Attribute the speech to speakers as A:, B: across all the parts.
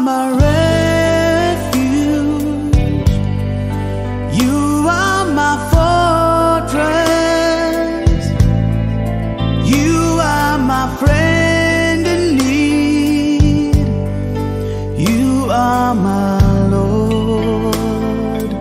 A: my refuge. You are my fortress. You are my friend in need. You are my Lord.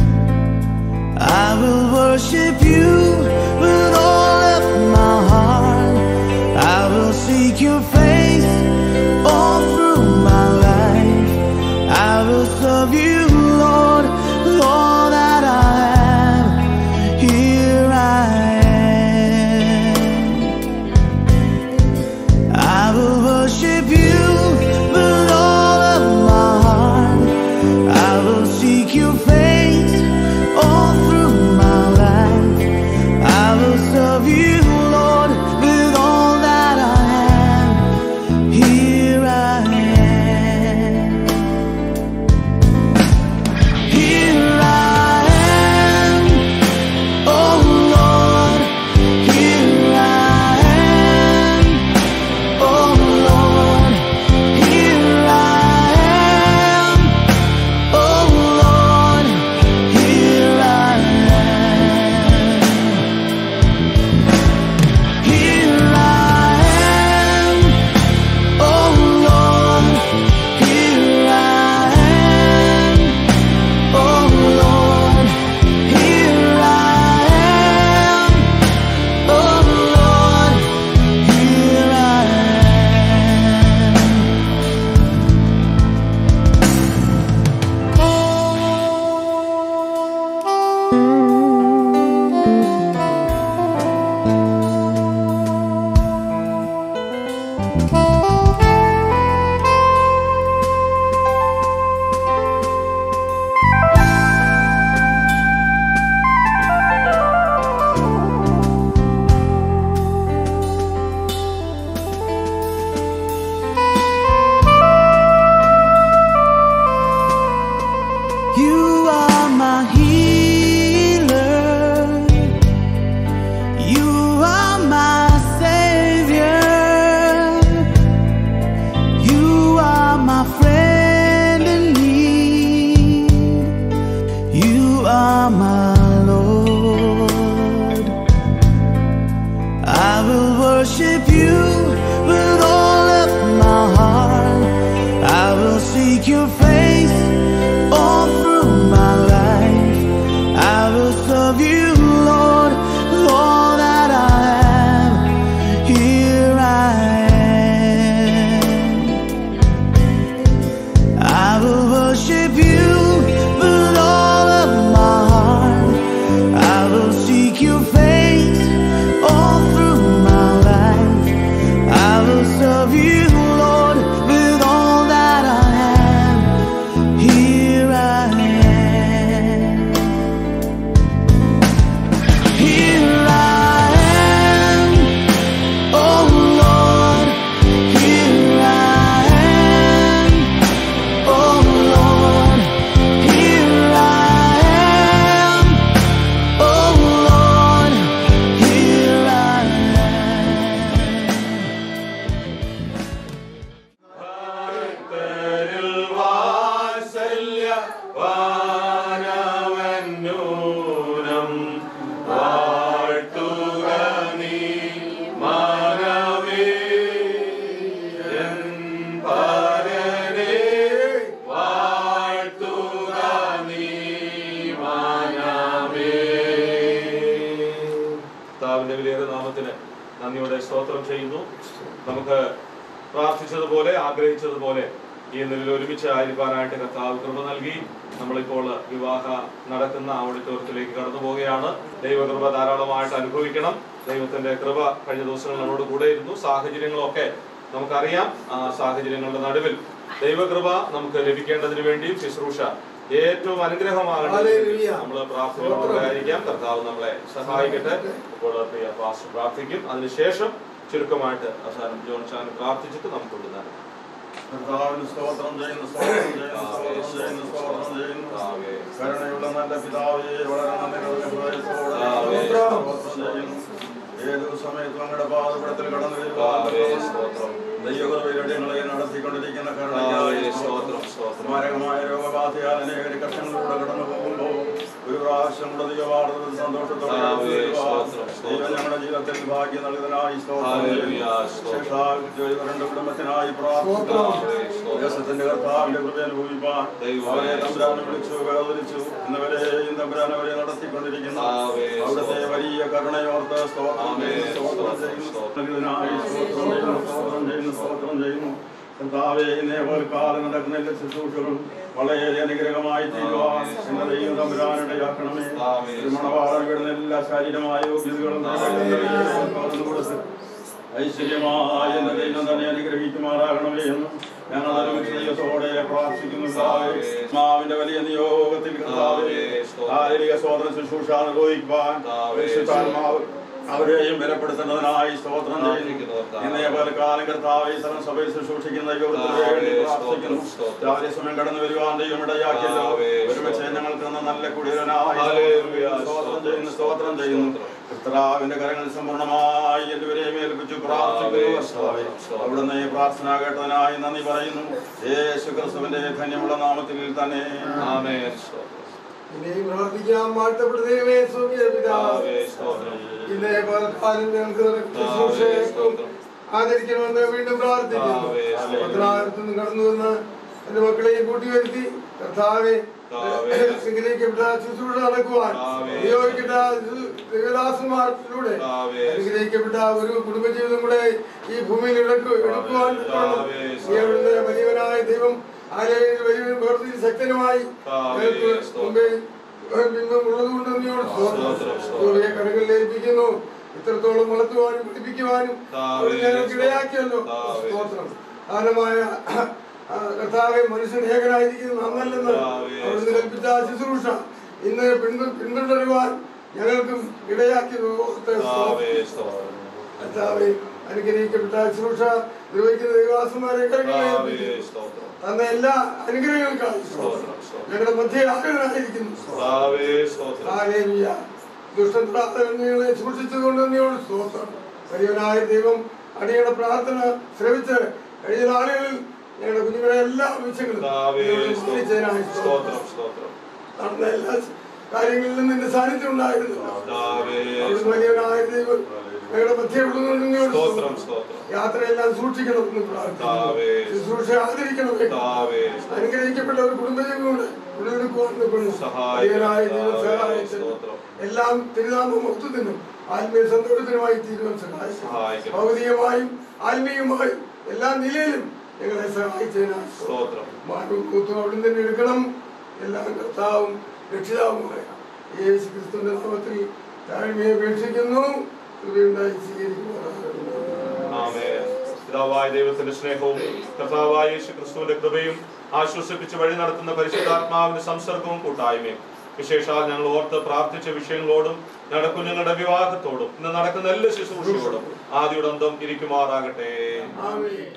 A: I will worship you with all of my heart. I will seek your face all through my life. I will serve you, Lord, with all that I am. Here I am. I will worship you with all of my heart. I will seek your face all through my life. I will serve you, Lord, with all that I am. Here I am. Here I am. Oh Lord, here I am. Oh Lord, here I am. Oh Lord, here I am. Here I am. Oh Lord, here I am. Oh Lord, here I am. Oh Lord, here I am. You are my healer. You are my savior. You are my friend in need. You are my Lord. I will worship you with all of my heart. I will seek your face all through my life. I will serve you, Lord, with all that I am. Here I am. I will worship you with all of my heart. I will seek your face all through my life. I will serve you, Lord, with all that I am. Here I am. Here I am. Oh Lord, here I am. Oh Lord, here I am. Oh Lord, here I am.
B: ഭക്തരിൽ വാത്സല്യ വാനവന്നൂനം വാഴ്ത്തുക നീ മാനവേ N പരനെ വാഴ്ത്തുക നീ മാനവേ കർത്താവിന്റെ വിലയേറെ നാമത്തിന് നന്ദിയോടെ സ്തോത്രം ചെയ്യുന്നു നമുക്ക് പ്രാർത്ഥിച്ചതുപോലെ ആഗ്രഹിച്ചതുപോലെ ഈ നിലയിൽ ഒരുമിച്ച് ആയിരിക്കാനായിട്ട് കർത്താവ് കൃപ നൽകി നമ്മളിപ്പോൾ വിവാഹ നടക്കുന്ന ഓഡിറ്റോറിയത്തിലേക്ക് കടന്നു പോവുകയാണ് ദൈവകൃപ ധാരാളമായിട്ട് അനുഭവിക്കണം ദൈവത്തിന്റെ കൃപ കഴിഞ്ഞ ദിവസങ്ങൾ നമ്മളോട് കൂടെ ഇരുന്നു സാഹചര്യങ്ങളൊക്കെ നമുക്കറിയാം ആ സാഹചര്യങ്ങളുടെ നടുവിൽ ദൈവകൃപ നമുക്ക് ലഭിക്കേണ്ടതിന് വേണ്ടിയും ശുശ്രൂഷ ഏറ്റവും അനുഗ്രഹമാകണം നമ്മൾ പ്രാർത്ഥനയോടായിരിക്കാം കർത്താവ് നമ്മളെ സഹായിക്കട്ടെ ഇപ്പോൾ പ്രിയ പാസ്റ്റർ പ്രാർത്ഥിക്കും അതിനുശേഷം ചുരുക്കമായിട്ട് അവസാനം ജോൺ ചാൻ പ്രാർത്ഥിച്ചിട്ട് നമുക്ക് വിടുന്നതാണ്
C: കർത്താവിന് സ്തോത്രം ചെയ്യുന്നു സ്തോത്രം ചെയ്യുന്നു സ്തോത്രം ചെയ്യുന്നു സ്തോത്രം ചെയ്യുന്നു
B: ആമേ.
C: കരുണയുള്ള നല്ല പിതാവേ വളരെ നന്ദി നിറഞ്ഞ ഹൃദയത്തോടെ
B: ആമേ.
C: സ്തോത്രം ചെയ്യുന്നു ഏത് സമയത്തും അങ്ങയുടെ പാദപടത്തിൽ കടന്നു
B: ആമേ.
C: വരുവാൻ
B: സ്തോത്രം.
C: ദൈവകൃപയിലൂടെ ഞങ്ങളെ നടത്തിക്കൊണ്ടിരിക്കുന്ന
B: ആമേൻ.
C: കരുണയ്ക്കായി
B: സ്തോത്രം, സ്തോത്രം.
C: മാരകമായ രോഗബാധയാൽ അനേക കഷ്ടങ്ങളിലൂടെ കടന്നു പോകുമ്പോൾ ഒരു പ്രാവശ്യം കൂടെ ദൈവവാർത്തത്തിൽ സന്തോഷത്തോടെ
B: ആമേൻ.
C: ദൈവം
B: സ്തോത്രം, സ്തോത്രം.
C: ഞങ്ങളുടെ ജീവിതത്തിൽ ഭാഗ്യം നൽകുന്നതിനായി സ്തോത്രം
B: ഹല്ലേലൂയ, സ്തോത്രം.
C: ശേഷാൽ ജോലിവരണ്ട കുടുംബത്തിനായി പ്രാർത്ഥിക്കുന്നു
B: ആമേൻ. സ്തോത്രം.
C: ദേശത്തിന്റെ കർത്താവിന്റെ കൃപ അനുഭവിപ്പാൻ
B: ദൈവമേ,
C: അവരെ തമ്പുരാനെ
B: സ്തോത്രം.
C: വിളിച്ചു വേർതിരിച്ചു ഇന്നവരെയും തമ്പുരാൻ അവരെ നടത്തിക്കൊണ്ടിരിക്കുന്നു
B: ആമേൻ.
C: അവിടുത്തെ
B: സ്തോത്രം.
C: വലിയ കരുണയോർത്ത് സ്തോത്രം
B: ആമേൻ.
C: ചെയ്യുന്നു, സ്തോത്രം
B: സ്തോത്രം,
C: ചെയ്യുന്നു
B: സ്തോത്രം.
C: ഇതിനായി സ്തോത്രം ചെയ്യുന്നു സ്തോത്രം ചെയ്യുന്നു സ്തോത്രം ചെയ്യുന്നു കർത്താവേ ഇന്നേ കാലം നടക്കുന്ന എല്ലാ ശുശ്രൂഷകളും വളരെ അനുഗ്രഹമായി തീരുവാൻ
B: ആമേൻ.
C: എന്ന ദൈവം തമ്പുരാനിടയാക്കണമേ
B: ആമേൻ.
C: ഒരു മണവാളൻ വിടുന്ന എല്ലാ ശാരീരമായ യോഗ്യതകളും
B: ആമേൻ.
C: കൊടുത്ത് ഐശ്വര്യമായ എന്റെ ദൈവം തന്നെ അനുഗ്രഹിക്കുമാറാകണമേ എന്ന് ഞങ്ങൾ അനുഗ്രഹത്തോടെ പ്രാർത്ഥിക്കുന്നു കർത്താവേ. മാവിന്റെ വലിയ നിയോഗത്തിൽ കർത്താവേ
B: ആമേൻ.
C: ശാരീരിക സ്വാതന്ത്ര്യ ശുശ്രൂഷ നിർവഹിക്കുവാൻ
B: ആമേൻ.
C: പരിശുദ്ധാത്മാവ് അവരെയും ബലപ്പെടുത്തുന്നതിനായി സ്തോത്രം ചെയ്യുന്നു
B: പ്രാർത്ഥിക്കുന്നു കർത്താവേ.
C: ഇന്നേ പോലെ കാലം കർത്താവ് ഈ സ്ഥലം സഭയിൽ ശുശ്രൂഷിക്കുന്ന യുവത്തിന് വേണ്ടി
B: ആമേൻ.
C: പ്രാർത്ഥിക്കുന്നു
B: സ്തോത്രം, സ്തോത്രം.
C: രാവിലെ സമയം കടന്നു വരുവാൻ ദൈവം ഇടയാക്കിയല്ലോ
B: ആമേൻ.
C: ഒരുമിച്ച് ഞങ്ങൾക്ക് തന്ന നല്ല കുടിയനായി
B: ഹല്ലേലൂയ.
C: സ്തോത്രം ചെയ്യുന്നു സ്തോത്രം ചെയ്യുന്നു
B: സ്തോത്രം.
C: കർത്താവിന്റെ കരങ്ങൾ സമ്പൂർണ്ണമായി എല്ലാവരെയും ഏൽപ്പിച്ചു പ്രാർത്ഥിക്കുന്നു
B: ആമേൻ.
C: കർത്താവേ.
B: സ്തോത്രം.
C: അവിടുന്ന് ഈ പ്രാർത്ഥന കേട്ടതിനായി നന്ദി പറയുന്നു യേശു ക്രിസ്തുവിന്റെ ധന്യമുള്ള നാമത്തിൽ തന്നെ
B: ആമേൻ. സ്തോത്രം.
D: ഇനിയും പ്രാർത്ഥിക്കാം വാഴ്ത്തപ്പെട്ട ദൈവമേ സ്വർഗീയ പിതാവേ
B: ആമേൻ. സ്തോത്രം.
D: ഇന്നേ പകൽക്കാലം ഞങ്ങൾക്ക് ശുശ്രൂഷയെ
B: സ്തോത്രം.
D: ആദരിക്കണമെന്ന് വീണ്ടും പ്രാർത്ഥിക്കുന്നു
B: ആമേൻ.
D: പത്രാലയത്തിൽ നിന്ന് കടന്നു വന്ന് എന്റെ മക്കളെയും കൂട്ടി വരുത്തി കർത്താവെ
B: ആമേൻ.
D: അനുഗ്രഹിക്കപ്പെട്ട ശുശ്രൂഷ നടക്കുവാൻ
B: ആമേൻ.
D: നിയോഗിക്കപ്പെട്ട ദേവദാസന്മാരിലൂടെ
B: ആമേൻ.
D: അനുഗ്രഹിക്കപ്പെട്ട ഒരു കുടുംബജീവിതം കൂടെ ഈ ഭൂമിയിൽ എടുക്കു- എടുക്കുവാൻ തക്കവണ്ണം
B: ആമേൻ.
D: ഈ അവിടുന്ന് വലിയവനായ ദൈവം ആരെയും വലിയവനും പ്രവർത്തി ശക്തനുമായി
B: ആമേൻ.
D: ഞങ്ങൾക്ക് മുമ്പേ ബിംബമുള്ളതുകൊണ്ട് നീയോട്
B: സ്തോത്രം, സ്തോത്രം.
D: സ്തോത്രം കരങ്ങളിൽ ഏൽപ്പിക്കുന്നു ഇത്രത്തോളം വളർത്തുവാനും പഠിപ്പിക്കുവാനും
B: ആമേൻ.
D: ഞങ്ങൾക്ക് ഇടയാക്കിയല്ലോ
B: ആമേൻ.
D: സ്തോത്രം കാരണമായ ആ, കർത്താവെ മനുഷ്യൻ ഏകനായിരിക്കുന്നത് നന്നല്ലെന്ന്
B: ആമേൻ.
D: അവിടുന്ന് കൽപ്പിച്ച ആ ശുശ്രൂഷ ഇന്ന് പിന്തു പിന്തുടരുവാൻ ഞങ്ങൾക്കും ഇടയാക്കിയത് ഓർത്ത് സ്തോത്രം.
B: ആമേൻ. സ്തോത്രം.
D: കർത്താവെ അനുഗ്രഹിക്കപ്പെട്ട ശുശ്രൂഷ നിർവഹിക്കുന്ന ദൈവാസന്മാരെ കരങ്ങളിൽ
B: ആമേൻ.
D: ഏൽപ്പിക്കുന്നു.
B: സ്തോത്രം.
D: തന്ന എല്ലാ അനുഗ്രഹങ്ങൾക്കായി
B: സ്തോത്രം. സ്തോത്രം.
D: ഞങ്ങളുടെ മധ്യ ആഗ്രഹമായിരിക്കുന്നു
B: ആമേൻ. സ്തോത്രം.
D: ഹാലേലൂയ. ദുഷ്ടപ്രാർത്ഥനകളെ സൂക്ഷിച്ചുകൊണ്ട് നീയോട് സ്തോത്രം വലിയവനായ ദൈവം അടിയുടെ പ്രാർത്ഥന ശ്രമിച്ച് കഴിഞ്ഞ നാളുകളിൽ ഞങ്ങളുടെ കുഞ്ഞുങ്ങളെ എല്ലാ ആവശ്യങ്ങളും
B: ആമേൻ.
D: നീയോട് മാനിച്ചതിനായി
B: സ്തോത്രം.
D: സ്തോത്രം.
B: സ്തോത്രം.
D: നടന്ന എല്ലാ കാര്യങ്ങളിലും നിന്റെ സാന്നിധ്യം ഉണ്ടായിരുന്നു
B: ആമേൻ.
D: അവിടുന്ന് വലിയവനായ ദൈവം ഞങ്ങളുടെ മധ്യ ഉള്ളതുകൊണ്ട് നീയോട്
B: സ്തോത്രം.
D: സ്തോത്രം.
B: സ്തോത്രം.
D: യാത്രയെല്ലാം സൂക്ഷിക്കണമെന്ന് പ്രാർത്ഥിക്കുന്നു
B: ആമേൻ.
D: ശുശ്രൂഷ ആദരിക്കണമേ
B: ആമേൻ.
D: അനുഗ്രഹിക്കപ്പെട്ട ഒരു കുടുംബജീവിതം ഉള്ളെടുക്കുവാൻ നിൽക്കുന്നു
B: സഹായിക്കണം.
D: ദൈവനായ ദൈവം
B: ആമേൻ.
D: സഹായിച്ചു
B: സ്തോത്രം.
D: എല്ലാം തിരുനാമ മൊത്തത്തിനും ആത്മീയ സന്തോഷത്തിനുമായി തീരുവാൻ സഹായിച്ചു
B: സഹായിക്കണം.
D: ഭൗതികമായും ആത്മീയമായും എല്ലാ നിലയിലും ഞങ്ങളെ സഹായിച്ചതിനായി
B: സ്തോത്രം.
D: മാനവും കൂത്തും അവിടെ തന്നെ എടുക്കണം എല്ലാം കർത്താവും രക്ഷിതാവുമായ യേശു ക്രിസ്തുവിന്റെ നാമത്തിൽ താഴ്മയെ അപേക്ഷിക്കുന്നു കൃപയുണ്ടായി സ്വീകരിക്കുമാറാകണം
B: ആമേൻ. പിതാവായ ദൈവത്തിന്റെ സ്നേഹവും കർത്താവായ യേശു ക്രിസ്തുവിന്റെ കൃപയും ആശ്വസിപ്പിച്ച് വഴി നടത്തുന്ന പരിശുദ്ധാത്മാവിന്റെ സംസർഗവും കൂട്ടായ്മയും വിശേഷാൽ ഞങ്ങൾ ഓർത്ത് പ്രാർത്ഥിച്ച വിഷയങ്ങളോടും ഞങ്ങളുടെ കുഞ്ഞുങ്ങളുടെ വിവാഹത്തോടും ഇന്ന് നടക്കുന്ന എല്ലാ ശുശ്രൂഷയോടും ആദ്യയുടന്തം ഇരിക്കുമാറാകട്ടെ
D: ആമേൻ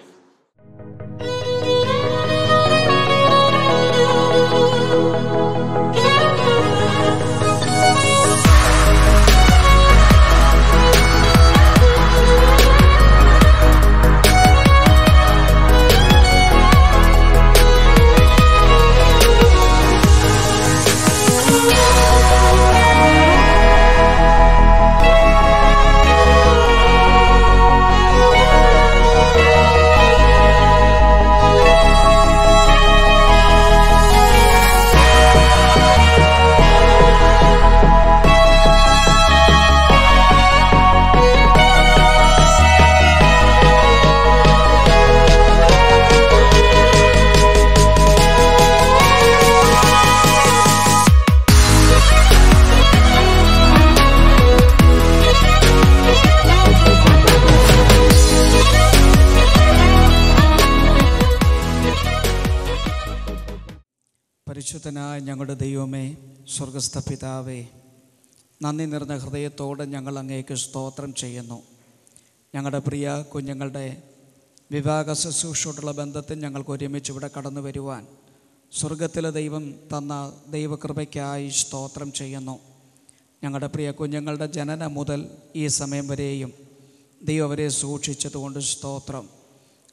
E: പരിശുദ്ധനായ ഞങ്ങളുടെ ദൈവമേ സ്വർഗസ്ഥ പിതാവേ നന്ദി നിറഞ്ഞ ഹൃദയത്തോടെ ഞങ്ങൾ അങ്ങേക്ക് സ്തോത്രം ചെയ്യുന്നു ഞങ്ങളുടെ പ്രിയ കുഞ്ഞുങ്ങളുടെ വിവാഹ ശുശ്രൂഷയോടുള്ള ബന്ധത്തിൽ ഞങ്ങൾക്ക് ഒരുമിച്ച് ഇവിടെ കടന്നു വരുവാൻ സ്വർഗത്തിലെ ദൈവം തന്ന ദൈവകൃപയ്ക്കായി സ്തോത്രം ചെയ്യുന്നു ഞങ്ങളുടെ പ്രിയ കുഞ്ഞുങ്ങളുടെ ജനനം മുതൽ ഈ സമയം വരെയും ദൈവം അവരെ സൂക്ഷിച്ചതുകൊണ്ട് സ്തോത്രം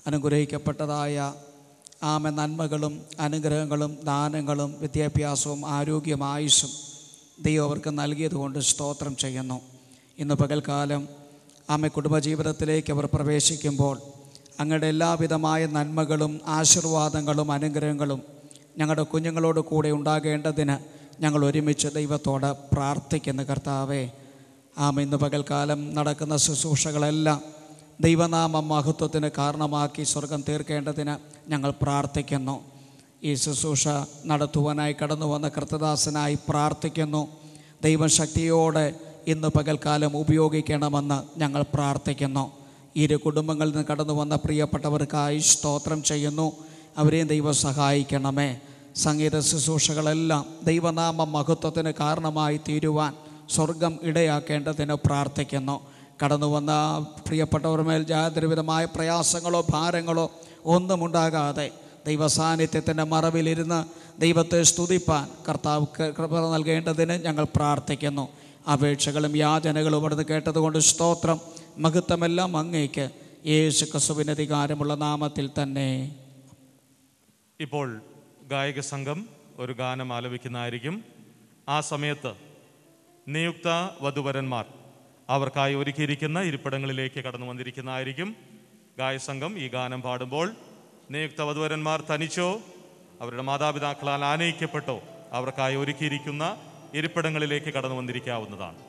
E: അനുഗ്രഹിക്കപ്പെട്ടതായ ആമ നന്മകളും അനുഗ്രഹങ്ങളും ദാനങ്ങളും വിദ്യാഭ്യാസവും ആരോഗ്യം ആയുസ്സും ദൈവം അവർക്ക് നൽകിയതുകൊണ്ട് സ്തോത്രം ചെയ്യുന്നു ഇന്ന് പകൽക്കാലം ആമ കുടുംബജീവിതത്തിലേക്ക് അവർ പ്രവേശിക്കുമ്പോൾ അങ്ങയുടെ എല്ലാവിധമായ നന്മകളും ആശീർവാദങ്ങളും അനുഗ്രഹങ്ങളും ഞങ്ങളുടെ കുഞ്ഞുങ്ങളോട് കൂടെ ഉണ്ടാകേണ്ടതിന് ഞങ്ങൾ ഒരുമിച്ച് ദൈവത്തോട് പ്രാർത്ഥിക്കുന്നു കർത്താവേ ആമ ഇന്ന് പകൽക്കാലം നടക്കുന്ന ശുശ്രൂഷകളെല്ലാം ദൈവനാമ മഹത്വത്തിന് കാരണമാക്കി സ്വർഗം തീർക്കേണ്ടതിന് ഞങ്ങൾ പ്രാർത്ഥിക്കുന്നു ഈ ശുശ്രൂഷ നടത്തുവാനായി കടന്നു വന്ന കൃതദാസനായി പ്രാർത്ഥിക്കുന്നു ദൈവശക്തിയോടെ ഇന്ന് പകൽക്കാലം ഉപയോഗിക്കണമെന്ന് ഞങ്ങൾ പ്രാർത്ഥിക്കുന്നു ഇരു കുടുംബങ്ങളിൽ നിന്ന് കടന്നു വന്ന പ്രിയപ്പെട്ടവർക്കായി സ്തോത്രം ചെയ്യുന്നു അവരെയും ദൈവം സഹായിക്കണമേ സംഗീത ശുശ്രൂഷകളെല്ലാം ദൈവനാമ മഹത്വത്തിന് കാരണമായി തീരുവാൻ സ്വർഗം ഇടയാക്കേണ്ടതിന് പ്രാർത്ഥിക്കുന്നു കടന്നു വന്ന പ്രിയപ്പെട്ടവർ മേൽ യാതൊരുവിധമായ പ്രയാസങ്ങളോ ഭാരങ്ങളോ ഒന്നും ഉണ്ടാകാതെ ദൈവസാന്നിധ്യത്തിൻ്റെ മറവിലിരുന്ന് ദൈവത്തെ സ്തുതിപ്പാൻ കർത്താവ് കൃപ നൽകേണ്ടതിന് ഞങ്ങൾ പ്രാർത്ഥിക്കുന്നു അപേക്ഷകളും യാചനകളും അവിടുന്ന് കേട്ടതുകൊണ്ട് സ്തോത്രം മഹത്വമെല്ലാം അങ്ങേക്ക് യേശു ക്രിസ്തുവിന് അധികാരമുള്ള നാമത്തിൽ തന്നെ
F: ഇപ്പോൾ ഗായക സംഘം ഒരു ഗാനം ആലപിക്കുന്നതായിരിക്കും ആ സമയത്ത് നിയുക്ത വധുവരന്മാർ അവർക്കായി ഒരുക്കിയിരിക്കുന്ന ഇരിപ്പിടങ്ങളിലേക്ക് കടന്നു വന്നിരിക്കുന്നതായിരിക്കും ഗായസംഘം ഈ ഗാനം പാടുമ്പോൾ നിയുക്ത വധുവരന്മാർ തനിച്ചോ അവരുടെ മാതാപിതാക്കളാൽ ആനയിക്കപ്പെട്ടോ അവർക്കായി ഒരുക്കിയിരിക്കുന്ന ഇരിപ്പിടങ്ങളിലേക്ക് കടന്നു വന്നിരിക്കാവുന്നതാണ്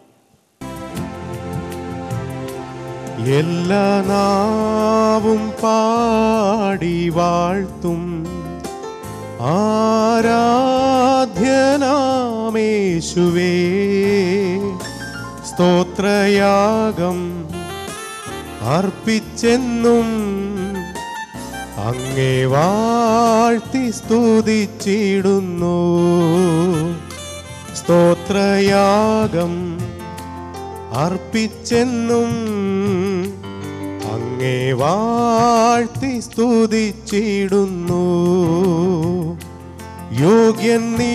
G: എല്ലാ നാവും പാടി വാഴ്ത്തും ആരാധ്യനാമേശുവേ സ്തോത്രയാഗം അർപ്പിച്ചെന്നും അങ്ങേ വാഴ്ത്തി സ്തുതിച്ചിടുന്നു സ്തോത്രയാഗം അർപ്പിച്ചെന്നും അങ്ങേ വാഴ്ത്തി സ്തുതിച്ചിടുന്നു യോഗ്യൻ നീ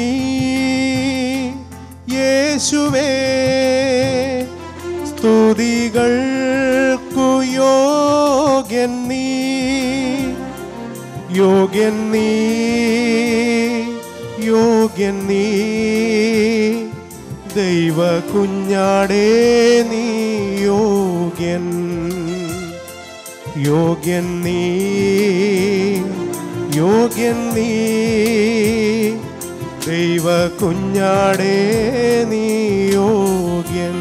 G: യേശുവേ സ്തുതികൾക്കു യോഗ്യൻ നീ യോഗ്യൻ നീ യോഗ്യൻ നീ ദൈവ കുഞ്ഞാടേ നീ യോഗ്യൻ യോഗ്യൻ നീ യോഗ്യൻ നീ ദൈവ കുഞ്ഞാടേ നീ യോഗ്യൻ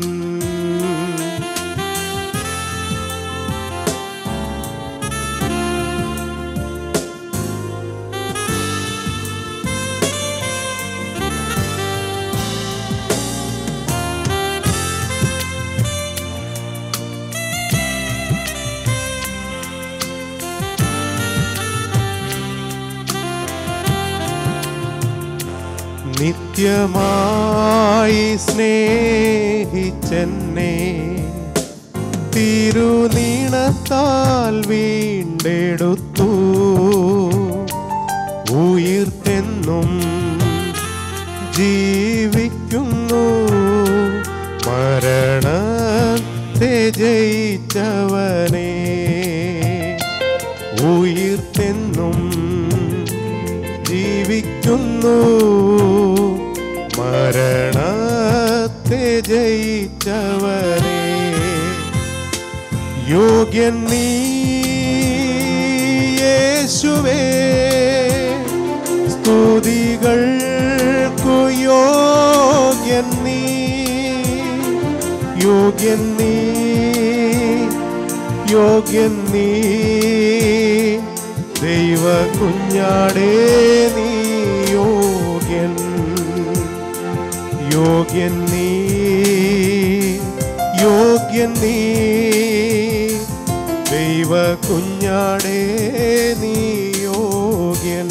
G: നിത്യമായി സ്നേഹിച്ചെന്നെ തിരുനീണത്താൽ വീണ്ടെടുത്തു ഉയിർത്തെന്നും ജീവിക്കുന്നു മരണത്തെ ജയിച്ചവനെ ഉയിർത്തെന്നും ജീവിക്കുന്നു മരണത്തെ ജയിച്ചവനെ യോഗ്യൻ നീ യേശുവേ സ്തുതികൾക്കു യോഗ്യൻ നീ യോഗ്യൻ നീ യോഗ്യൻ നീ ദൈവ കുഞ്ഞാടേ നീ യോഗ്യൻ യോഗ്യൻ നീ യോഗ്യൻ നീ ദൈവ കുഞ്ഞാടേ നീ യോഗ്യൻ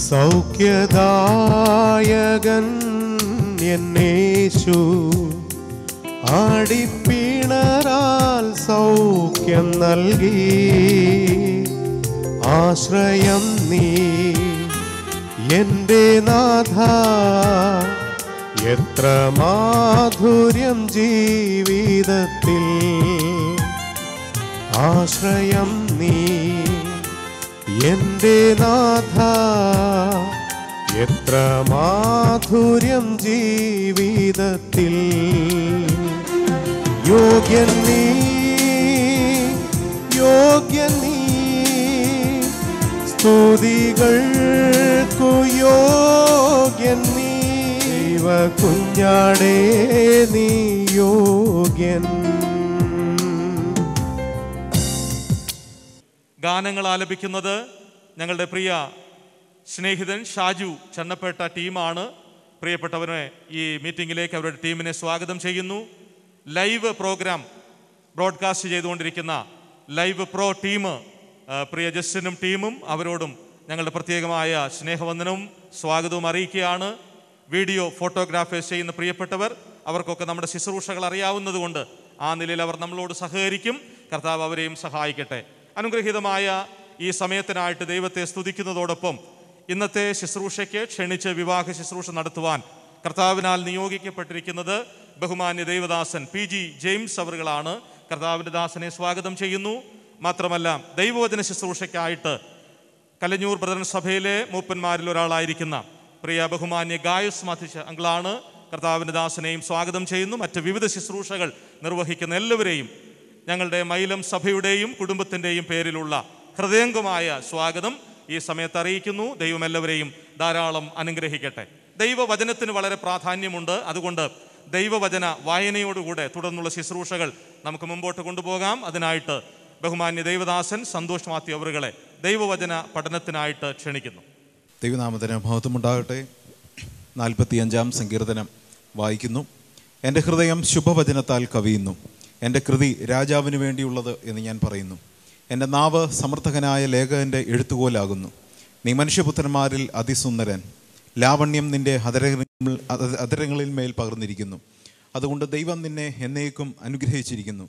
G: സൗഖ്യദായകൻ എന്നേശു ആടിപ്പിണറാൽ സൗഖ്യം നൽകി ആശ്രയം നീ എൻ്റെ നാഥ എത്ര മാധുര്യം ജീവിതത്തിൽ ആശ്രയം നീ എൻ്റെ നാഥ എത്ര മാധുര്യം ജീവിതത്തിൽ യോഗ്യൻ നീ യോഗ്യൻ നീ സ്തുതികൾക്കു യോഗ്യൻ നീ ദൈവ കുഞ്ഞാടേ നീ യോഗ്യൻ
F: ഗാനങ്ങൾ ആലപിക്കുന്നത് ഞങ്ങളുടെ പ്രിയ സ്നേഹിതൻ ഷാജു ചണ്ണപ്പേട്ട ടീമാണ് പ്രിയപ്പെട്ടവരെ ഈ മീറ്റിംഗിലേക്ക് അവരുടെ ടീമിനെ സ്വാഗതം ചെയ്യുന്നു ലൈവ് പ്രോഗ്രാം ബ്രോഡ്കാസ്റ്റ് ചെയ്തുകൊണ്ടിരിക്കുന്ന ലൈവ് പ്രോ ടീം ആ, പ്രിയ ജസ്റ്റിനും ടീമും അവരോടും ഞങ്ങളുടെ പ്രത്യേകമായ സ്നേഹവന്ദനവും സ്വാഗതവും അറിയിക്കുകയാണ് വീഡിയോ ഫോട്ടോഗ്രാഫേഴ്സ് ചെയ്യുന്ന പ്രിയപ്പെട്ടവർ അവർക്കൊക്കെ നമ്മുടെ ശുശ്രൂഷകൾ അറിയാവുന്നതുകൊണ്ട് ആ നിലയിൽ അവർ നമ്മളോട് സഹകരിക്കും കർത്താവ് അവരെയും സഹായിക്കട്ടെ അനുഗ്രഹീതമായ ഈ സമയത്തിനായിട്ട് ദൈവത്തെ സ്തുതിക്കുന്നതോടൊപ്പം ഇന്നത്തെ ശുശ്രൂഷയ്ക്ക് ക്ഷണിച്ച് വിവാഹ ശുശ്രൂഷ നടത്തുവാൻ കർത്താവിനാൽ നിയോഗിക്കപ്പെട്ടിരിക്കുന്നത് ബഹുമാന്യ ദൈവദാസൻ പി ജി ജെയിംസ് അവറുകളാണ് കർത്താവിൻ്റെ ദാസനെ സ്വാഗതം ചെയ്യുന്നു മാത്രമല്ല ദൈവവചന ശുശ്രൂഷയ്ക്കായിട്ട് കലഞ്ഞൂർ ബ്രദറൻ സഭയിലെ മൂപ്പന്മാരിൽ ഒരാളായിരിക്കുന്ന പ്രിയ ബഹുമാന്യ ഗായസ് മാഥിച്ച അങ്കിളാണ് കർത്താവിൻ്റെ ദാസനെയും സ്വാഗതം ചെയ്യുന്നു മറ്റ് വിവിധ ശുശ്രൂഷകൾ നിർവഹിക്കുന്ന എല്ലാവരെയും ഞങ്ങളുടെ മൈലം സഭയുടെയും കുടുംബത്തിൻ്റെയും പേരിലുള്ള ഹൃദയംഗമായ സ്വാഗതം ഈ സമയത്ത് അറിയിക്കുന്നു ദൈവം എല്ലാവരെയും ധാരാളം അനുഗ്രഹിക്കട്ടെ ദൈവവചനത്തിന് വളരെ പ്രാധാന്യമുണ്ട് അതുകൊണ്ട് ദൈവവചന വായനയോടുകൂടെ തുടർന്നുള്ള ശുശ്രൂഷകൾ നമുക്ക് മുമ്പോട്ട് കൊണ്ടുപോകാം അതിനായിട്ട് ബഹുമാന്യ ദൈവദാസൻ സന്തോഷ് മാത്യു അവറുകളെ ദൈവവചന പഠനത്തിനായിട്ട് ക്ഷണിക്കുന്നു
H: ദൈവനാമത്തിന് മഹത്വമുണ്ടാകട്ടെ നാൽപ്പത്തിയഞ്ചാം സങ്കീർത്തനം വായിക്കുന്നു എൻ്റെ ഹൃദയം ശുഭവചനത്താൽ കവിയുന്നു എൻ്റെ കൃതി രാജാവിന് വേണ്ടിയുള്ളത് എന്ന് ഞാൻ പറയുന്നു എൻ്റെ നാവ് സമർത്ഥകനായ ലേഖകൻ്റെ എഴുത്തുകോലാകുന്നു നീ മനുഷ്യപുത്രന്മാരിൽ അതിസുന്ദരൻ ലാവണ്യം നിന്റെ അതരങ്ങളിൽ അതരങ്ങളിൽ മേൽ പകർന്നിരിക്കുന്നു അതുകൊണ്ട് ദൈവം നിന്നെ എന്നേക്കും അനുഗ്രഹിച്ചിരിക്കുന്നു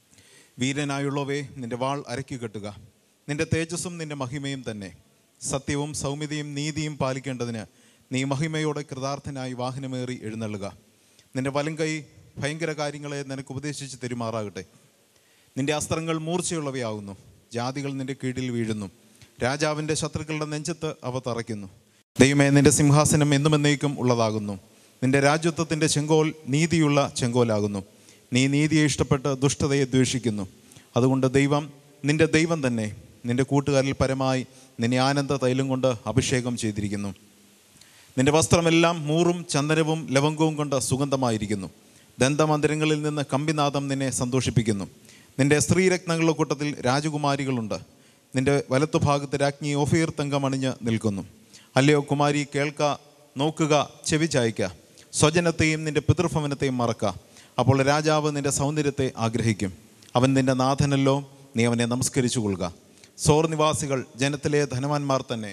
H: വീരനായുള്ളവേ നിന്റെ വാൾ അരക്കി കെട്ടുക നിന്റെ തേജസ്സും നിന്റെ മഹിമയും തന്നെ സത്യവും സൗമ്യതയും നീതിയും പാലിക്കേണ്ടതിന് നീ മഹിമയോടെ കൃതാർത്ഥനായി വാഹനമേറി എഴുന്നള്ളുക നിന്റെ വലം കൈ ഭയങ്കര കാര്യങ്ങളെ നിനക്ക് ഉപദേശിച്ച് തെരുമാറാകട്ടെ നിന്റെ അസ്ത്രങ്ങൾ മൂർച്ചയുള്ളവയാകുന്നു ജാതികൾ നിന്റെ കീഴിൽ വീഴുന്നു രാജാവിൻ്റെ ശത്രുക്കളുടെ നെഞ്ചത്ത് അവ തറയ്ക്കുന്നു ദൈവമേ നിന്റെ സിംഹാസനം എന്നും എന്നേക്കും ഉള്ളതാകുന്നു നിന്റെ രാജ്യത്വത്തിൻ്റെ ചെങ്കോൽ നീതിയുള്ള ചെങ്കോലാകുന്നു നീ നീതിയെ ഇഷ്ടപ്പെട്ട് ദുഷ്ടതയെ ദ്വേഷിക്കുന്നു അതുകൊണ്ട് ദൈവം നിന്റെ ദൈവം തന്നെ നിന്റെ കൂട്ടുകാരിൽ പരമായി നിന്നെ ആനന്ദ തൈലം കൊണ്ട് അഭിഷേകം ചെയ്തിരിക്കുന്നു നിന്റെ വസ്ത്രമെല്ലാം മൂറും ചന്ദനവും ലവംഗവും കൊണ്ട് സുഗന്ധമായിരിക്കുന്നു ദന്തമന്ദിരങ്ങളിൽ നിന്ന് കമ്പിനാദം നിന്നെ സന്തോഷിപ്പിക്കുന്നു നിന്റെ സ്ത്രീരത്നങ്ങളുടെ കൂട്ടത്തിൽ രാജകുമാരികളുണ്ട് നിന്റെ വലത്തുഭാഗത്ത് രാജ്ഞി ഓഫീർ തങ്കം അണിഞ്ഞ് നിൽക്കുന്നു അല്ലയോ കുമാരി കേൾക്ക നോക്കുക ചെവി ചായ്ക്ക സ്വജനത്തെയും നിന്റെ പിതൃഭവനത്തെയും മറക്ക അപ്പോൾ രാജാവ് നിന്റെ സൗന്ദര്യത്തെ ആഗ്രഹിക്കും അവൻ നിന്റെ നാഥനല്ലോ നീ അവനെ നമസ്കരിച്ചു കൊള്ളുക സോർ നിവാസികൾ ജനത്തിലെ ധനവാന്മാർ തന്നെ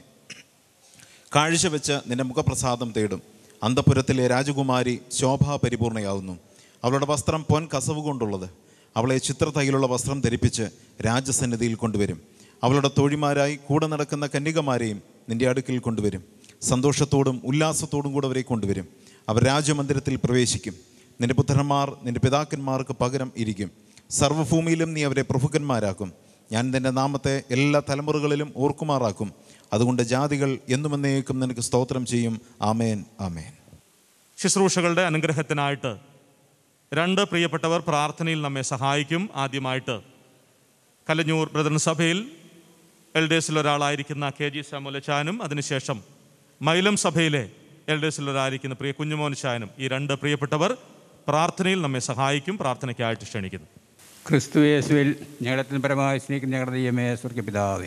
H: കാഴ്ചവെച്ച് നിന്റെ മുഖപ്രസാദം തേടും അന്തപുരത്തിലെ രാജകുമാരി ശോഭാപരിപൂർണയാവുന്നു അവളുടെ വസ്ത്രം പൊൻ കസവ് കൊണ്ടുള്ളത് അവളെ ചിത്രത്തൈലുള്ള വസ്ത്രം ധരിപ്പിച്ച് രാജസന്നിധിയിൽ കൊണ്ടുവരും അവളുടെ തോഴിമാരായി കൂടെ നടക്കുന്ന കന്യകമാരെയും നിന്റെ അടുക്കിൽ കൊണ്ടുവരും സന്തോഷത്തോടും ഉല്ലാസത്തോടും കൂടെ അവരെ കൊണ്ടുവരും അവർ രാജമന്ദിരത്തിൽ പ്രവേശിക്കും നിന്റെ പുത്രന്മാർ നിന്റെ പിതാക്കന്മാർക്ക് പകരം ഇരിക്കും സർവ്വഭൂമിയിലും നീ അവരെ പ്രഭുക്കന്മാരാക്കും ഞാൻ നിന്റെ നാമത്തെ എല്ലാ തലമുറകളിലും ഓർക്കുമാറാക്കും അതുകൊണ്ട് ജാതികൾ എന്നുമെന്നേക്കും നിനക്ക് സ്തോത്രം ചെയ്യും ആമേൻ ആമേൻ
F: ശുശ്രൂഷകളുടെ അനുഗ്രഹത്തിനായിട്ട് രണ്ട് പ്രിയപ്പെട്ടവർ പ്രാർത്ഥനയിൽ നമ്മെ സഹായിക്കും ആദ്യമായിട്ട് കലഞ്ഞൂർ ബ്രദർ സഭയിൽ എൽഡേഴ്സിൽ ഒരാളായിരിക്കുന്ന കെ ജി സാമുലച്ചാനും അതിനുശേഷം മൈലം സഭയിലെ എൽഡേഴ്സിൽ ഒരാളായിരിക്കുന്ന പ്രിയ കുഞ്ഞുമോൻ ചായനും ഈ രണ്ട് പ്രിയപ്പെട്ടവർ പ്രാർത്ഥനയിൽ നമ്മെ സഹായിക്കും പ്രാർത്ഥനയ്ക്കായിട്ട് ക്ഷണിക്കുന്നു
I: ക്രിസ്തു യേശുവിൽ ഞങ്ങളത്തിന് പരമായി സ്നേഹിക്കുന്ന ഞങ്ങളുടെ ദൈവമേ സ്വർഗപിതാവേ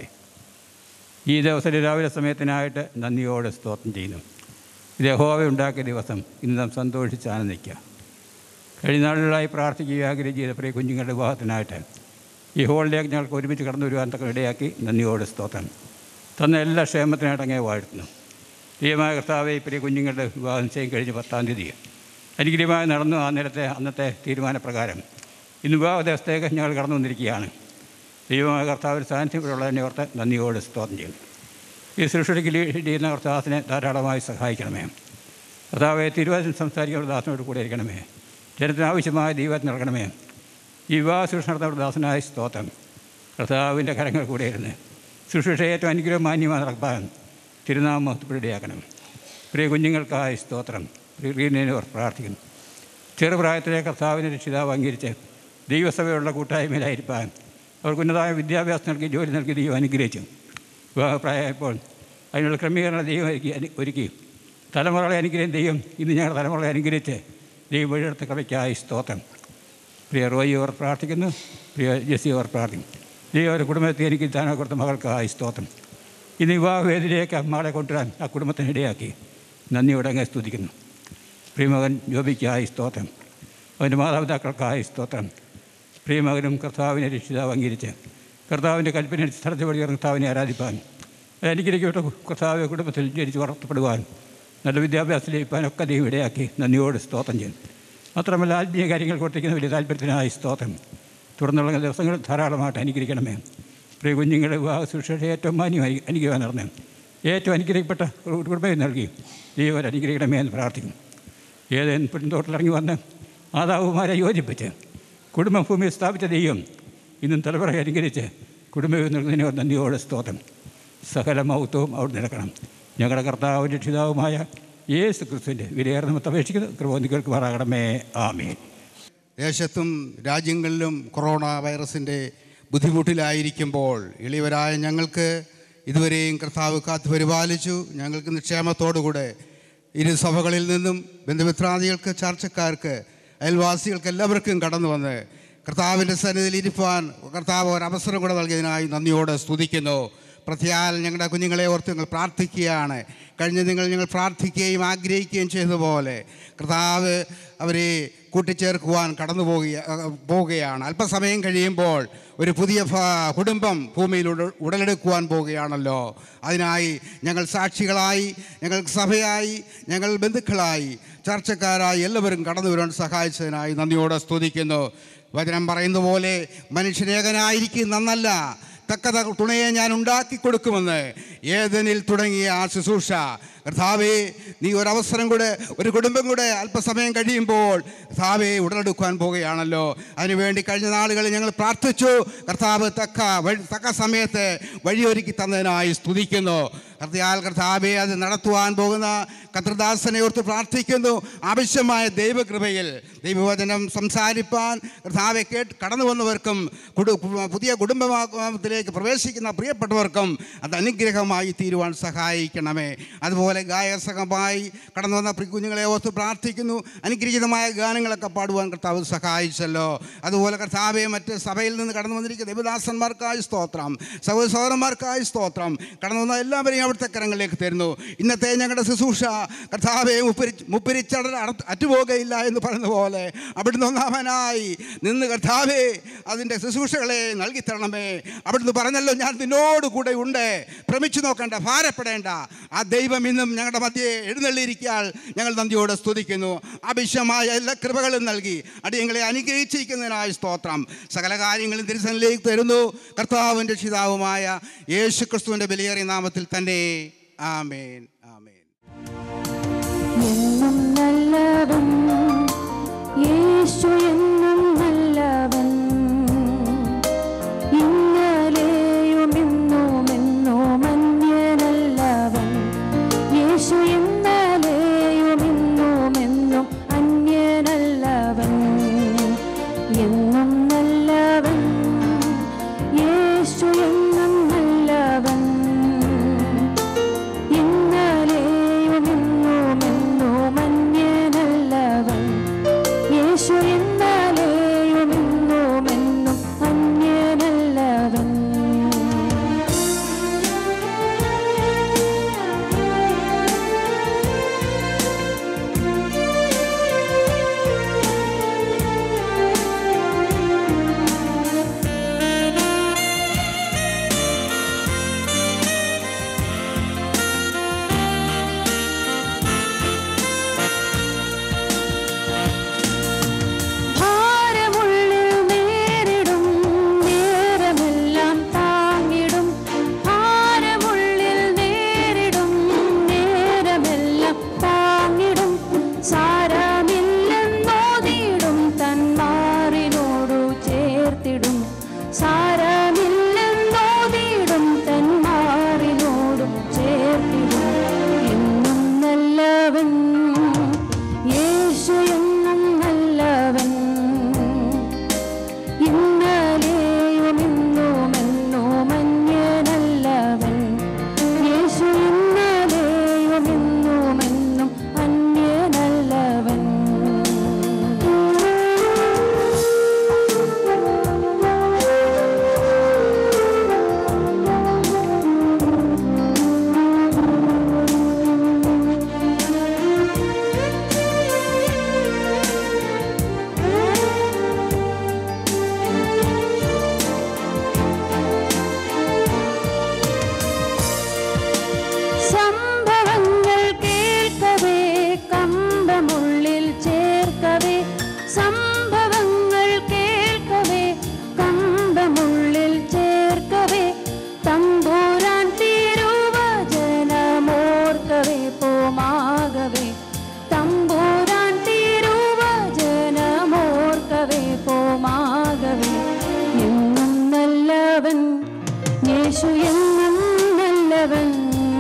I: ഈ ദിവസത്തെ രാവിലെ സമയത്തിനായിട്ട് നന്ദിയോടെ സ്തോത്രം ചെയ്യുന്നു ഇത് യഹോവ ഉണ്ടാക്കിയ ദിവസം ഇന്ന് നാം സന്തോഷിച്ച് ആനന്ദിക്കുക കഴിഞ്ഞ നാളുകളായി പ്രാർത്ഥിക്കുക ആഗ്രഹിച്ച് ചെയ്ത പ്രിയ കുഞ്ഞുങ്ങളുടെ വിവാഹത്തിനായിട്ട് ഈ ഹോളിലേക്ക് ഞങ്ങൾക്ക് ഒരുമിച്ച് കടന്നു വരുവാൻ തക്ക ഇടയാക്കി നന്ദിയോടെ സ്തോത്രം തന്ന എല്ലാ ക്ഷേമത്തിനായിട്ട് അങ്ങേ വാഴ്ത്തുന്നു പ്രിയമായ കർത്താവെ പ്രിയ കുഞ്ഞുങ്ങളുടെ വിവാഹ നിശ്ചയം കഴിഞ്ഞ് പത്താം തീയതി അനുഗ്രഹമായി നടന്നു ആ നേരത്തെ അന്നത്തെ തീരുമാനപ്രകാരം ഇന്ന് വിവാഹ ദിവസത്തേക്ക് ഞങ്ങൾ കടന്നു വന്നിരിക്കുകയാണ് ദൈവമായ കർത്താവിൻ്റെ സാന്നിധ്യം ഇവിടെയുള്ളതിനെ ഓർത്ത് നന്ദിയോട് സ്തോത്രം ചെയ്യുന്നു ഈ ശുശ്രൂഷയ്ക്ക് ലീഡ് ചെയ്യുന്ന കർത്താസിനെ ധാരാളമായി സഹായിക്കണമേ കർത്താവെ തിരുവാതിരം സംസാരിക്കുന്ന ദാസനോട് കൂടെ ഇരിക്കണമേ ജനത്തിന് ആവശ്യമായ ദൈവത്തിന് നൽകണമേ ഈ വിവാഹ ശുശ്രൂഷ നടത്തുന്ന ദാസനായ സ്തോത്രം കർത്താവിൻ്റെ കരങ്ങൾ കൂടെ ഇരുന്ന് ശുശ്രൂഷ ഏറ്റവും അനുഗ്രഹം മാന്യമായി നടത്താൻ തിരുനാമം മഹത്വപ്പെടുകയാക്കണം പ്രിയ കുഞ്ഞുങ്ങൾക്കായി സ്തോത്രം പ്രിയനോർ പ്രാർത്ഥിക്കുന്നു ചെറുപ്രായത്തിലെ കർത്താവിനെ രക്ഷിതാവ് അംഗീകരിച്ച് ദൈവസഭയുള്ള കൂട്ടായ്മയിലായിരിക്കാൻ അവർക്ക് ഉന്നതമായ വിദ്യാഭ്യാസം നൽകി ജോലി നൽകി ദൈവം അനുഗ്രഹിച്ചു വിവാഹപ്രായമായപ്പോൾ അതിനുള്ള ക്രമീകരണ ദൈവം ഒരുക്കി അനു- ഒരുക്കി തലമുറകളെ അനുഗ്രഹം ദൈവം ഇന്ന് ഞങ്ങളുടെ തലമുറകളെ അനുഗ്രഹിച്ച് ദൈവം വഴിയെടുത്ത കൃപയ്ക്കായി സ്തോത്രം പ്രിയ റോയി അവർ പ്രാർത്ഥിക്കുന്നു പ്രിയ ജെസ്സി അവർ പ്രാർത്ഥിക്കുന്നു ദൈവം ഒരു കുടുംബത്തെ എനിക്ക് താനെ കൊടുത്ത മകൾക്കായി സ്തോത്രം ഇന്ന് വിവാഹവേദിയിലേക്ക് മകളെ കൊണ്ടുവരാൻ ആ കുടുംബത്തിന് ഇടയാക്കി നന്ദിയോടെ അങ്ങ് സ്തുതിക്കുന്നു പ്രിയമകൻ ജോബിക്കായി സ്തോത്രം അവൻ്റെ മാതാപിതാക്കൾക്കായി സ്തോത്രം പ്രിയമകനും കർത്താവിനെ രക്ഷിതാവ് അംഗീകരിച്ച് കർത്താവിൻ്റെ കൽപ്പന സ്ഥലത്ത് വഴി കർത്താവിനെ ആരാധിപ്പാൻ അനുഗ്രഹിക്കപ്പെട്ട കർത്താവ് കുടുംബത്തിൽ ജനിച്ച് വളർത്തപ്പെടുവാൻ നല്ല വിദ്യാഭ്യാസം ലഭിക്കാനൊക്കെ ദൈവം ഇടയാക്കി നന്ദിയോട് സ്തോത്രം ചെയ്യുന്നു മാത്രമല്ല ആത്മീയ കാര്യങ്ങൾ കൊടുത്തിരിക്കുന്ന വലിയ താല്പര്യത്തിനായി സ്തോത്രം തുടർന്നുള്ള ദിവസങ്ങൾ ധാരാളമായിട്ട് അനുഗ്രഹിക്കണമേ പ്രിയ കുഞ്ഞുങ്ങളുടെ വിവാഹ ശുശ്രൂഷ ഏറ്റവും മാന്യമായി അനുഗ്രഹം നടന്നു ഏറ്റവും അനുഗ്രഹിക്കപ്പെട്ട ഒരു കുടുംബം നൽകി ദൈവം അനുഗ്രഹിക്കണമേ എന്ന് പ്രാർത്ഥിക്കുന്നു ഏതേൻ പെൺതോട്ടിലിറങ്ങി വന്ന് മാതാവുമാരെ യോജിപ്പിച്ച് കുടുംബഭൂമിയിൽ സ്ഥാപിച്ച ദൈവം ഇന്നും തലമുറ അനുകരിച്ച് കുടുംബം നൽകുന്നതിന് നന്ദിയോടെ സ്തോത്രം സകല മൗത്വവും അവിടെ നിരക്കണം ഞങ്ങളുടെ കർത്താവും രക്ഷിതാവുമായ യേശു ക്രിസ്തുവിൻ്റെ വിലയേറെ നിമിത്തം അപേക്ഷിക്കുന്നു കൃപ കേൾക്കുമാറാകണമേ ആമേൻ
J: ദേശത്തും രാജ്യങ്ങളിലും കൊറോണ വൈറസിൻ്റെ ബുദ്ധിമുട്ടിലായിരിക്കുമ്പോൾ എളിയവരായ ഞങ്ങൾക്ക് ഇതുവരെയും കർത്താവ് കാത്തു പരിപാലിച്ചു ഞങ്ങൾക്ക് നിക്ഷേമത്തോടുകൂടെ ഇരു സഭകളിൽ നിന്നും ബന്ധുമിത്രാദികൾക്ക് ചർച്ചക്കാർക്ക് അയൽവാസികൾക്ക് എല്ലാവർക്കും കടന്നു വന്ന് കർത്താവിൻ്റെ സന്നിധിയിൽ ഇരിപ്പാൻ കർത്താവ് ഒരവസരം കൂടെ നൽകിയതിനായി നന്ദിയോടെ സ്തുതിക്കുന്നു പ്രത്യാൽ ഞങ്ങളുടെ കുഞ്ഞുങ്ങളെ ഓർത്ത് ഞങ്ങൾ പ്രാർത്ഥിക്കുകയാണ് കഴിഞ്ഞ നിങ്ങൾ ഞങ്ങൾ പ്രാർത്ഥിക്കുകയും ആഗ്രഹിക്കുകയും ചെയ്തതുപോലെ കർത്താവ് അവരെ കൂട്ടിച്ചേർക്കുവാൻ കടന്നു പോകുക പോവുകയാണ് അല്പസമയം കഴിയുമ്പോൾ ഒരു പുതിയ ഫ- കുടുംബം ഭൂമിയിൽ ഉട- ഉടലെടുക്കുവാൻ പോവുകയാണല്ലോ അതിനായി ഞങ്ങൾ സാക്ഷികളായി ഞങ്ങൾ സഭയായി ഞങ്ങൾ ബന്ധുക്കളായി ചർച്ചക്കാരായി എല്ലാവരും കടന്നു വരുവാൻ സഹായിച്ചതിനായി നന്ദിയോടെ സ്തുതിക്കുന്നു വചനം പറയുന്ന പോലെ മനുഷ്യനേകനായിരിക്കും നന്നല്ല തക്ക തുണയെ ഞാൻ ഉണ്ടാക്കി കൊടുക്കുമെന്ന് ഏതനിൽ തുടങ്ങിയ ആ ശുശ്രൂഷ കർത്താവേ നീ ഒരവസരം കൂടെ ഒരു കുടുംബം കൂടെ അല്പസമയം കഴിയുമ്പോൾ കർത്താവെ ഉടലെടുക്കാൻ പോവുകയാണല്ലോ അതിനുവേണ്ടി കഴിഞ്ഞ നാളുകളിൽ ഞങ്ങൾ പ്രാർത്ഥിച്ചു കർത്താവ് തക്ക വഴി തക്ക സമയത്ത് വഴിയൊരുക്കി തന്നതിനായി സ്തുതിക്കുന്നു കർത്തിയാൽ കർത്താവെ അത് നടത്തുവാൻ പോകുന്ന കർത്തൃദാസനെ ഓർത്ത് പ്രാർത്ഥിക്കുന്നു ആവശ്യമായ ദൈവകൃപയിൽ ദൈവവചനം സംസാരിപ്പാൻ കർത്താവെ കേട്ട് കടന്നു വന്നവർക്കും കുടു പുതിയ കുടുംബത്തിലേക്ക് പ്രവേശിക്കുന്ന പ്രിയപ്പെട്ടവർക്കും അത് അനുഗ്രഹമായി തീരുവാൻ സഹായിക്കണമേ അതുപോലെ ഗായകസംഘമായി കടന്നു വന്ന പ്രി- കുഞ്ഞുങ്ങളെ ഓർത്ത് പ്രാർത്ഥിക്കുന്നു അനുഗ്രഹീതമായ ഗാനങ്ങളൊക്കെ പാടുവാൻ കർത്താവ് സഹായിച്ചല്ലോ അതുപോലെ കർത്താവെ മറ്റ് സഭയിൽ നിന്ന് കടന്നു വന്നിരിക്കുന്ന ദേവദാസന്മാർക്കായി സ്തോത്രം സഹോദര സഹോദരന്മാർക്കായി സ്തോത്രം കടന്നു വന്ന എല്ലാവരെയും അവിടുത്തെ കരങ്ങളിലേക്ക് തരുന്നു ഇന്നത്തെ ഞങ്ങളുടെ ശുശ്രൂഷ കർത്താവെ മുപ്പരി മുപ്പരിച്ചട അറ്റുപോകയില്ല എന്ന് പറയുന്ന പോലെ അവിടുന്ന് ഒന്നാമനായി നിന്ന് കർത്താവെ അതിൻ്റെ ശുശ്രൂഷകളെ നൽകി തരണമേ അവിടുന്ന് പറഞ്ഞല്ലോ ഞാൻ നിന്നോട് കൂടെ ഉണ്ട് ഭ്രമിച്ചു നോക്കേണ്ട ഭാരപ്പെടേണ്ട ആ ദൈവം ഇന്നും ഞങ്ങളുടെ മധ്യേ എഴുന്നള്ളിയിരിക്കാൻ ഞങ്ങൾ നന്ദിയോടെ സ്തുതിക്കുന്നു ആവശ്യമായ എല്ലാ കൃപകളും നൽകി അടിയങ്ങളെ അനുഗ്രഹിച്ചിരിക്കുന്നതിനായ സ്തോത്രം സകല കാര്യങ്ങളും തിരുസനിലേക്ക് തരുന്നു കർത്താവിൻ്റെ രക്ഷിതാവുമായ യേശു ക്രിസ്തുവിൻ്റെ ബലിയേറിയ നാമത്തിൽ തന്നെ ആമേൻ ആമേൻ
K: എന്നും നല്ലവൻ യേശു എന്നും നല്ലവൻ ഇന്നലെയും ഇന്നും എന്നും അന്യനല്ലവൻ യേശു ഇന്നലെയും ഇന്നും എന്നും അന്യനല്ലവൻ എന്നും നല്ലവൻ യേശു എന്നും നല്ലവൻ ഇന്നലെയും ഇന്നും എന്നും അന്യനല്ലവൻ യേശു ഇന്നലെയും ഇന്നും എന്നും അന്യനല്ലവൻ സംഭവങ്ങൾ കേൾക്കവേ കമ്പമുള്ളിൽ ചേർക്കവേ തമ്പൂരാൻ തിരുവചനമോർക്കവേ പോമാകവേ തമ്പൂരാൻ തിരുവചനമോർക്കവേ പോമാകവേ എന്നും നല്ലവൻ യേശു എന്നും നല്ലവൻ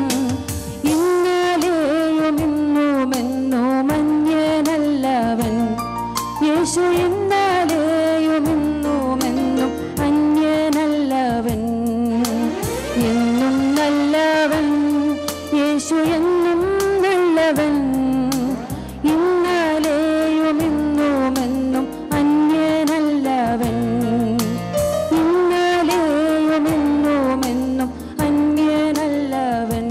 K: ഇന്നലെയും ഇന്നുമെന്നും അന്യനല്ലവൻ യേശു ഇന്നലെയും ഇന്നുമെന്നും അന്യനല്ലവൻ എന്നും നല്ലവൻ യേശു എന്നും നല്ലവൻ ഇന്നലെയും ഇന്നുമെന്നും അന്യനല്ലവൻ ഇന്നലെയും ഇന്നുമെന്നും അന്യനല്ലവൻ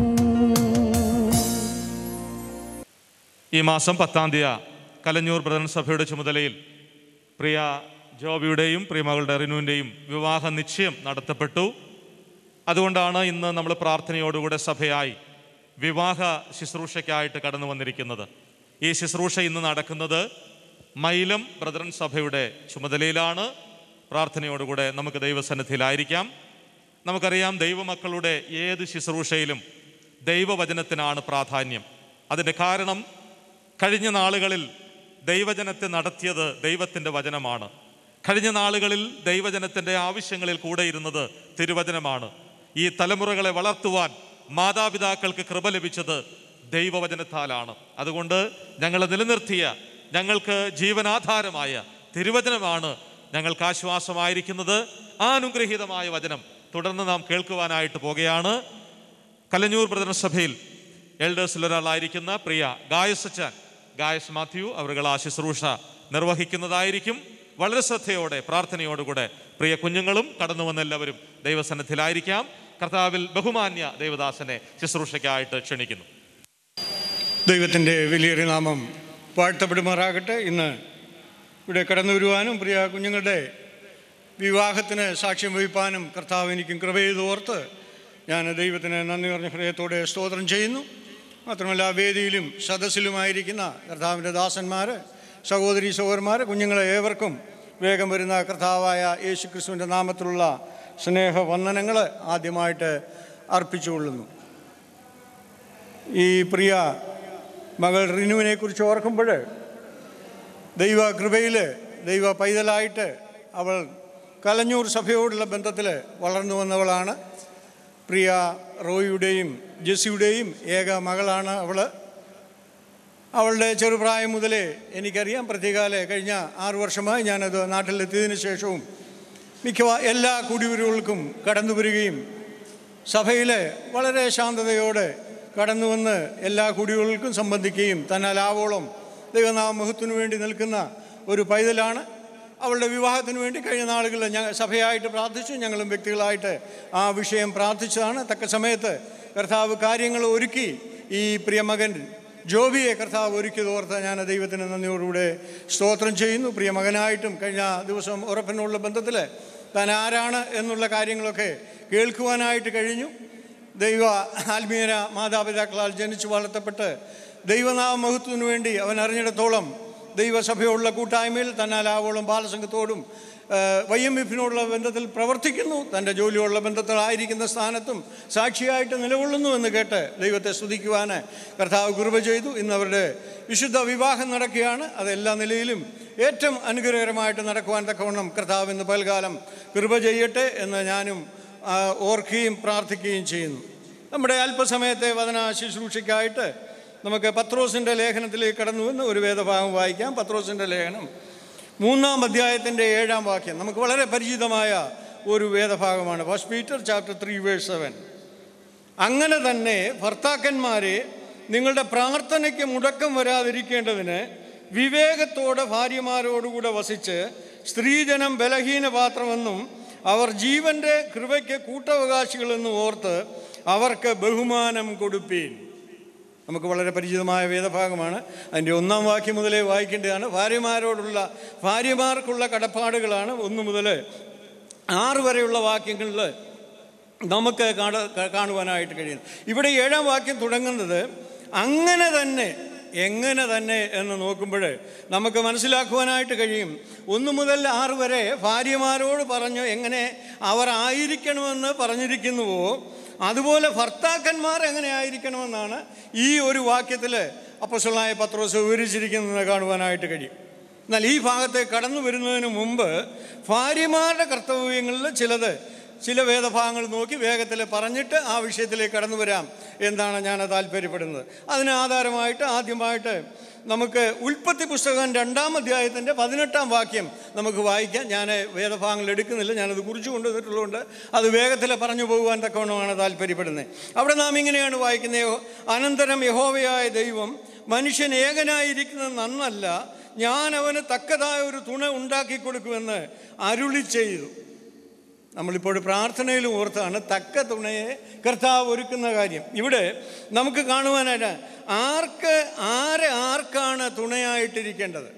F: ഈ മാസം പത്താം തീയതി കലഞ്ഞൂർ ബ്രദൻ സഭയുടെ ചുമതലയിൽ പ്രിയ ജോബിയുടെയും പ്രിയമകളുടെ റിനുവിൻ്റെയും വിവാഹ നിശ്ചയം നടത്തപ്പെട്ടു അതുകൊണ്ടാണ് ഇന്ന് നമ്മൾ പ്രാർത്ഥനയോടുകൂടെ സഭയായി വിവാഹ ശുശ്രൂഷയ്ക്കായിട്ട് കടന്നു വന്നിരിക്കുന്നത് ഈ ശുശ്രൂഷ ഇന്ന് നടക്കുന്നത് മൈലം ബ്രദറൻ സഭയുടെ ചുമതലയിലാണ് പ്രാർത്ഥനയോടുകൂടെ നമുക്ക് ദൈവസന്നിധിയിലായിരിക്കാം നമുക്കറിയാം ദൈവമക്കളുടെ ഏത് ശുശ്രൂഷയിലും ദൈവവചനത്തിനാണ് പ്രാധാന്യം അതിൻ്റെ കാരണം കഴിഞ്ഞ നാളുകളിൽ ദൈവജനത്തെ നടത്തിയത് ദൈവത്തിൻ്റെ വചനമാണ് കഴിഞ്ഞ നാളുകളിൽ ദൈവജനത്തിൻ്റെ ആവശ്യങ്ങളിൽ കൂടെ ഇരുന്നത് തിരുവചനമാണ് ഈ തലമുറകളെ വളർത്തുവാൻ മാതാപിതാക്കൾക്ക് കൃപ ലഭിച്ചത് ദൈവവചനത്താലാണ് അതുകൊണ്ട് ഞങ്ങൾ നിലനിർത്തിയ ഞങ്ങൾക്ക് ജീവനാധാരമായ തിരുവചനമാണ് ഞങ്ങൾക്ക് ആശ്വാസമായിരിക്കുന്നത് ആ അനുഗ്രഹീതമായ വചനം തുടർന്ന് നാം കേൾക്കുവാനായിട്ട് പോകുകയാണ് കലഞ്ഞൂർ ബ്രദർ സഭയിൽ എൽഡേഴ്സിൽ ഒരാളായിരിക്കുന്ന പ്രിയ ഗായസച്ചാൻ ഗായസ് മാത്യു അവരുകൾ ആ ശുശ്രൂഷ നിർവഹിക്കുന്നതായിരിക്കും വളരെ ശ്രദ്ധയോടെ പ്രാർത്ഥനയോടുകൂടെ പ്രിയ കുഞ്ഞുങ്ങളും കടന്നു വന്ന എല്ലാവരും ദൈവസന്നിധിയിലായിരിക്കാം കർത്താവിൽ ബഹുമാന്യ ദൈവദാസനെ ശുശ്രൂഷയ്ക്കായിട്ട് ക്ഷണിക്കുന്നു
L: ദൈവത്തിൻ്റെ വലിയൊരു നാമം വാഴ്ത്തപ്പെടുമാറാകട്ടെ ഇന്ന് ഇവിടെ കടന്നു വരുവാനും പ്രിയ കുഞ്ഞുങ്ങളുടെ വിവാഹത്തിന് സാക്ഷ്യം വഹിപ്പാനും കർത്താവ് എനിക്കും കൃപ ചെയ്ത് ഓർത്ത് ഞാൻ ദൈവത്തിന് നന്ദി പറഞ്ഞ ഹൃദയത്തോടെ സ്തോത്രം ചെയ്യുന്നു മാത്രമല്ല വേദിയിലും സദസ്സിലുമായിരിക്കുന്ന കർത്താവിൻ്റെ ദാസന്മാർ സഹോദരി സഹോദരന്മാർ കുഞ്ഞുങ്ങളെ ഏവർക്കും വേഗം വരുന്ന കർത്താവായ യേശു ക്രിസ്തുവിൻ്റെ നാമത്തിലുള്ള സ്നേഹവന്ദനങ്ങൾ ആദ്യമായിട്ട് അർപ്പിച്ചുകൊള്ളുന്നു ഈ പ്രിയ മകൾ റിനുവിനെ കുറിച്ച് ഓർക്കുമ്പോൾ ദൈവ കൃപയിൽ ദൈവ പൈതലായിട്ട് അവൾ കലഞ്ഞൂർ സഭയോടുള്ള ബന്ധത്തിൽ വളർന്നു വന്നവളാണ് പ്രിയ റോയിയുടെയും ജെസ്സിയുടെയും ഏക മകളാണ് അവൾ അവളുടെ ചെറുപ്രായം മുതലേ എനിക്കറിയാം പ്രത്യേകാല കഴിഞ്ഞ ആറു വർഷമായി ഞാനത് നാട്ടിലെത്തിയതിന് ശേഷവും മിക്കവാ എല്ലാ കുടിവരുകൾക്കും കടന്നു വരികയും സഭയിൽ വളരെ ശാന്തതയോടെ കടന്നു വന്ന് എല്ലാ കുടികൾക്കും സംബന്ധിക്കുകയും തന്നാൽ ആവോളം ദൈവനാമഹത്വത്തിനു വേണ്ടി നിൽക്കുന്ന ഒരു പൈതലാണ് അവളുടെ വിവാഹത്തിന് വേണ്ടി കഴിഞ്ഞ നാളുകളിൽ ഞങ്ങൾ സഭയായിട്ട് പ്രാർത്ഥിച്ചു ഞങ്ങളും വ്യക്തികളായിട്ട് ആ വിഷയം പ്രാർത്ഥിച്ചതാണ് തക്ക സമയത്ത് കർത്താവ് കാര്യങ്ങൾ ഒരുക്കി ഈ പ്രിയമകൻ ജോബിയെ കർത്താവ് ഒരുക്കിയത് ഓർത്ത് ഞാൻ ദൈവത്തിന് നന്ദിയോടുകൂടെ സ്തോത്രം ചെയ്യുന്നു പ്രിയമകനായിട്ടും കഴിഞ്ഞ ദിവസം ഉറപ്പിനുള്ള ബന്ധത്തിൽ താൻ ആരാണ് എന്നുള്ള കാര്യങ്ങളൊക്കെ കേൾക്കുവാനായിട്ട് കഴിഞ്ഞു ദൈവ ആത്മീയര മാതാപിതാക്കളാൽ ജനിച്ചു വളർത്തപ്പെട്ട് ദൈവനാമഹത്വത്തിനു വേണ്ടി അവൻ അറിഞ്ഞിടത്തോളം ദൈവസഭയോടുള്ള കൂട്ടായ്മയിൽ തന്നാലാവോളം ബാലസംഘത്തോടും വൈ എം എഫിനോടുള്ള ബന്ധത്തിൽ പ്രവർത്തിക്കുന്നു തൻ്റെ ജോലിയോടുള്ള ബന്ധത്തിലായിരിക്കുന്ന സ്ഥാനത്തും സാക്ഷിയായിട്ട് നിലകൊള്ളുന്നു എന്ന് കേട്ട് ദൈവത്തെ സ്തുതിക്കുവാൻ കർത്താവ് കൃപ ചെയ്തു ഇന്ന് അവരുടെ വിശുദ്ധ വിവാഹം നടക്കുകയാണ് അത് എല്ലാ നിലയിലും ഏറ്റവും അനുഗ്രഹകരമായിട്ട് നടക്കുവാൻ തക്കവണ്ണം കർത്താവ് ഇന്ന് പൽകാലം കൃപ ചെയ്യട്ടെ എന്ന് ഞാനും ആ, ഓർക്കുകയും പ്രാർത്ഥിക്കുകയും ചെയ്യുന്നു നമ്മുടെ അല്പസമയത്തെ വചന ശുശ്രൂഷയ്ക്കായിട്ട് നമുക്ക് പത്രോസിൻ്റെ ലേഖനത്തിലേക്ക് കടന്നു വന്ന് ഒരു വേദഭാഗം വായിക്കാം പത്രോസിൻ്റെ ലേഖനം മൂന്നാം അധ്യായത്തിൻ്റെ ഏഴാം വാക്യം നമുക്ക് വളരെ പരിചിതമായ ഒരു വേദഭാഗമാണ് first Peter chapter three verse seven അങ്ങനെ തന്നെ ഭർത്താക്കന്മാരെ നിങ്ങളുടെ പ്രാർത്ഥനയ്ക്ക് മുടക്കം വരാതിരിക്കേണ്ടതിന് വിവേകത്തോടെ ഭാര്യമാരോടുകൂടെ വസിച്ച് സ്ത്രീജനം ബലഹീന പാത്രമെന്നും അവർ ജീവന്റെ കൃപയ്ക്ക് കൂട്ടവകാശികളെന്നും ഓർത്ത് അവർക്ക് ബഹുമാനം കൊടുപ്പീൻ നമുക്ക് വളരെ പരിചിതമായ വേദഭാഗമാണ് അതിൻ്റെ ഒന്നാം വാക്യം മുതലേ വായിക്കേണ്ടതാണ് ഭാര്യമാരോടുള്ള ഭാര്യമാർക്കുള്ള കടപ്പാടുകളാണ് ഒന്ന് മുതൽ ആറ് വരെയുള്ള വാക്യങ്ങളിൽ നമുക്ക് കാണ കാണുവാനായിട്ട് കഴിയുന്നു ഇവിടെ ഏഴാം വാക്യം തുടങ്ങുന്നത് അങ്ങനെ തന്നെ എങ്ങനെ തന്നെ എന്ന് നോക്കുമ്പോൾ നമുക്ക് മനസ്സിലാക്കുവാനായിട്ട് കഴിയും ഒന്ന് മുതൽ ആറ് വരെ ഭാര്യമാരോട് പറഞ്ഞു എങ്ങനെ അവർ ആയിരിക്കണമെന്ന് പറഞ്ഞിരിക്കുന്നുവോ അതുപോലെ ഭർത്താക്കന്മാർ എങ്ങനെ ആയിരിക്കണമെന്നാണ് ഈ ഒരു വാക്യത്തിൽ അപ്പസ്വലായ പത്രോസ് വിവരിച്ചിരിക്കുന്നത് കാണുവാനായിട്ട് കഴിയും എന്നാൽ ഈ ഭാഗത്തെ കടന്നു വരുന്നതിന് മുമ്പ് ഭാര്യമാരുടെ കർത്തവ്യങ്ങളിൽ ചിലത് ചില വേദഭാഗങ്ങൾ നോക്കി വേഗത്തിൽ പറഞ്ഞിട്ട് ആ വിഷയത്തിലേക്ക് കടന്നു വരാം എന്നാണ് ഞാൻ താല്പര്യപ്പെടുന്നത് അതിന് ആധാരമായിട്ട് ആദ്യമായിട്ട് നമുക്ക് ഉൽപ്പത്തി പുസ്തകം രണ്ടാം അധ്യായത്തിൻ്റെ പതിനെട്ടാം വാക്യം നമുക്ക് വായിക്കാം ഞാൻ വേദഭാഗങ്ങൾ എടുക്കുന്നില്ല ഞാനത് കുറിച്ച് കൊണ്ടുവന്നിട്ടുള്ളതുകൊണ്ട് അത് വേഗത്തിൽ പറഞ്ഞു പോകുവാൻ തക്കവണ്ണമാണ് താല്പര്യപ്പെടുന്നത് അവിടെ നാം ഇങ്ങനെയാണ് വായിക്കുന്നത് യഹോ- അനന്തരം യഹോവയായ ദൈവം മനുഷ്യൻ ഏകനായിരിക്കുന്നത് നന്നല്ല ഞാൻ അവന് തക്കതായ ഒരു തുണ ഉണ്ടാക്കി കൊടുക്കുമെന്ന് അരുളി ചെയ്തു നമ്മളിപ്പോൾ പ്രാർത്ഥനയിലും ഓർത്താണ് തക്ക തുണയെ കർത്താവ് ഒരുക്കുന്ന കാര്യം ഇവിടെ നമുക്ക് കാണുവാനായിട്ട് ആർക്ക് ആരെ ആർക്കാണ് തുണയായിട്ടിരിക്കേണ്ടത്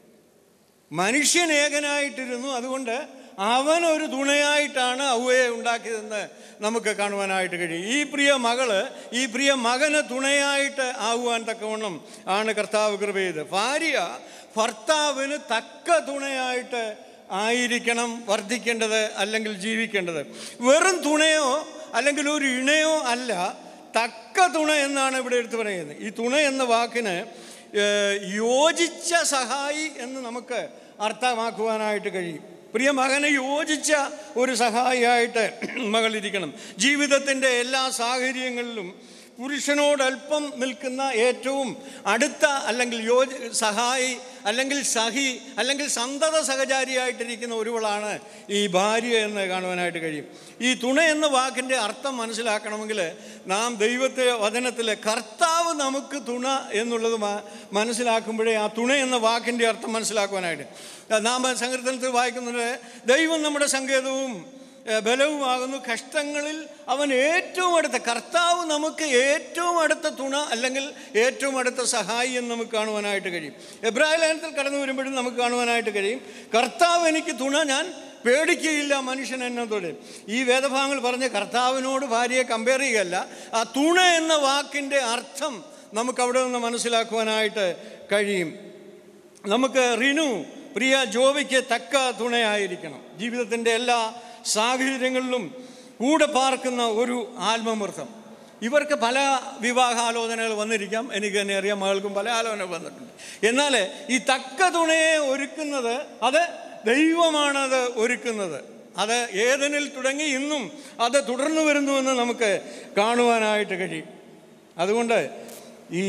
L: മനുഷ്യൻ ഏകനായിട്ടിരുന്നു അതുകൊണ്ട് അവൻ ഒരു തുണയായിട്ടാണ് ഔവയെ ഉണ്ടാക്കിയതെന്ന് നമുക്ക് കാണുവാനായിട്ട് കഴിയും ഈ പ്രിയ മകള് ഈ പ്രിയ മകന് തുണയായിട്ട് ആവുവാൻ തക്കവണ്ണം ആണ് കർത്താവ് കൃപ ചെയ്ത് ഭാര്യ ഭർത്താവിന് തക്ക തുണയായിട്ട് ആയിരിക്കണം വർദ്ധിക്കേണ്ടത് അല്ലെങ്കിൽ ജീവിക്കേണ്ടത് വെറും തുണയോ അല്ലെങ്കിൽ ഒരു ഇണയോ അല്ല തക്ക തുണ എന്നാണ് ഇവിടെ എടുത്തു പറയുന്നത് ഈ തുണ എന്ന വാക്കിന് ഏഹ്, യോജിച്ച സഹായി എന്ന് നമുക്ക് അർത്ഥമാക്കുവാനായിട്ട് കഴിയും പ്രിയ മകന് യോജിച്ച ഒരു സഹായിയായിട്ട് മകളിരിക്കണം ജീവിതത്തിൻ്റെ എല്ലാ സാഹചര്യങ്ങളിലും പുരുഷനോടൽപ്പം നിൽക്കുന്ന ഏറ്റവും അടുത്ത അല്ലെങ്കിൽ യോജി സഹായി അല്ലെങ്കിൽ സഹി അല്ലെങ്കിൽ സന്തത സഹചാരിയായിട്ടിരിക്കുന്ന ഒരുവളാണ് ഈ ഭാര്യ എന്ന് കാണുവാനായിട്ട് കഴിയും ഈ തുണ എന്ന വാക്കിൻ്റെ അർത്ഥം മനസ്സിലാക്കണമെങ്കിൽ നാം ദൈവത്തെ വചനത്തിൽ കർത്താവ് നമുക്ക് തുണ എന്നുള്ളത് മ- മനസ്സിലാക്കുമ്പോഴേ ആ തുണ എന്ന വാക്കിൻ്റെ അർത്ഥം മനസ്സിലാക്കുവാനായിട്ട് നാം സങ്കീർത്തനത്തിൽ വായിക്കുന്നത് ദൈവം നമ്മുടെ സങ്കേതവും ഏ, ബലവുമാകുന്നു കഷ്ടങ്ങളിൽ അവൻ ഏറ്റവും അടുത്ത കർത്താവ് നമുക്ക് ഏറ്റവും അടുത്ത തുണ അല്ലെങ്കിൽ ഏറ്റവും അടുത്ത സഹായി എന്ന് നമുക്ക് കാണുവാനായിട്ട് കഴിയും എബ്രാഹിം ലേഖനത്തിൽ കടന്നു വരുമ്പോഴും നമുക്ക് കാണുവാനായിട്ട് കഴിയും കർത്താവ് എനിക്ക് തുണ ഞാൻ പേടിക്കുകയില്ല മനുഷ്യൻ എന്നതോടെ ഈ വേദഭാഗങ്ങൾ പറഞ്ഞ് കർത്താവിനോട് ഭാര്യയെ കമ്പയർ ചെയ്യുകയല്ല ആ തുണ എന്ന വാക്കിൻ്റെ അർത്ഥം നമുക്ക് അവിടെ നിന്ന് മനസ്സിലാക്കുവാനായിട്ട് കഴിയും നമുക്ക് റിനു പ്രിയ ജോബിക്ക് തക്ക തുണയായിരിക്കണം ജീവിതത്തിൻ്റെ എല്ലാ സാഹചര്യങ്ങളിലും കൂടെ പാർക്കുന്ന ഒരു ആത്മമൃത്തം ഇവർക്ക് പല വിവാഹാലോചനകൾ വന്നിരിക്കാം എനിക്ക് തന്നെ അറിയാം മകൾക്കും പല ആലോചന വന്നിട്ടുണ്ട് എന്നാൽ ഈ തക്ക തുണയെ ഒരുക്കുന്നത് അത് ദൈവമാണത് ഒരുക്കുന്നത് അത് ഏതനിൽ തുടങ്ങി ഇന്നും അത് തുടർന്നു വരുന്നുവെന്ന് നമുക്ക് കാണുവാനായിട്ട് കഴിയും അതുകൊണ്ട് ഈ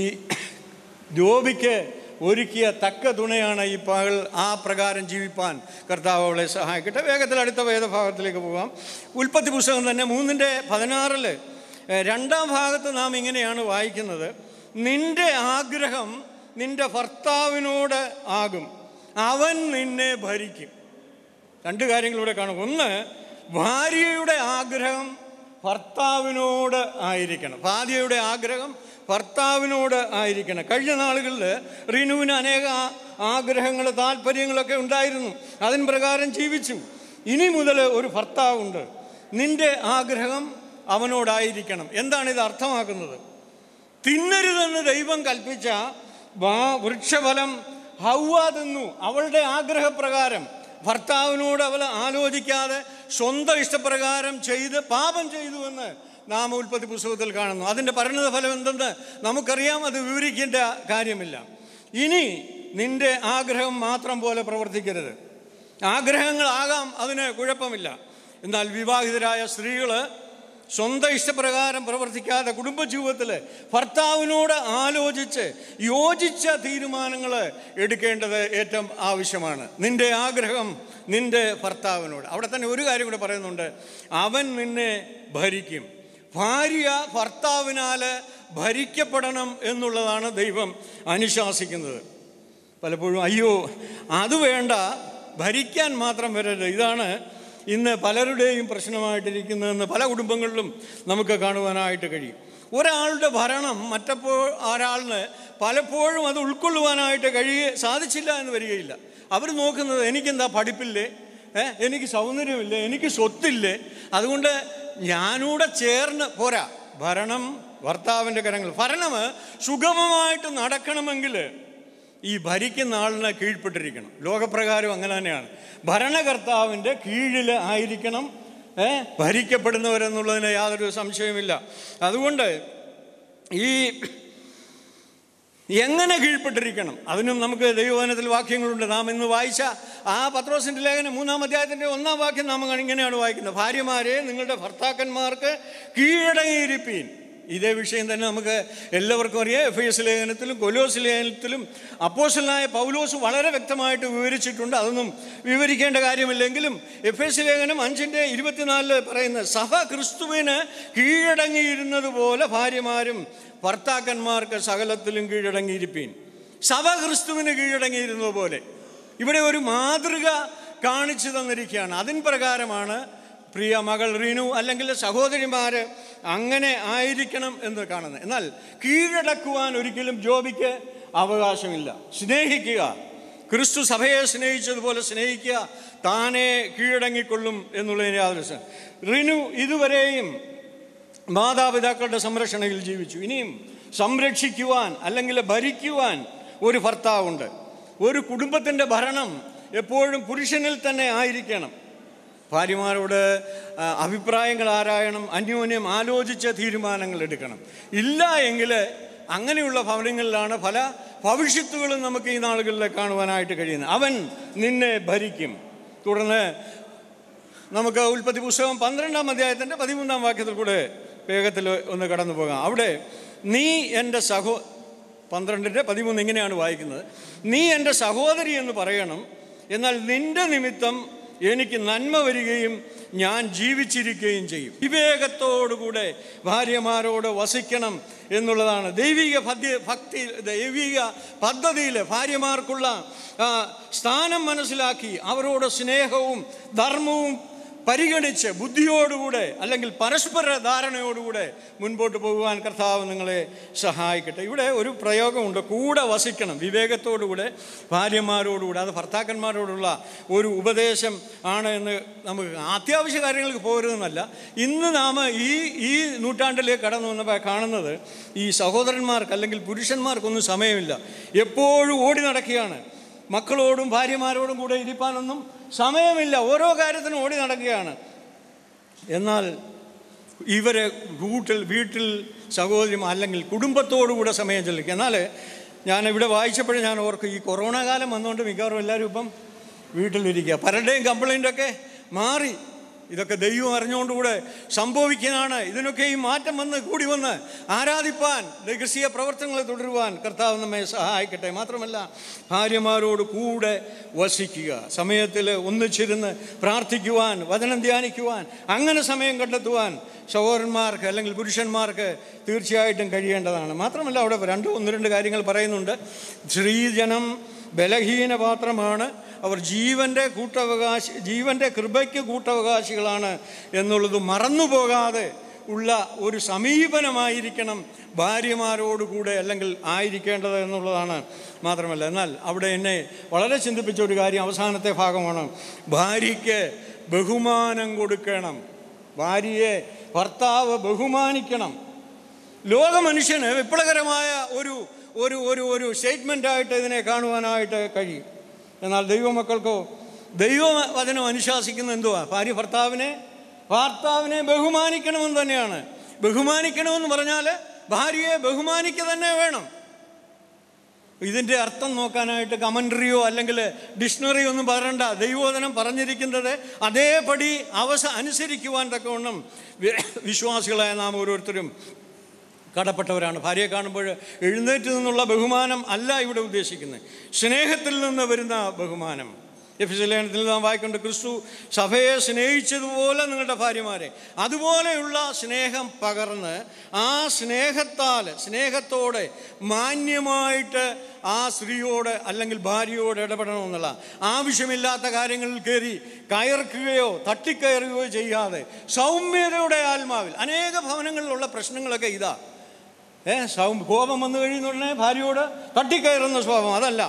L: ജോബിക്ക് ഒരുക്കിയ തക്ക തുണയാണ് ഈ പകൽ ആ പ്രകാരം ജീവിപ്പാൻ കർത്താവ് അവളെ സഹായിക്കട്ടെ വേഗത്തിൽ അടുത്ത വേദഭാഗത്തിലേക്ക് പോകാം ഉൽപ്പത്തി പുസ്തകം തന്നെ മൂന്നിൻ്റെ പതിനാറിൽ രണ്ടാം ഭാഗത്ത് നാം ഇങ്ങനെയാണ് വായിക്കുന്നത് നിന്റെ ആഗ്രഹം നിന്റെ ഭർത്താവിനോട് ആകും അവൻ നിന്നെ ഭരിക്കും രണ്ട് കാര്യങ്ങളിവിടെ കാണും ഒന്ന് ഭാര്യയുടെ ആഗ്രഹം ഭർത്താവിനോട് ആയിരിക്കണം ഭാര്യയുടെ ആഗ്രഹം ഭർത്താവിനോട് ആയിരിക്കണം കഴിഞ്ഞ നാളുകളിൽ റിനുവിന് അനേക ആ- ആഗ്രഹങ്ങൾ താല്പര്യങ്ങളൊക്കെ ഉണ്ടായിരുന്നു അതിന് പ്രകാരം ജീവിച്ചു ഇനി മുതൽ ഒരു ഭർത്താവുണ്ട് നിന്റെ ആഗ്രഹം അവനോടായിരിക്കണം എന്താണ് ഇത് അർത്ഥമാക്കുന്നത് തിന്നരുതെന്ന് ദൈവം കൽപ്പിച്ച വാ വൃക്ഷഫലം ഹൗവ തിന്നു അവളുടെ ആഗ്രഹപ്രകാരം ഭർത്താവിനോട് അവൾ ആലോചിക്കാതെ സ്വന്തം ഇഷ്ടപ്രകാരം ചെയ്ത് പാപം ചെയ്തു എന്ന് നാം ഉൽപ്പത്തി പുസ്തകത്തിൽ കാണുന്നു അതിൻ്റെ പരിണിത ഫലം എന്തെന്ന് നമുക്കറിയാം അത് വിവരിക്കേണ്ട കാര്യമില്ല ഇനി നിന്റെ ആഗ്രഹം മാത്രം പോലെ പ്രവർത്തിക്കരുത് ആഗ്രഹങ്ങളാകാം അതിന് കുഴപ്പമില്ല എന്നാൽ വിവാഹിതരായ സ്ത്രീകൾ സ്വന്തം ഇഷ്ടപ്രകാരം പ്രവർത്തിക്കാതെ കുടുംബജീവിതത്തിൽ ഭർത്താവിനോട് ആലോചിച്ച് യോജിച്ച തീരുമാനങ്ങൾ എടുക്കേണ്ടത് ഏറ്റവും ആവശ്യമാണ് നിന്റെ ആഗ്രഹം നിന്റെ ഭർത്താവിനോട് അവിടെ തന്നെ ഒരു കാര്യം കൂടെ പറയുന്നുണ്ട് അവൻ നിന്നെ ഭരിക്കും ഭാര്യ ഭർത്താവിനാൽ ഭരിക്കപ്പെടണം എന്നുള്ളതാണ് ദൈവം അനുശാസിക്കുന്നത് പലപ്പോഴും അയ്യോ അത് വേണ്ട ഭരിക്കാൻ മാത്രം വരരുത് ഇതാണ് ഇന്ന് പലരുടെയും പ്രശ്നമായിട്ടിരിക്കുന്നതെന്ന് പല കുടുംബങ്ങളിലും നമുക്ക് കാണുവാനായിട്ട് കഴിയും ഒരാളുടെ ഭരണം മറ്റപ്പോൾ ഒരാളിന് പലപ്പോഴും അത് ഉൾക്കൊള്ളുവാനായിട്ട് കഴിയ സാധിച്ചില്ല എന്ന് വരികയില്ല അവർ നോക്കുന്നത് എനിക്കെന്താ പഠിപ്പില്ലേ ഏ എനിക്ക് സൗന്ദര്യമില്ലേ എനിക്ക് സ്വത്തില്ലേ അതുകൊണ്ട് ഞാനൂടെ ചേർന്ന് പോരാ ഭരണം ഭർത്താവിൻ്റെ കരങ്ങൾ ഭരണം സുഗമമായിട്ട് നടക്കണമെങ്കിൽ ഈ ഭരിക്കുന്ന ആളിനെ കീഴ്പ്പെട്ടിരിക്കണം ലോകപ്രകാരം അങ്ങനെ തന്നെയാണ് ഭരണകർത്താവിൻ്റെ കീഴിൽ ആയിരിക്കണം ഏ ഭരിക്കപ്പെടുന്നവരെന്നുള്ളതിന് യാതൊരു സംശയമില്ല അതുകൊണ്ട് ഈ എങ്ങനെ കീഴ്പ്പെട്ടിരിക്കണം അതിനും നമുക്ക് ദൈവവചനത്തിൽ വാക്യങ്ങളുണ്ട് നാം ഇന്ന് വായിച്ച ആ പത്രോസിൻ്റെ ലേഖനം മൂന്നാം അധ്യായത്തിൻ്റെ ഒന്നാം വാക്യം നാം ഇങ്ങനെയാണ് വായിക്കുന്നത് ഭാര്യമാരെ നിങ്ങളുടെ ഭർത്താക്കന്മാർക്ക് കീഴടങ്ങിയിരിപ്പീൻ ഇതേ വിഷയം തന്നെ നമുക്ക് എല്ലാവർക്കും അറിയാം എഫ് എസ് ലേഖനത്തിലും കൊലോസ് ലേഖനത്തിലും അപ്പോസലായ പൗലോസ് വളരെ വ്യക്തമായിട്ട് വിവരിച്ചിട്ടുണ്ട് അതൊന്നും വിവരിക്കേണ്ട കാര്യമില്ലെങ്കിലും എഫ് എസ് ലേഖനം അഞ്ചിൻ്റെ ഇരുപത്തിനാലില് പറയുന്ന സഭ ക്രിസ്തുവിന് കീഴടങ്ങിയിരുന്നത് പോലെ ഭാര്യമാരും ഭർത്താക്കന്മാർക്ക് സകലത്തിലും കീഴടങ്ങിയിരിപ്പീൻ സഭ ക്രിസ്തുവിന് കീഴടങ്ങിയിരുന്നത് പോലെ ഇവിടെ ഒരു മാതൃക കാണിച്ചു തന്നിരിക്കുകയാണ് അതിൻ പ്രകാരമാണ് പ്രിയ മകൾ റീനു അല്ലെങ്കിൽ സഹോദരിമാർ അങ്ങനെ ആയിരിക്കണം എന്ന് കാണുന്നത് എന്നാൽ കീഴടക്കുവാൻ ഒരിക്കലും ജോബിക്ക് അവകാശമില്ല സ്നേഹിക്കുക ക്രിസ്തു സഭയെ സ്നേഹിച്ചതുപോലെ സ്നേഹിക്കുക താനെ കീഴടങ്ങിക്കൊള്ളും എന്നുള്ളതിന് യാതൊരു സ- റിനു ഇതുവരെയും മാതാപിതാക്കളുടെ സംരക്ഷണയിൽ ജീവിച്ചു ഇനിയും സംരക്ഷിക്കുവാൻ അല്ലെങ്കിൽ ഭരിക്കുവാൻ ഒരു ഭർത്താവുണ്ട് ഒരു കുടുംബത്തിൻ്റെ ഭരണം എപ്പോഴും പുരുഷനിൽ തന്നെ ആയിരിക്കണം ഭാര്യമാരോട് ആ, അഭിപ്രായങ്ങൾ ആരായണം അന്യോന്യം ആലോചിച്ച് തീരുമാനങ്ങൾ എടുക്കണം ഇല്ല എങ്കിൽ അങ്ങനെയുള്ള ഭവനങ്ങളിലാണ് പല ഭവിഷ്യത്തുകളും നമുക്ക് ഈ നാളുകളിൽ കാണുവാനായിട്ട് കഴിയുന്നത് അവൻ നിന്നെ ഭരിക്കും തുടർന്ന് നമുക്ക് ഉൽപ്പത്തി പുസ്തകം പന്ത്രണ്ടാം അധ്യായത്തിൻ്റെ പതിമൂന്നാം വാക്യത്തിൽ കൂടെ വേഗത്തിൽ ഒന്ന് കടന്നു പോകാം അവിടെ നീ എൻ്റെ സഹോ പന്ത്രണ്ടിൻ്റെ പതിമൂന്ന് ഇങ്ങനെയാണ് വായിക്കുന്നത് നീ എൻ്റെ സഹോദരി എന്ന് പറയണം എന്നാൽ നിന്റെ നിമിത്തം എനിക്ക് നന്മ വരികയും ഞാൻ ജീവിച്ചിരിക്കുകയും ചെയ്യും വിവേകത്തോടുകൂടെ ഭാര്യമാരോട് വസിക്കണം എന്നുള്ളതാണ് ദൈവിക ഭക്തി ഭക്തി ദൈവിക പദ്ധതിയിൽ ഭാര്യമാർക്കുള്ള ആ, സ്ഥാനം മനസ്സിലാക്കി അവരോട് സ്നേഹവും ധർമ്മവും പരിഗണിച്ച് ബുദ്ധിയോടുകൂടെ അല്ലെങ്കിൽ പരസ്പര ധാരണയോടുകൂടെ മുൻപോട്ട് പോകുവാൻ കർത്താവ് നിങ്ങളെ സഹായിക്കട്ടെ ഇവിടെ ഒരു പ്രയോഗമുണ്ട് കൂടെ വസിക്കണം വിവേകത്തോടുകൂടെ ഭാര്യമാരോടുകൂടെ അത് ഭർത്താക്കന്മാരോടുള്ള ഒരു ഉപദേശം ആണ് എന്ന് നമുക്ക് അത്യാവശ്യ കാര്യങ്ങൾക്ക് പോരുന്നല്ല ഇന്ന് നാം ഈ ഈ നൂറ്റാണ്ടിലേക്ക് കടന്നു വന്നപ്പോൾ കാണുന്നത് ഈ സഹോദരന്മാർക്ക് അല്ലെങ്കിൽ പുരുഷന്മാർക്കൊന്നും സമയമില്ല എപ്പോഴും ഓടി നടക്കുകയാണ് മക്കളോടും ഭാര്യമാരോടും കൂടെ ഇരിപ്പാനൊന്നും സമയമില്ല ഓരോ കാര്യത്തിനും ഓടി നടക്കുകയാണ് എന്നാൽ ഇവരെ വീട്ടിൽ വീട്ടിൽ സഹോദരി അല്ലെങ്കിൽ കുടുംബത്തോടുകൂടെ സമയം ചെല്ലിക്കുക എന്നാൽ ഞാൻ ഇവിടെ വായിച്ചപ്പോഴും ഞാൻ ഓർക്കും ഈ കൊറോണ കാലം വന്നുകൊണ്ട് മിക്കവാറും എല്ലാവരും ഇപ്പം വീട്ടിലിരിക്കുക പലരുടെയും കംപ്ലൈൻ്റൊക്കെ മാറി ഇതൊക്കെ ദൈവം അറിഞ്ഞുകൊണ്ടുകൂടെ സംഭവിക്കുന്നതാണ് ഇതിനൊക്കെ ഈ മാറ്റം വന്ന് കൂടി വന്ന് ആരാധിപ്പാൻ രഹസ്യ പ്രവർത്തനങ്ങൾ തുടരുവാൻ കർത്താവ് നമ്മെ സഹായിക്കട്ടെ മാത്രമല്ല ഭാര്യമാരോട് കൂടെ വസിക്കുക സമയത്തിൽ ഒന്നിച്ചിരുന്ന് പ്രാർത്ഥിക്കുവാൻ വചനം ധ്യാനിക്കുവാൻ അങ്ങനെ സമയം കണ്ടെത്തുവാൻ സഹോദരന്മാർക്ക് അല്ലെങ്കിൽ പുരുഷന്മാർക്ക് തീർച്ചയായിട്ടും കഴിയേണ്ടതാണ് മാത്രമല്ല അവിടെ രണ്ട് ഒന്ന് രണ്ട് കാര്യങ്ങൾ പറയുന്നുണ്ട് സ്ത്രീജനം ബലഹീന പാത്രമാണ് അവർ ജീവൻ്റെ കൂട്ടവകാശി ജീവൻ്റെ കൃപയ്ക്ക് കൂട്ടവകാശികളാണ് എന്നുള്ളത് മറന്നുപോകാതെ ഉള്ള ഒരു സമീപനമായിരിക്കണം ഭാര്യമാരോടുകൂടെ അല്ലെങ്കിൽ ആയിരിക്കേണ്ടത് എന്നുള്ളതാണ് മാത്രമല്ല എന്നാൽ അവിടെ എന്നെ വളരെ ചിന്തിപ്പിച്ച ഒരു കാര്യം അവസാനത്തെ ഭാഗമാണ് ഭാര്യയ്ക്ക് ബഹുമാനം കൊടുക്കണം ഭാര്യയെ ഭർത്താവ് ബഹുമാനിക്കണം ലോക മനുഷ്യന് വിപ്ലവകരമായ ഒരു ഒരു ഒരു ഒരു സ്റ്റേറ്റ്മെൻ്റായിട്ട് ഇതിനെ കാണുവാനായിട്ട് കഴിയും എന്നാൽ ദൈവമക്കൾക്കോ ദൈവവചനം അനുശാസിക്കുന്ന എന്തുവാ ഭാര്യ ഭർത്താവിനെ ഭർത്താവിനെ ബഹുമാനിക്കണമെന്ന് തന്നെയാണ് ബഹുമാനിക്കണമെന്ന് പറഞ്ഞാൽ ഭാര്യയെ ബഹുമാനിക്കുക തന്നെ വേണം ഇതിൻ്റെ അർത്ഥം നോക്കാനായിട്ട് കമൻട്രിയോ അല്ലെങ്കിൽ ഡിക്ഷണറിയോ ഒന്നും പറയണ്ട ദൈവോധനം പറഞ്ഞിരിക്കുന്നത് അതേപടി അവസ അനുസരിക്കുവാൻ തക്കവണ്ണം വി- വിശ്വാസികളായ നാം ഓരോരുത്തരും കടപ്പെട്ടവരാണ് ഭാര്യയെ കാണുമ്പോൾ എഴുന്നേറ്റ് നിന്നുള്ള ബഹുമാനം അല്ല ഇവിടെ ഉദ്ദേശിക്കുന്നത് സ്നേഹത്തിൽ നിന്ന് വരുന്ന ബഹുമാനം എഫ് ലേഖനത്തിൽ നാം വായിക്കൊണ്ട് ക്രിസ്തു സഭയെ സ്നേഹിച്ചതുപോലെ നിങ്ങളുടെ ഭാര്യമാരെ അതുപോലെയുള്ള സ്നേഹം പകർന്ന് ആ സ്നേഹത്താൽ സ്നേഹത്തോടെ മാന്യമായിട്ട് ആ സ്ത്രീയോട് അല്ലെങ്കിൽ ഭാര്യയോട് ഇടപെടണമെന്നുള്ള ആവശ്യമില്ലാത്ത കാര്യങ്ങളിൽ കയറി കയർക്കുകയോ തട്ടിക്കയറുകയോ ചെയ്യാതെ സൗമ്യതയുടെ ആത്മാവിൽ അനേക ഭവനങ്ങളിലുള്ള പ്രശ്നങ്ങളൊക്കെ ഇതാ ഏ സൗ കോപം വന്നു കഴിയുന്ന ഉടനെ ഭാര്യയോട് തട്ടിക്കയറുന്ന സ്വഭാവം അതല്ല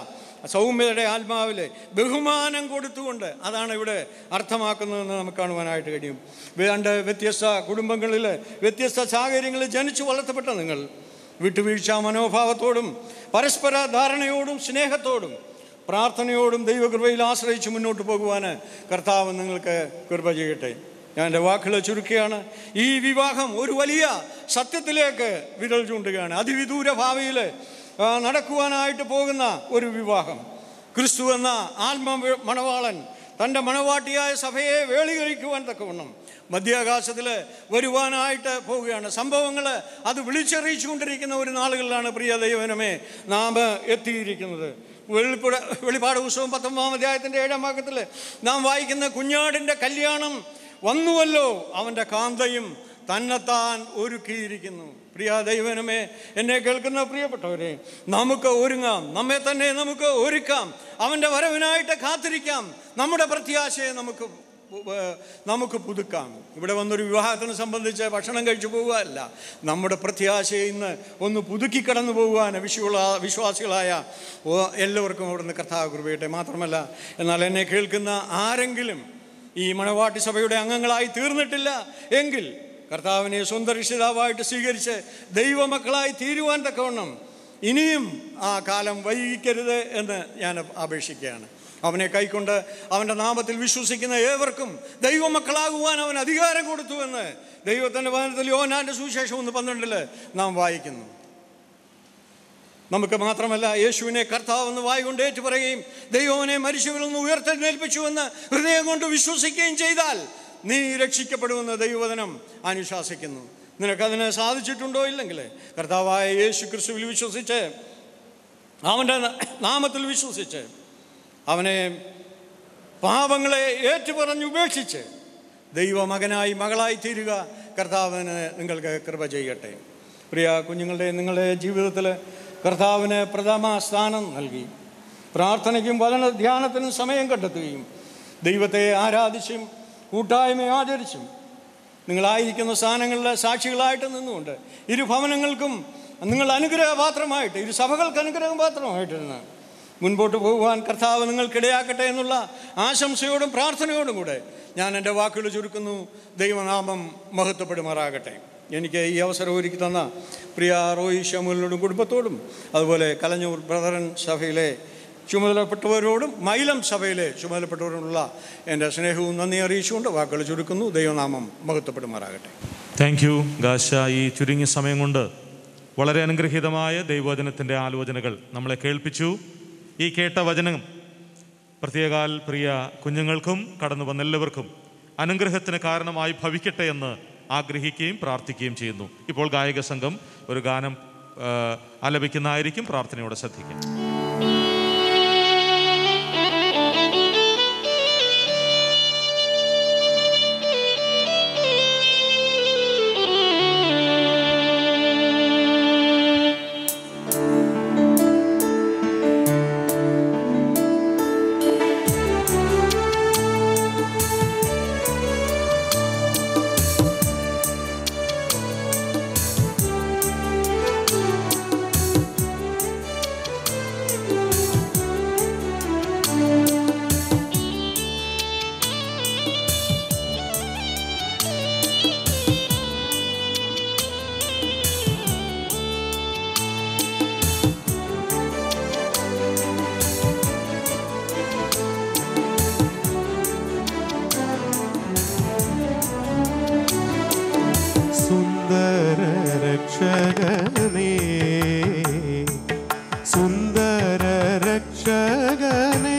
L: സൗമ്യതയുടെ ആത്മാവിലെ ബഹുമാനം കൊടുത്തുകൊണ്ട് അതാണ് ഇവിടെ അർത്ഥമാക്കുന്നതെന്ന് നമുക്ക് കാണുവാനായിട്ട് കഴിയും രണ്ട് വ്യത്യസ്ത കുടുംബങ്ങളിൽ വ്യത്യസ്ത സാഹചര്യങ്ങളിൽ ജനിച്ചു വളർത്തപ്പെട്ട നിങ്ങൾ വിട്ടുവീഴ്ച മനോഭാവത്തോടും പരസ്പര ധാരണയോടും സ്നേഹത്തോടും പ്രാർത്ഥനയോടും ദൈവകൃപയിൽ ആശ്രയിച്ച് മുന്നോട്ട് പോകുവാൻ കർത്താവ് നിങ്ങൾക്ക് കൃപ ചെയ്യട്ടെ ഞാൻ എൻ്റെ വാക്കുകൾ ചുരുക്കുകയാണ് ഈ വിവാഹം ഒരു വലിയ സത്യത്തിലേക്ക് വിരൽ ചൂണ്ടുകയാണ് അതിവിദൂര ഭാവിയിൽ ആ, നടക്കുവാനായിട്ട് പോകുന്ന ഒരു വിവാഹം ക്രിസ്തു എന്ന ആത്മ മണവാളൻ തൻ്റെ മണവാട്ടിയായ സഭയെ വേളീകരിക്കുവാൻ തക്കവണ്ണം മധ്യാകാശത്തിൽ വരുവാനായിട്ട് പോവുകയാണ് സംഭവങ്ങൾ അത് വിളിച്ചറിയിച്ചുകൊണ്ടിരിക്കുന്ന ഒരു നാളുകളിലാണ് പ്രിയ ദൈവനമേ നാം എത്തിയിരിക്കുന്നത് വെളിപ്പുഴ വെളിപ്പാട് പുസ്തകം പത്തൊമ്പതാം അധ്യായത്തിൻ്റെ ഏഴാം ഭാഗത്തിൽ നാം വായിക്കുന്ന കുഞ്ഞാടിൻ്റെ കല്യാണം വന്നുവല്ലോ അവൻ്റെ കാന്തയും തന്നെത്താൻ ഒരുക്കിയിരിക്കുന്നു പ്രിയ ദൈവനമേ എന്നെ കേൾക്കുന്ന പ്രിയപ്പെട്ടവരെ നമുക്ക് ഒരുങ്ങാം നമ്മെ തന്നെ നമുക്ക് ഒരുക്കാം അവൻ്റെ വരവിനായിട്ട് കാത്തിരിക്കാം നമ്മുടെ പ്രത്യാശയെ നമുക്ക് ഏഹ്, നമുക്ക് പുതുക്കാം ഇവിടെ വന്നൊരു വിവാഹത്തിനെ സംബന്ധിച്ച് ഭക്ഷണം കഴിച്ചു പോകുകയല്ല നമ്മുടെ പ്രത്യാശയെ ഇന്ന് ഒന്ന് പുതുക്കി കടന്നു പോകുവാൻ വിശ്വ വിശ്വാസികളായ ഓ- എല്ലാവർക്കും അവിടുന്ന് കർത്താവ് കൃപയട്ടെ മാത്രമല്ല എന്നാൽ എന്നെ കേൾക്കുന്ന ആരെങ്കിലും ഈ മണവാട്ടി സഭയുടെ അംഗങ്ങളായി തീർന്നിട്ടില്ല എങ്കിൽ കർത്താവിനെ സ്വന്തം രക്ഷിതാവായിട്ട് സ്വീകരിച്ച് ദൈവമക്കളായി തീരുവാൻ തക്കവണ്ണം ഇനിയും ആ കാലം വൈകിക്കരുത് എന്ന് ഞാൻ അപേക്ഷിക്കുകയാണ് അവനെ കൈക്കൊണ്ട് അവൻ്റെ നാമത്തിൽ വിശ്വസിക്കുന്ന ഏവർക്കും ദൈവമക്കളാകുവാൻ അവൻ അധികാരം കൊടുത്തു എന്ന് ദൈവത്തിൻ്റെ വചനത്തിൽ യോനാൻ്റെ സുവിശേഷം ഒന്ന് പന്ത്രണ്ടിൽ നാം വായിക്കുന്നു നമുക്ക് മാത്രമല്ല യേശുവിനെ കർത്താവെന്ന് വായുകൊണ്ട് ഏറ്റുപറയുകയും ദൈവവനെ മരിച്ചവരിൽ നിന്ന് ഉയർത്തെഴുന്നേൽപ്പിച്ചുവെന്ന് ഹൃദയം കൊണ്ട് വിശ്വസിക്കുകയും ചെയ്താൽ നീ രക്ഷിക്കപ്പെടുമെന്ന് ദൈവവചനം അനുശാസിക്കുന്നു നിനക്കതിന് സാധിച്ചിട്ടുണ്ടോ ഇല്ലെങ്കിൽ കർത്താവായ യേശു ക്രിസ്തുവിൽ വിശ്വസിച്ച് അവൻ്റെ നാമത്തിൽ വിശ്വസിച്ച് അവനെ പാപങ്ങളെ ഏറ്റുപറഞ്ഞ് ഉപേക്ഷിച്ച് ദൈവമകനായി മകളായി തീരുക കർത്താവിന് നിങ്ങൾക്ക് കൃപ ചെയ്യട്ടെ പ്രിയ കുഞ്ഞുങ്ങളുടെ നിങ്ങളുടെ ജീവിതത്തിൽ കർത്താവിന് പ്രഥമ സ്ഥാനം നൽകി പ്രാർത്ഥനയ്ക്കും വചന ധ്യാനത്തിനും സമയം കണ്ടെത്തുകയും ദൈവത്തെ ആരാധിച്ചും കൂട്ടായ്മ ആചരിച്ചും നിങ്ങളായിരിക്കുന്ന സ്ഥാനങ്ങളിൽ സാക്ഷികളായിട്ട് നിന്നുകൊണ്ട് ഇരു ഭവനങ്ങൾക്കും നിങ്ങൾ അനുഗ്രഹപാത്രമായിട്ട് ഇരു സഭകൾക്ക് അനുഗ്രഹപാത്രമായിട്ടിരുന്ന് മുൻപോട്ട് പോകുവാൻ കർത്താവ് നിങ്ങൾക്കിടയാക്കട്ടെ എന്നുള്ള ആശംസയോടും പ്രാർത്ഥനയോടും കൂടെ ഞാൻ എൻ്റെ വാക്കുകൾ ചുരുക്കുന്നു ദൈവനാമം മഹത്വപ്പെടുമാറാകട്ടെ എനിക്ക് ഈ അവസരം ഒരുക്കി തന്ന പ്രിയ റോയി ഷമുലിനോടും കുടുംബത്തോടും അതുപോലെ കലഞ്ഞൂർ ബ്രദറൻ സഭയിലെ ചുമതലപ്പെട്ടവരോടും മൈലം സഭയിലെ ചുമതലപ്പെട്ടവരോടുള്ള എൻ്റെ സ്നേഹവും നന്ദി അറിയിച്ചുകൊണ്ട് വാക്കുകൾ ചുരുക്കുന്നു ദൈവനാമം മഹത്വപ്പെടുമാറാകട്ടെ
F: താങ്ക് യു ഗാശ ഈ ചുരുങ്ങിയ സമയം കൊണ്ട് വളരെ അനുഗ്രഹീതമായ ദൈവവചനത്തിൻ്റെ ആലോചനകൾ നമ്മളെ കേൾപ്പിച്ചു ഈ കേട്ട വചനം പ്രത്യേകാൽ പ്രിയ കുഞ്ഞുങ്ങൾക്കും കടന്നു വന്ന എല്ലാവർക്കും അനുഗ്രഹത്തിന് കാരണമായി ഭവിക്കട്ടെ എന്ന് ആഗ്രഹിക്കുകയും പ്രാർത്ഥിക്കുകയും ചെയ്യുന്നു ഇപ്പോൾ ഗായക സംഘം ഒരു ഗാനം ആ, ആലപിക്കുന്നതായിരിക്കും പ്രാർത്ഥനയോടെ ശ്രദ്ധിക്കാം
G: സുന്ദര രക്ഷകനേ സുന്ദര രക്ഷകനേ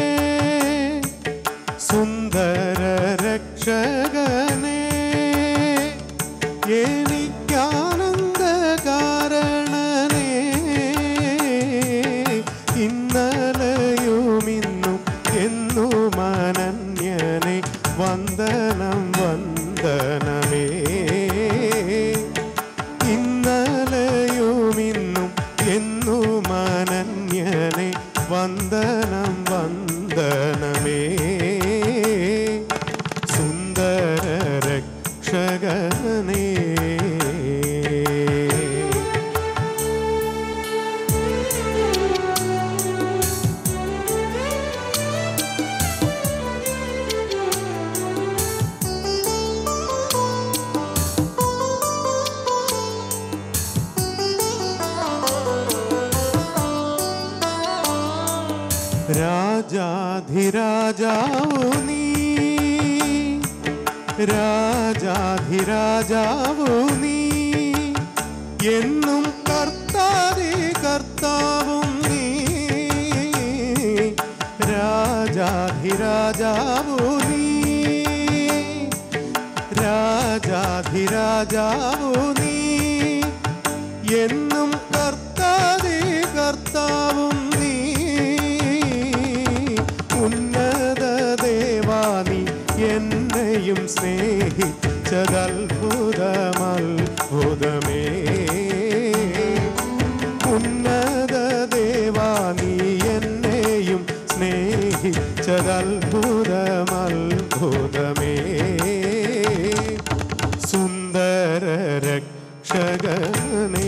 G: സുന്ദര രക്ഷകനേ എനിക്കാനന്ദ കാരണനേ ഇന്നലെയും ഇന്നും എന്നും അനന്യനെ വന്ദനം വന്ദനമേ ഇന്നലെയും ഇന്നും എന്നും അനന്യനെ വന്ദനം വന്ദനമേ സുന്ദര രക്ഷകനേ രാജാധിരാജാവു നീ രാജാധിരാജാവു നീ എന്നും കർത്താതി കർത്താവും നീ രാജാധിരാജാവു നീ രാജാധിരാജാവു നീ എന്നും കർത്താതി കർത്താവും നീ ഉന്നത ദേവാനി എന്നെയും സ്നേഹിച്ചതത്ഭുതമത്ഭുതമേ ഉന്നത ദേവാനി എന്നെയും സ്നേഹിച്ചതത്ഭുതമത്ഭുതമേ സുന്ദര രക്ഷകനേ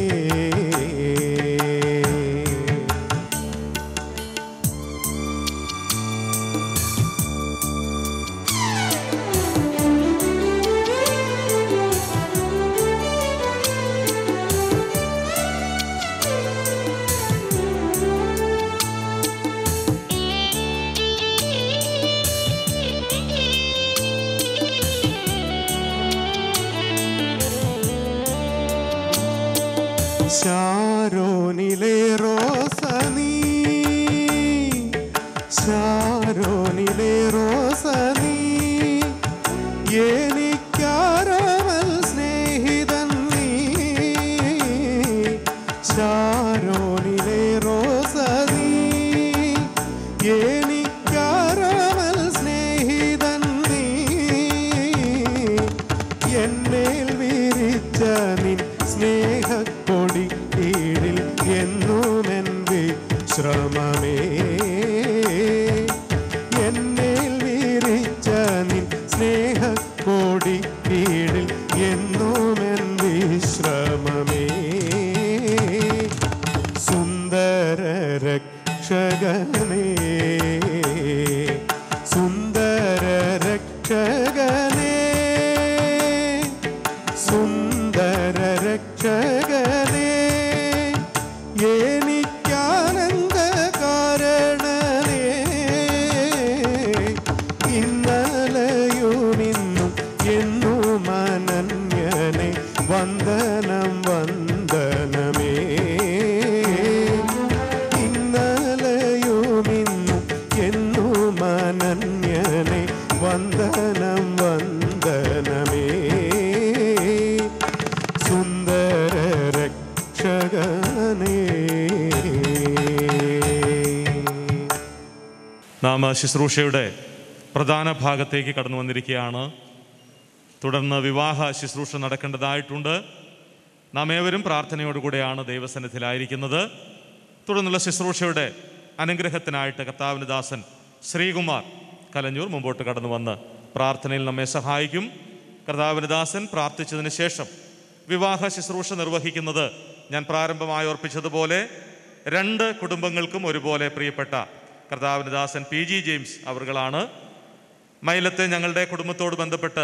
G: ശാരോനിലെ റോസ നീ ശാരോനിലെ റോസ നീ എനിക്കാരവൽ സ്നേഹിതൻ നീ ശാരോനിലെ റോസ നീ എനിക്കാരവൽ സ്നേഹിതൻ നീ എന്മേൽ വിരിച്ച നിൻ സ്നേഹക്കൊടി കീഴിൽ എന്നുമെൻ വിശ്രമമേ എന്നേൽ വിരിച്ച നിൻ സ്നേഹക്കൊടി കീഴിൽ എന്നുമെൻ വിശ്രമമേ സുന്ദര രക്ഷകനേ സുന്ദര രക്ഷകനേ സുന്ദര രക്ഷകനേ എനിക്കാനന്ദ കാരണനേ ഇന്നലയുമിന്നും എന്നും അനന്യനെ വന്ദനം വന്ദനമേ ഇന്നലയുമിന്നും എന്നും അനന്യനെ വന്ദനം വന്ദനമേ സുന്ദര രക്ഷകനേ
F: നാം ശുശ്രൂഷയുടെ പ്രധാന ഭാഗത്തേക്ക് കടന്നു വന്നിരിക്കുകയാണ് തുടർന്ന് വിവാഹ ശുശ്രൂഷ നടക്കേണ്ടതായിട്ടുണ്ട് നാം ഏവരും പ്രാർത്ഥനയോടുകൂടെയാണ് ദൈവസന്നിധിയിലായിരിക്കുന്നത് തുടർന്നുള്ള ശുശ്രൂഷയുടെ അനുഗ്രഹത്തിനായിട്ട് കർത്താവിന് ദാസൻ ശ്രീകുമാർ കലഞ്ഞൂർ മുമ്പോട്ട് കടന്നു വന്ന് പ്രാർത്ഥനയിൽ നമ്മെ സഹായിക്കും കർത്താവിന് ദാസൻ പ്രാർത്ഥിച്ചതിന് ശേഷം വിവാഹ ശുശ്രൂഷ നിർവഹിക്കുന്നത് ഞാൻ പ്രാരംഭമായി ഓർപ്പിച്ചതുപോലെ രണ്ട് കുടുംബങ്ങൾക്കും ഒരുപോലെ പ്രിയപ്പെട്ട കർത്താവിന് ദാസൻ പി ജി ജെയിംസ് അവർകളാണ് മൈലത്തെ ഞങ്ങളുടെ കുടുംബത്തോട് ബന്ധപ്പെട്ട്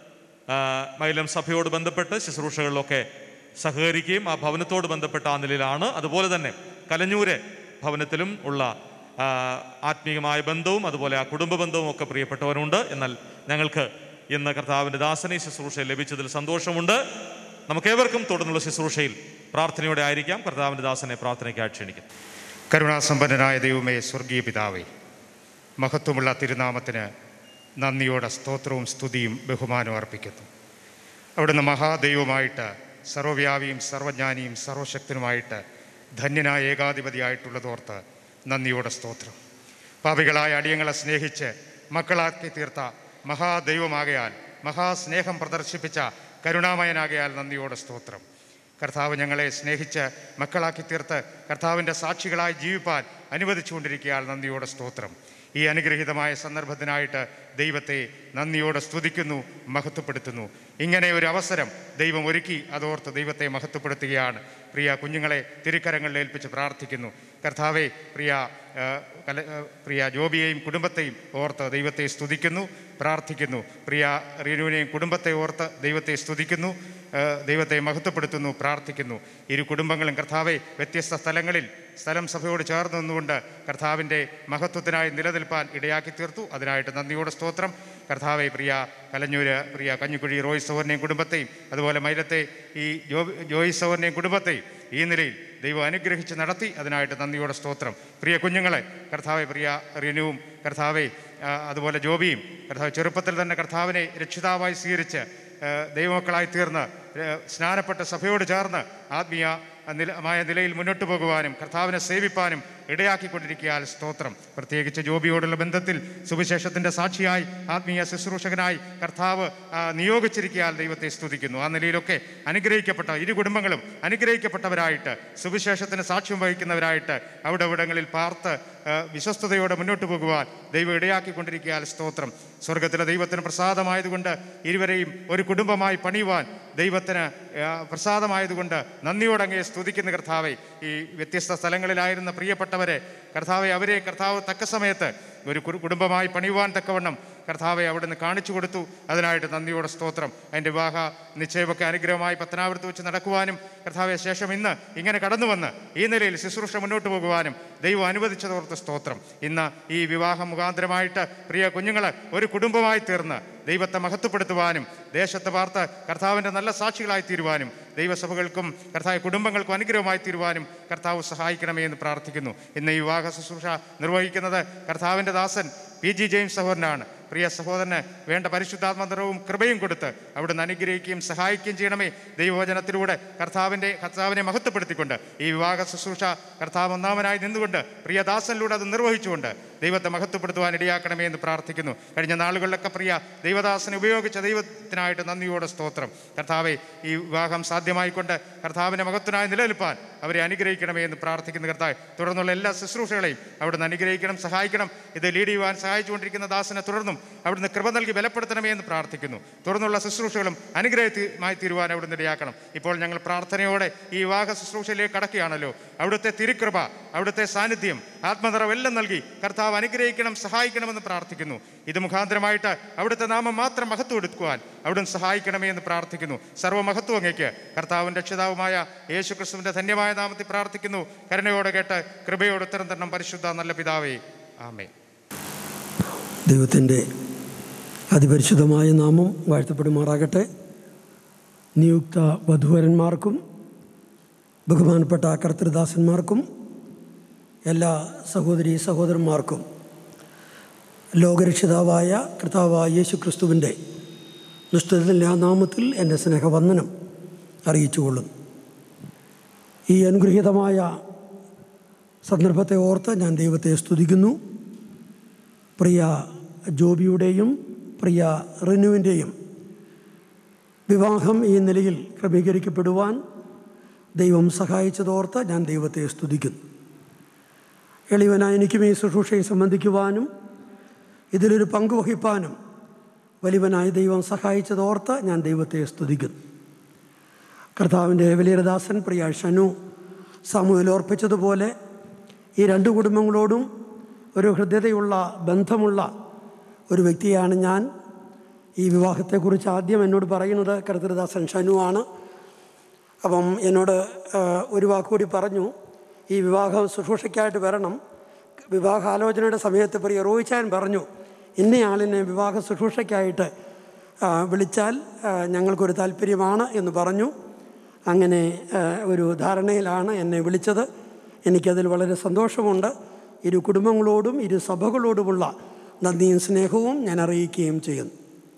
F: ആ, മൈലം സഭയോട് ബന്ധപ്പെട്ട് ശുശ്രൂഷകളിലൊക്കെ സഹകരിക്കുകയും ആ ഭവനത്തോട് ബന്ധപ്പെട്ട ആ നിലയിലാണ് അതുപോലെ തന്നെ കലഞ്ഞൂരെ ഭവനത്തിലും ഉള്ള ആ, ആത്മീയമായ ബന്ധവും അതുപോലെ ആ കുടുംബ ബന്ധവും ഒക്കെ പ്രിയപ്പെട്ടവരുണ്ട് എന്നാൽ ഞങ്ങൾക്ക് ഇന്ന് കർത്താവിൻ്റെ ദാസനെ ശുശ്രൂഷ ലഭിച്ചതിൽ സന്തോഷമുണ്ട് നമുക്കേവർക്കും തുടർന്നുള്ള ശുശ്രൂഷയിൽ പ്രാർത്ഥനയോടെ ആയിരിക്കാം കർത്താവിൻ്റെ ദാസനെ പ്രാർത്ഥനയ്ക്കായി ക്ഷണിക്കുന്നു
M: കരുണാസമ്പന്നനായ ദൈവമേ സ്വർഗീയ പിതാവേ മഹത്വമുള്ള തിരുനാമത്തിന് നന്ദിയോടെ സ്തോത്രവും സ്തുതിയും ബഹുമാനവും അർപ്പിക്കുന്നു അവിടുന്ന് മഹാദൈവമായിട്ട് സർവ്വവ്യാപിയും സർവജ്ഞാനിയും സർവശക്തനുമായിട്ട് ധന്യനായ ഏകാധിപതിയായിട്ടുള്ളതോർത്ത് നന്ദിയോടെ സ്തോത്രം പാപികളായ അടിയങ്ങളെ സ്നേഹിച്ച് മക്കളാക്കി തീർത്ത മഹാദൈവമാകയാൽ മഹാസ്നേഹം പ്രദർശിപ്പിച്ച കരുണാമയനാകയാൽ നന്ദിയോടെ സ്തോത്രം കർത്താവ് ഞങ്ങളെ സ്നേഹിച്ച് മക്കളാക്കി തീർത്ത് കർത്താവിൻ്റെ സാക്ഷികളായി ജീവിപ്പാൻ അനുവദിച്ചുകൊണ്ടിരിക്കുകയാൽ നന്ദിയോടെ സ്തോത്രം ഈ അനുഗ്രഹീതമായ സന്ദർഭത്തിനായിട്ട് ദൈവത്തെ നന്ദിയോടെ സ്തുതിക്കുന്നു മഹത്വപ്പെടുത്തുന്നു ഇങ്ങനെ ഒരു അവസരം ദൈവം ഒരുക്കി അതോർത്ത് ദൈവത്തെ മഹത്വപ്പെടുത്തുകയാണ് പ്രിയ കുഞ്ഞുങ്ങളെ തിരുക്കരങ്ങളിൽ ഏൽപ്പിച്ച് പ്രാർത്ഥിക്കുന്നു കർത്താവെ പ്രിയ ആ, കല ആ, പ്രിയ ജോബിയെയും കുടുംബത്തെയും ഓർത്ത് ദൈവത്തെ സ്തുതിക്കുന്നു പ്രാർത്ഥിക്കുന്നു പ്രിയ റീനുവിനെയും കുടുംബത്തെ ഓർത്ത് ദൈവത്തെ സ്തുതിക്കുന്നു ആ, ദൈവത്തെ മഹത്വപ്പെടുത്തുന്നു പ്രാർത്ഥിക്കുന്നു ഇരു കുടുംബങ്ങളും കർത്താവെ വ്യത്യസ്ത സ്ഥലങ്ങളിൽ സ്ഥലം സഭയോട് ചേർന്ന് നിന്നുകൊണ്ട് കർത്താവിൻ്റെ മഹത്വത്തിനായി നിലനിൽപ്പാൻ ഇടയാക്കി തീർത്തു അതിനായിട്ട് നന്ദിയോടെ സ്തോത്രം കർത്താവെ പ്രിയ കലഞ്ഞൂര് പ്രിയ കഞ്ഞിക്കുഴി റോയ് സൗറിനെയും കുടുംബത്തെയും അതുപോലെ മൈലത്തെ ഈ ജോ ജോയി സൗറിനെയും കുടുംബത്തെയും ഈ നിലയിൽ ദൈവം അനുഗ്രഹിച്ച് നടത്തി അതിനായിട്ട് നന്ദിയോടെ സ്തോത്രം പ്രിയ കുഞ്ഞുങ്ങളെ കർത്താവെ പ്രിയ റിനുവും കർത്താവെ ആ, അതുപോലെ ജോബിയും കർത്താവ് ചെറുപ്പത്തിൽ തന്നെ കർത്താവിനെ രക്ഷിതാവായി സ്വീകരിച്ച് ആ, ദൈവമക്കളായി തീർന്ന് ആ, സ്നാനപ്പെട്ട സഭയോട് ചേർന്ന് ആത്മീയ നിലമായ നിലയിൽ മുന്നോട്ട് പോകുവാനും കർത്താവിനെ സേവിപ്പാനും ഇടയാക്കിക്കൊണ്ടിരിക്കുകയാൽ സ്തോത്രം പ്രത്യേകിച്ച് ജോബിയോടുള്ള ബന്ധത്തിൽ സുവിശേഷത്തിൻ്റെ സാക്ഷിയായി ആത്മീയ ശുശ്രൂഷകനായി കർത്താവ് ആ, നിയോഗിച്ചിരിക്കയാൽ ദൈവത്തെ സ്തുതിക്കുന്നു ആ നിലയിലൊക്കെ അനുഗ്രഹിക്കപ്പെട്ട ഇരു കുടുംബങ്ങളും അനുഗ്രഹിക്കപ്പെട്ടവരായിട്ട് സുവിശേഷത്തിന് സാക്ഷ്യം വഹിക്കുന്നവരായിട്ട് അവിടെ ഇവിടങ്ങളിൽ പാർത്ത് ആ, വിശ്വസ്തയോടെ മുന്നോട്ട് പോകുവാൻ ദൈവം ഇടയാക്കിക്കൊണ്ടിരിക്കയാൽ സ്തോത്രം സ്വർഗത്തിലെ ദൈവത്തിന് പ്രസാദമായതുകൊണ്ട് ഇരുവരെയും ഒരു കുടുംബമായി പണിയുവാൻ ദൈവത്തിന് ആ, പ്രസാദമായതുകൊണ്ട് നന്ദിയോടങ്ങേ സ്തുതിക്കുന്ന കർത്താവെ ഈ വ്യത്യസ്ത സ്ഥലങ്ങളിലായിരുന്ന പ്രിയപ്പെട്ടവരെ കർത്താവെ അവരെ കർത്താവ് തക്ക സമയത്ത് ഒരു കുരു- കുടുംബമായി പണിയുവാൻ തക്കവണ്ണം കർത്താവെ അവിടുന്ന് കാണിച്ചു കൊടുത്തു അതിനായിട്ട് നന്ദിയോടെ സ്തോത്രം അതിൻ്റെ വിവാഹ നിശ്ചയമൊക്കെ അനുഗ്രഹമായി പത്തനാപുരത്ത് വെച്ച് നടക്കുവാനും കർത്താവെ ശേഷം ഇന്ന് ഇങ്ങനെ കടന്നു വന്ന് ഈ നിലയിൽ ശുശ്രൂഷ മുന്നോട്ട് പോകുവാനും ദൈവം അനുവദിച്ചതോർത്ത് സ്തോത്രം ഇന്ന് ഈ വിവാഹം മുഖാന്തരമായിട്ട് പ്രിയ കുഞ്ഞുങ്ങൾ ഒരു കുടുംബമായി തീർന്ന് ദൈവത്തെ മഹത്വപ്പെടുത്തുവാനും ദേശത്ത് പാർത്ത് കർത്താവിൻ്റെ നല്ല സാക്ഷികളായി തീരുവാനും ദൈവസഭകൾക്കും കർത്താവ് കുടുംബങ്ങൾക്കും അനുഗ്രഹമായി തീരുവാനും കർത്താവ് സഹായിക്കണമേ എന്ന് പ്രാർത്ഥിക്കുന്നു ഇന്ന് ഈ വിവാഹ ശുശ്രൂഷ നിർവഹിക്കുന്നത് കർത്താവിൻ്റെ ദാസൻ പി ജി ജെയിംസ് സഹോദരനാണ് പ്രിയ സഹോദരന് വേണ്ട പരിശുദ്ധാത്മനിറവും കൃപയും കൊടുത്ത് അവിടുന്ന് അനുഗ്രഹിക്കുകയും സഹായിക്കുകയും ചെയ്യണമേ ദൈവവചനത്തിലൂടെ കർത്താവിൻ്റെ കർത്താവിനെ മഹത്വപ്പെടുത്തിക്കൊണ്ട് ഈ വിവാഹ ശുശ്രൂഷ കർത്താവ് ഒന്നാമനായി നിന്നുകൊണ്ട് പ്രിയദാസനിലൂടെ അത് നിർവഹിച്ചുകൊണ്ട് ദൈവത്തെ മഹത്വപ്പെടുത്തുവാൻ ഇടയാക്കണമേ എന്ന് പ്രാർത്ഥിക്കുന്നു കഴിഞ്ഞ നാളുകളിലൊക്കെ പ്രിയ ദൈവദാസനെ ഉപയോഗിച്ച ദൈവത്തിനായിട്ട് നന്ദിയോടെ സ്തോത്രം കർത്താവെ ഈ വിവാഹം സാധ്യമായിക്കൊണ്ട് കർത്താവിൻ്റെ മഹത്വനായി നിലനിൽപ്പാൻ അവരെ അനുഗ്രഹിക്കണമേ എന്ന് പ്രാർത്ഥിക്കുന്ന കർത്താവ് തുടർന്നുള്ള എല്ലാ ശുശ്രൂഷകളെയും അവിടുന്ന് അനുഗ്രഹിക്കണം സഹായിക്കണം ഇത് ലീഡ് ചെയ്യുവാൻ സഹായിച്ചുകൊണ്ടിരിക്കുന്ന ദാസനെ തുടർന്നും അവിടുന്ന് കൃപ നൽകി ബലപ്പെടുത്തണമേ എന്ന് പ്രാർത്ഥിക്കുന്നു തുടർന്നുള്ള ശുശ്രൂഷകളും അനുഗ്രഹമായി തീരുവാൻ അവിടുന്ന് ഇടയാക്കണം ഇപ്പോൾ ഞങ്ങൾ പ്രാർത്ഥനയോടെ ഈ വിവാഹ ശുശ്രൂഷയിലേക്ക് കടക്കുകയാണല്ലോ അവിടുത്തെ തിരുകൃപ അവിടുത്തെ സാന്നിധ്യം ആത്മനിറവെല്ലാം നൽകി കർത്താവ് അനുഗ്രഹിക്കണം സഹായിക്കണമെന്ന് പ്രാർത്ഥിക്കുന്നു ഇത് മുഖാന്തരമായിട്ട് അവിടുത്തെ നാമം മാത്രം മഹത്വം എടുക്കുവാൻ അവിടുന്ന് സഹായിക്കണമേ എന്ന് പ്രാർത്ഥിക്കുന്നു സർവ്വമഹത്വം അങ്ങേക്ക് കർത്താവും രക്ഷിതാവുമായ യേശു ക്രിസ്തുവിൻ്റെ ധന്യമായ നാമത്തിൽ പ്രാർത്ഥിക്കുന്നു കരുണയോടെ കേട്ട് കൃപയോട് ഉത്തരം തരണം പരിശുദ്ധ നല്ല പിതാവേ ആമേ
N: ദൈവത്തിൻ്റെ അതിപരിശുദ്ധമായ നാമം വാഴ്ത്തപ്പെടുമാറാകട്ടെ നിയുക്ത വധുവരന്മാർക്കും ബഹുമാനപ്പെട്ട കർത്തൃദാസന്മാർക്കും എല്ലാ സഹോദരി സഹോദരന്മാർക്കും ലോകരക്ഷിതാവായ കർത്താവായ യേശു ക്രിസ്തുവിൻ്റെ നിഷ്ഠിതത്തിൻ്റെ ആ നാമത്തിൽ എൻ്റെ സ്നേഹവന്ദനം അറിയിച്ചുകൊള്ളുന്നു ഈ അനുഗ്രഹീതമായ സന്ദർഭത്തെ ഓർത്ത് ഞാൻ ദൈവത്തെ സ്തുതിക്കുന്നു പ്രിയ ജോബിയുടെയും പ്രിയ റിനുവിൻ്റെയും വിവാഹം ഈ നിലയിൽ ക്രമീകരിക്കപ്പെടുവാൻ ദൈവം സഹായിച്ചതോർത്ത് ഞാൻ ദൈവത്തെ സ്തുതിക്കുന്നു എളിവനായ എനിക്കും ഈ ശുശ്രൂഷയെ സംബന്ധിക്കുവാനും ഇതിലൊരു പങ്കുവഹിപ്പാനും വലിയവനായ ദൈവം സഹായിച്ചതോർത്ത് ഞാൻ ദൈവത്തെ സ്തുതിക്കുന്നു കർത്താവിൻ്റെ വലിയരദാസൻ പ്രിയ ഷനു സാമൂഹിൽ ഓർപ്പിച്ചതുപോലെ ഈ രണ്ട് കുടുംബങ്ങളോടും ഒരു ഹൃദ്യതയുള്ള ബന്ധമുള്ള ഒരു വ്യക്തിയാണ് ഞാൻ ഈ വിവാഹത്തെക്കുറിച്ച് ആദ്യം എന്നോട് പറയുന്നത് കർത്തൃദാസൻ ഷനുവാണ് അപ്പം എന്നോട് ആ, ഒരു വാക്കുകൂടി പറഞ്ഞു ഈ വിവാഹം ശുശ്രൂഷയ്ക്കായിട്ട് വരണം വിവാഹാലോചനയുടെ സമയത്ത് പ്രിയ റോയിച്ചാൻ പറഞ്ഞു ഇന്നയാളിനെ വിവാഹ ശുശ്രൂഷയ്ക്കായിട്ട് ആ, വിളിച്ചാൽ ആ, ഞങ്ങൾക്കൊരു താല്പര്യമാണ് എന്ന് പറഞ്ഞു അങ്ങനെ ആ, ഒരു ധാരണയിലാണ് എന്നെ വിളിച്ചത് എനിക്കതിൽ വളരെ സന്തോഷമുണ്ട് ഇരു കുടുംബങ്ങളോടും ഇരു സഭകളോടുമുള്ള നന്ദിയും സ്നേഹവും ഞാൻ അറിയിക്കുകയും ചെയ്യുന്നു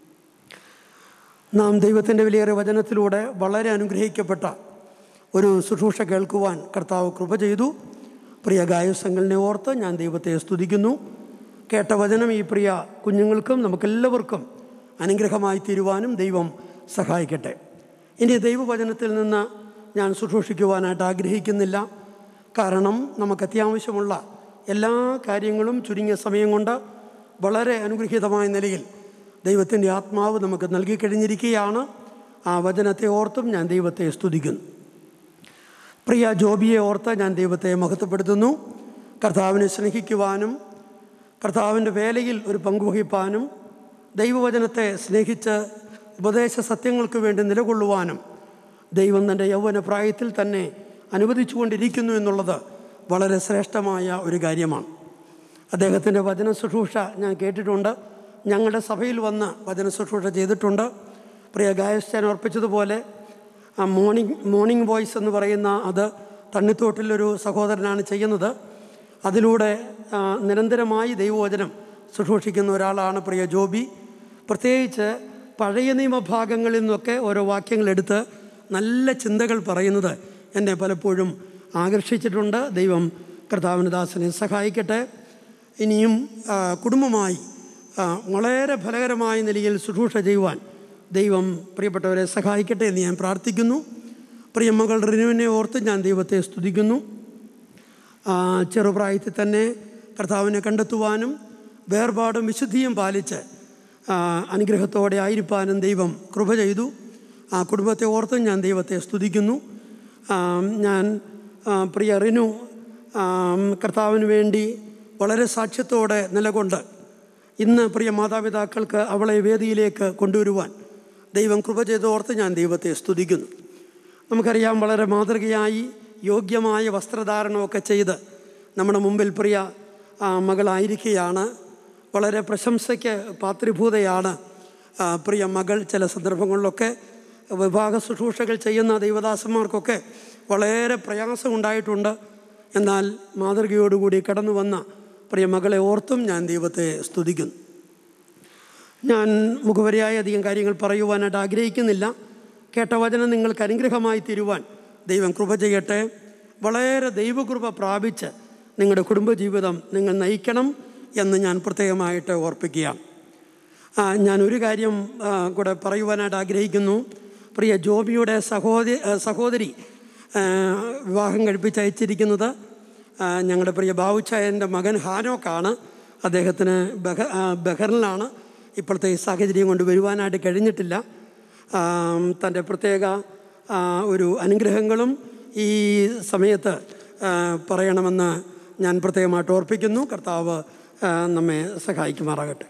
N: നാം ദൈവത്തിൻ്റെ വലിയേറെ വചനത്തിലൂടെ വളരെ അനുഗ്രഹിക്കപ്പെട്ട ഒരു ശുശ്രൂഷ കേൾക്കുവാൻ കർത്താവ് കൃപ ചെയ്തു പ്രിയ ഗായസങ്ങളിനെ ഓർത്ത് ഞാൻ ദൈവത്തെ സ്തുതിക്കുന്നു കേട്ട വചനം ഈ പ്രിയ കുഞ്ഞുങ്ങൾക്കും നമുക്കെല്ലാവർക്കും അനുഗ്രഹമായി തീരുവാനും ദൈവം സഹായിക്കട്ടെ ഇനി ദൈവവചനത്തിൽ നിന്ന് ഞാൻ ശുശ്രൂഷിക്കുവാനായിട്ട് ആഗ്രഹിക്കുന്നില്ല കാരണം നമുക്ക് അത്യാവശ്യമുള്ള എല്ലാ കാര്യങ്ങളും ചുരുങ്ങിയ സമയം കൊണ്ട് വളരെ അനുഗ്രഹീതമായ നിലയിൽ ദൈവത്തിൻ്റെ ആത്മാവ് നമുക്ക് നൽകി കഴിഞ്ഞിരിക്കുകയാണ് ആ വചനത്തെ ഓർത്തും ഞാൻ ദൈവത്തെ സ്തുതിക്കുന്നു പ്രിയ ജോബിയെ ഓർത്ത് ഞാൻ ദൈവത്തെ മഹത്വപ്പെടുത്തുന്നു കർത്താവിനെ സ്നേഹിക്കുവാനും കർത്താവിൻ്റെ വേലയിൽ ഒരു പങ്കുവഹിപ്പാനും ദൈവവചനത്തെ സ്നേഹിച്ച് ഉപദേശ സത്യങ്ങൾക്ക് വേണ്ടി നിലകൊള്ളുവാനും ദൈവം തൻ്റെ യൗവന പ്രായത്തിൽ തന്നെ അനുവദിച്ചുകൊണ്ടിരിക്കുന്നു എന്നുള്ളത് വളരെ ശ്രേഷ്ഠമായ ഒരു കാര്യമാണ് അദ്ദേഹത്തിൻ്റെ വചന ശുശ്രൂഷ ഞാൻ കേട്ടിട്ടുണ്ട് ഞങ്ങളുടെ സഭയിൽ വന്ന് വചന ശുശ്രൂഷ ചെയ്തിട്ടുണ്ട് പ്രിയ ഗായസ്ഥാൻ ഓർപ്പിച്ചതുപോലെ ആ മോർണിംഗ് മോർണിംഗ് വോയിസ് എന്ന് പറയുന്ന അത് തണ്ണിത്തോട്ടിലൊരു സഹോദരനാണ് ചെയ്യുന്നത് അതിലൂടെ ആ, നിരന്തരമായി ദൈവവചനം ശുശ്രൂഷിക്കുന്ന ഒരാളാണ് പ്രിയ ജോബി പ്രത്യേകിച്ച് പഴയ നിയമഭാഗങ്ങളിൽ നിന്നൊക്കെ ഓരോ വാക്യങ്ങളെടുത്ത് നല്ല ചിന്തകൾ പറയുന്നത് എന്നെ പലപ്പോഴും ആകർഷിച്ചിട്ടുണ്ട് ദൈവം കർത്താവിന് ദാസനെ സഹായിക്കട്ടെ ഇനിയും ആ, കുടുംബമായി ആ, വളരെ ഫലകരമായ നിലയിൽ ശുശ്രൂഷ ചെയ്യുവാൻ ദൈവം പ്രിയപ്പെട്ടവരെ സഹായിക്കട്ടെ എന്ന് ഞാൻ പ്രാർത്ഥിക്കുന്നു പ്രിയമകൾ റിനുവിനെ ഓർത്ത് ഞാൻ ദൈവത്തെ സ്തുതിക്കുന്നു ആ, ചെറുപ്രായത്തിൽ തന്നെ കർത്താവിനെ കണ്ടെത്തുവാനും വേർപാടും വിശുദ്ധിയും പാലിച്ച് ആ, അനുഗ്രഹത്തോടെ ആയിരിക്കാനും ദൈവം കൃപ ചെയ്തു ആ കുടുംബത്തെ ഓർത്തും ഞാൻ ദൈവത്തെ സ്തുതിക്കുന്നു ആ, ഞാൻ ആ, പ്രിയ റിനു ആ, കർത്താവിന് വേണ്ടി വളരെ സാക്ഷ്യത്തോടെ നിലകൊണ്ട് ഇന്ന് പ്രിയ മാതാപിതാക്കൾക്ക് അവളെ വേദിയിലേക്ക് കൊണ്ടുവരുവാൻ ദൈവം കൃപ ചെയ്ത് ഓർത്ത് ഞാൻ ദൈവത്തെ സ്തുതിക്കുന്നു നമുക്കറിയാം വളരെ മാതൃകയായി യോഗ്യമായ വസ്ത്രധാരണമൊക്കെ ചെയ്ത് നമ്മുടെ മുമ്പിൽ പ്രിയ ആ, മകളായിരിക്കുകയാണ് വളരെ പ്രശംസയ്ക്ക് പാത്രിഭൂതയാണ് ആ, പ്രിയ മകൾ ചില സന്ദർഭങ്ങളിലൊക്കെ വിഭാഗ ശുശ്രൂഷകൾ ചെയ്യുന്ന ദൈവദാസന്മാർക്കൊക്കെ വളരെ പ്രയാസമുണ്ടായിട്ടുണ്ട് എന്നാൽ മാതൃകയോടുകൂടി കടന്നു വന്ന പ്രിയ മകളെ ഓർത്തും ഞാൻ ദൈവത്തെ സ്തുതിക്കുന്നു ഞാൻ മുഖവരിയായ അധികം കാര്യങ്ങൾ പറയുവാനായിട്ട് ആഗ്രഹിക്കുന്നില്ല കേട്ട വചനം നിങ്ങൾക്ക് അനുഗ്രഹമായി തീരുവാൻ ദൈവം കൃപ ചെയ്യട്ടെ വളരെ ദൈവകൃപ പ്രാപിച്ച് നിങ്ങളുടെ കുടുംബജീവിതം നിങ്ങൾ നയിക്കണം എന്ന് ഞാൻ പ്രത്യേകമായിട്ട് ഓർപ്പിക്കുകയാണ് ആ, ഞാൻ ഒരു കാര്യം ആ, കൂടെ പറയുവാനായിട്ട് ആഗ്രഹിക്കുന്നു പ്രിയ ജോബിയുടെ സഹോദരി സഹോദരി ആ, വിവാഹം കഴിപ്പിച്ച് അയച്ചിരിക്കുന്നത് ആ, ഞങ്ങളുടെ പ്രിയ ബാബുച്ചായൻ്റെ മകൻ ഹാനോക്കാണ് അദ്ദേഹത്തിന് ബഹ ആ, ബഹറിലാണ് ഇപ്പോഴത്തെ ഈ സാഹചര്യം കൊണ്ട് വരുവാനായിട്ട് കഴിഞ്ഞിട്ടില്ല ആ, തൻ്റെ പ്രത്യേക ആ, ഒരു അനുഗ്രഹങ്ങളും ഈ സമയത്ത് ആ, പറയണമെന്ന് ഞാൻ പ്രത്യേകമായിട്ട് ഓർപ്പിക്കുന്നു കർത്താവ് ആ, നമ്മെ സഹായിക്കുമാറാകട്ടെ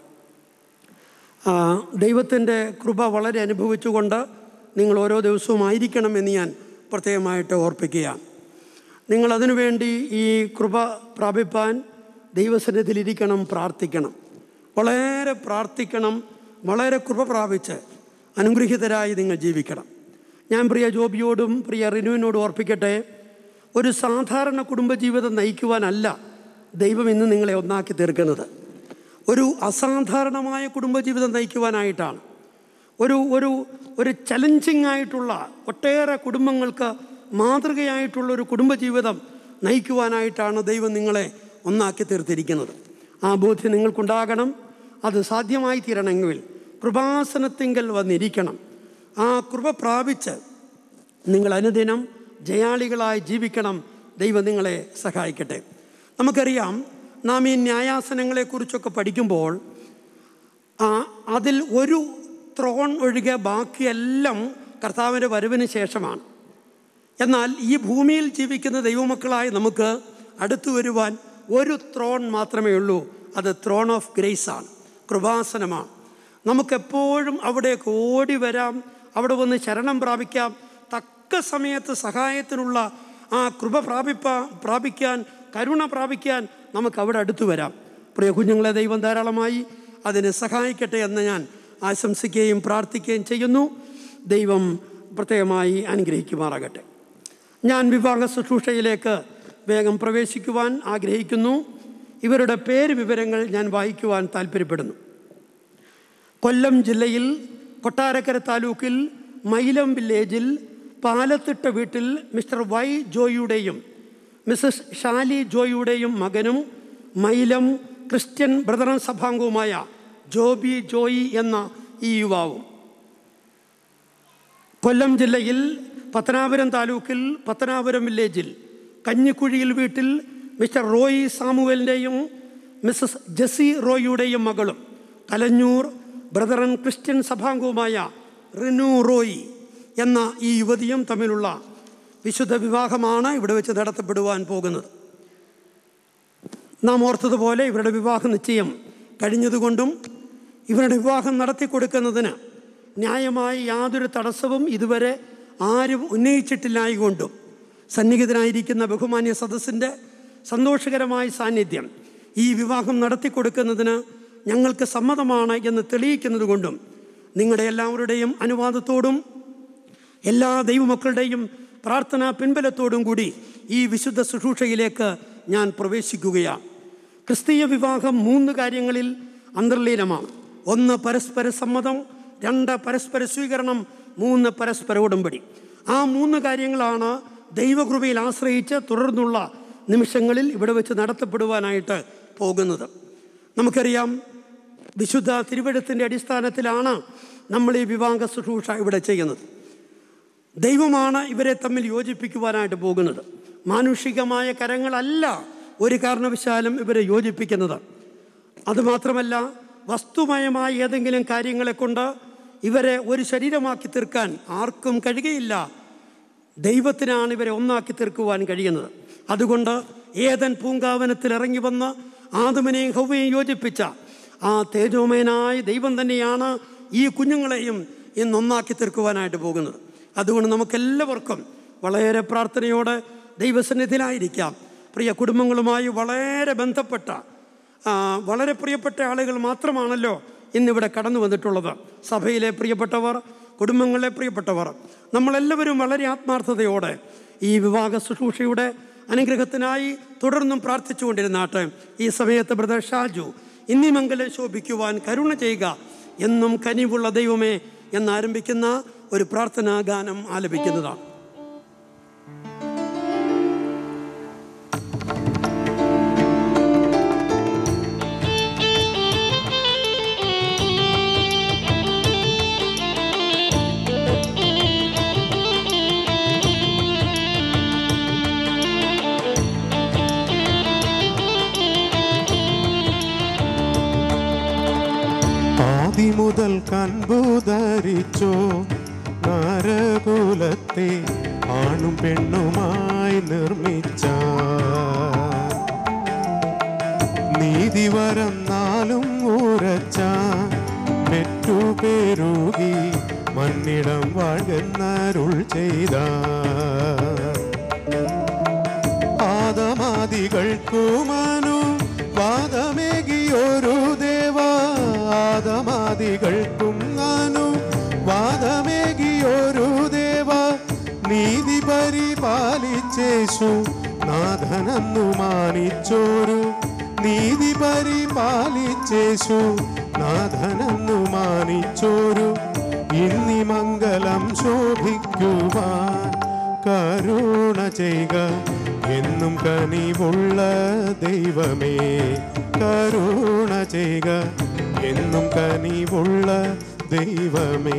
N: ദൈവത്തിൻ്റെ കൃപ വളരെ അനുഭവിച്ചുകൊണ്ട് നിങ്ങൾ ഓരോ ദിവസവും ആയിരിക്കണം എന്ന് ഞാൻ പ്രത്യേകമായിട്ട് ഓർപ്പിക്കുകയാണ് നിങ്ങൾ അതിനുവേണ്ടി ഈ കൃപ പ്രാപിപ്പാൻ ദൈവസന്നിധിയിലിരിക്കണം പ്രാർത്ഥിക്കണം വളരെ പ്രാർത്ഥിക്കണം വളരെ കൃപ പ്രാപിച്ച് അനുഗ്രഹീതരായി നിങ്ങൾ ജീവിക്കണം ഞാൻ പ്രിയ ജോബിയോടും പ്രിയ റിനുവിനോടും ഓർപ്പിക്കട്ടെ ഒരു സാധാരണ കുടുംബജീവിതം നയിക്കുവാനല്ല ദൈവം ഇന്ന് നിങ്ങളെ ഒന്നാക്കി തീർക്കുന്നത് ഒരു അസാധാരണമായ കുടുംബജീവിതം നയിക്കുവാനായിട്ടാണ് ഒരു ഒരു ഒരു ചലഞ്ചിങ് ആയിട്ടുള്ള ഒട്ടേറെ കുടുംബങ്ങൾക്ക് മാതൃകയായിട്ടുള്ള ഒരു കുടുംബജീവിതം നയിക്കുവാനായിട്ടാണ് ദൈവം നിങ്ങളെ ഒന്നാക്കി തീർത്തിരിക്കുന്നത് ആ ബോധ്യം നിങ്ങൾക്കുണ്ടാകണം അത് സാധ്യമായി തീരണമെങ്കിൽ കൃപാസനത്തിങ്കൽ വന്നിരിക്കണം ആ കൃപ പ്രാപിച്ച് നിങ്ങൾ അനുദിനം ജയാളികളായി ജീവിക്കണം ദൈവം നിങ്ങളെ സഹായിക്കട്ടെ നമുക്കറിയാം നാം ഈ ന്യായാസനങ്ങളെക്കുറിച്ചൊക്കെ പഠിക്കുമ്പോൾ ആ, അതിൽ ഒരു ത്രോൺ ഒഴികെ ബാക്കിയെല്ലാം കർത്താവിൻ്റെ വരവിന് ശേഷമാണ് എന്നാൽ ഈ ഭൂമിയിൽ ജീവിക്കുന്ന ദൈവമക്കളായി നമുക്ക് അടുത്തു വരുവാൻ ഒരു ത്രോൺ മാത്രമേ ഉള്ളൂ അത് ത്രോൺ ഓഫ് ഗ്രേസ് ആണ് കൃപാസനമാണ് നമുക്കെപ്പോഴും അവിടേക്ക് ഓടി വരാം അവിടെ വന്ന് ശരണം പ്രാപിക്കാം തക്ക സമയത്ത് സഹായത്തിനുള്ള ആ കൃപ പ്രാപിപ്പ പ്രാപിക്കാൻ കരുണ പ്രാപിക്കാൻ നമുക്ക് അവിടെ അടുത്തു വരാം പ്രിയ കുഞ്ഞുങ്ങളെ ദൈവം ധാരാളമായി അതിനെ സഹായിക്കട്ടെ എന്ന് ഞാൻ ആശംസിക്കുകയും പ്രാർത്ഥിക്കുകയും ചെയ്യുന്നു ദൈവം പ്രത്യേകമായി അനുഗ്രഹിക്കുമാറാകട്ടെ ഞാൻ വിവാഹ ശുശ്രൂഷയിലേക്ക് വേഗം പ്രവേശിക്കുവാൻ ആഗ്രഹിക്കുന്നു ഇവരുടെ പേര് വിവരങ്ങൾ ഞാൻ വായിക്കുവാൻ താല്പര്യപ്പെടുന്നു കൊല്ലം ജില്ലയിൽ കൊട്ടാരക്കര താലൂക്കിൽ മൈലം വില്ലേജിൽ പാലത്തിട്ട വീട്ടിൽ മിസ്റ്റർ വൈ ജോയിയുടെയും മിസസ് ഷാലി ജോയിയുടെയും മകനും മൈലം ക്രിസ്ത്യൻ ബ്രദറൻ സഭാംഗവുമായ ജോബി ജോയി എന്ന ഈ യുവാവും കൊല്ലം ജില്ലയിൽ പത്തനാപുരം താലൂക്കിൽ പത്തനാപുരം വില്ലേജിൽ കഞ്ഞിക്കുഴിയിൽ വീട്ടിൽ മിസ്റ്റർ റോയി സാമുവലിൻ്റെയും മിസസ് ജെസി റോയിയുടെയും മകളും കലഞ്ഞൂർ ബ്രദറൻ ക്രിസ്ത്യൻ സഭാംഗവുമായ റിനു റോയി എന്ന ഈ യുവതിയും തമ്മിലുള്ള വിശുദ്ധ വിവാഹമാണ് ഇവിടെ വെച്ച് നടത്തപ്പെടുവാൻ പോകുന്നത് നാം ഓർത്തതുപോലെ ഇവരുടെ വിവാഹ നിശ്ചയം കഴിഞ്ഞതുകൊണ്ടും ഇവരുടെ വിവാഹം നടത്തി കൊടുക്കുന്നതിന് ന്യായമായ യാതൊരു തടസ്സവും ഇതുവരെ ആരും ഉന്നയിച്ചിട്ടില്ലായകൊണ്ടും സന്നിഹിതനായിരിക്കുന്ന ബഹുമാന്യ സദസ്സിൻ്റെ സന്തോഷകരമായ സാന്നിധ്യം ഈ വിവാഹം നടത്തിക്കൊടുക്കുന്നതിന് ഞങ്ങൾക്ക് സമ്മതമാണ് എന്ന് തെളിയിക്കുന്നത് കൊണ്ടും നിങ്ങളുടെ എല്ലാവരുടെയും അനുവാദത്തോടും എല്ലാ ദൈവമക്കളുടെയും പ്രാർത്ഥനാ പിൻബലത്തോടും കൂടി ഈ വിശുദ്ധ ശുശ്രൂഷയിലേക്ക് ഞാൻ പ്രവേശിക്കുകയാണ് ക്രിസ്തീയ വിവാഹം മൂന്ന് കാര്യങ്ങളിൽ അന്തർലീനമാണ് ഒന്ന് പരസ്പര സമ്മതം രണ്ട് പരസ്പര സ്വീകരണം മൂന്ന് പരസ്പര ഉടമ്പടി ആ മൂന്ന് കാര്യങ്ങളാണ് ദൈവകൃപയിൽ ആശ്രയിച്ച് തുടർന്നുള്ള നിമിഷങ്ങളിൽ ഇവിടെ വെച്ച് നടത്തപ്പെടുവാനായിട്ട് പോകുന്നത് നമുക്കറിയാം വിശുദ്ധ തിരുവഴുത്തിൻ്റെ അടിസ്ഥാനത്തിലാണ് നമ്മൾ ഈ വിവാഹ ശുശ്രൂഷ ഇവിടെ ചെയ്യുന്നത് ദൈവമാണ് ഇവരെ തമ്മിൽ യോജിപ്പിക്കുവാനായിട്ട് പോകുന്നത് മാനുഷികമായ കരങ്ങളല്ല ഒരു കാരണവശാലും ഇവരെ യോജിപ്പിക്കുന്നത് അതുമാത്രമല്ല വസ്തുമയമായ ഏതെങ്കിലും കാര്യങ്ങളെ കൊണ്ട് ഇവരെ ഒരു ശരീരമാക്കി തീർക്കാൻ ആർക്കും കഴിയുകയില്ല ദൈവത്തിനാണ് ഇവരെ ഒന്നാക്കി തീർക്കുവാൻ കഴിയുന്നത് അതുകൊണ്ട് ഏതൻ പൂങ്കാവനത്തിൽ ഇറങ്ങി വന്ന് ആദമനെയും ഹൗവയും യോജിപ്പിച്ച ആ തേജോമയനായ ദൈവം തന്നെയാണ് ഈ കുഞ്ഞുങ്ങളെയും ഇന്ന് ഒന്നാക്കി തീർക്കുവാനായിട്ട് പോകുന്നത് അതുകൊണ്ട് നമുക്കെല്ലാവർക്കും വളരെ പ്രാർത്ഥനയോടെ ദൈവസന്നിധിയിലായിരിക്കാം പ്രിയ കുടുംബങ്ങളുമായി വളരെ ബന്ധപ്പെട്ട ആ, വളരെ പ്രിയപ്പെട്ട ആളുകൾ മാത്രമാണല്ലോ ഇന്നിവിടെ കടന്നു വന്നിട്ടുള്ളത് സഭയിലെ പ്രിയപ്പെട്ടവർ കുടുംബങ്ങളിലെ പ്രിയപ്പെട്ടവർ നമ്മളെല്ലാവരും വളരെ ആത്മാർത്ഥതയോടെ ഈ വിവാഹ ശുശ്രൂഷയുടെ അനുഗ്രഹത്തിനായി തുടർന്നും പ്രാർത്ഥിച്ചുകൊണ്ടിരുന്നാട്ടെ ഈ സമയത്ത് ബ്രദർ ഷാജു ഇന്നി മംഗലം ശോഭിക്കുവാൻ കരുണ ചെയ്യുക എന്നും കനിവുള്ള ദൈവമേ എന്നാരംഭിക്കുന്ന ഒരു പ്രാർത്ഥനാ ഗാനം ആലപിക്കുന്നതാണ്
G: ആദിമുതൽ കൺപുതരിച്ചോ നരകുലത്തെ ആണും പെണ്ണുമായി നിർമ്മിച്ച നീതിവരം നാലും ഉറച്ച പെറ്റുപേരുകി മണ്ണിടം വാഴുന്നരുൾ ചെയ്ത ആദമാദികൾക്കുമനു വാദമേകിയൊരു ദേവ ആദമാദികൾക്കും അനു വാദമേകിയൊരു ദേവ നീതി പരിപാലിച്ചേശു നാഥനെന്നു മാനിച്ചോരു നീതി പരിപാലിച്ചേശു നാഥനെന്നു മാനിച്ചോരു ഇന്നി മംഗലം ശോഭിക്കുവാൻ കരുണ ചെയ്യുക എന്നും കനിവുള്ള ദൈവമേ കരുണ ചെയ്യുക എന്നും കനിവുള്ള ദൈവമേ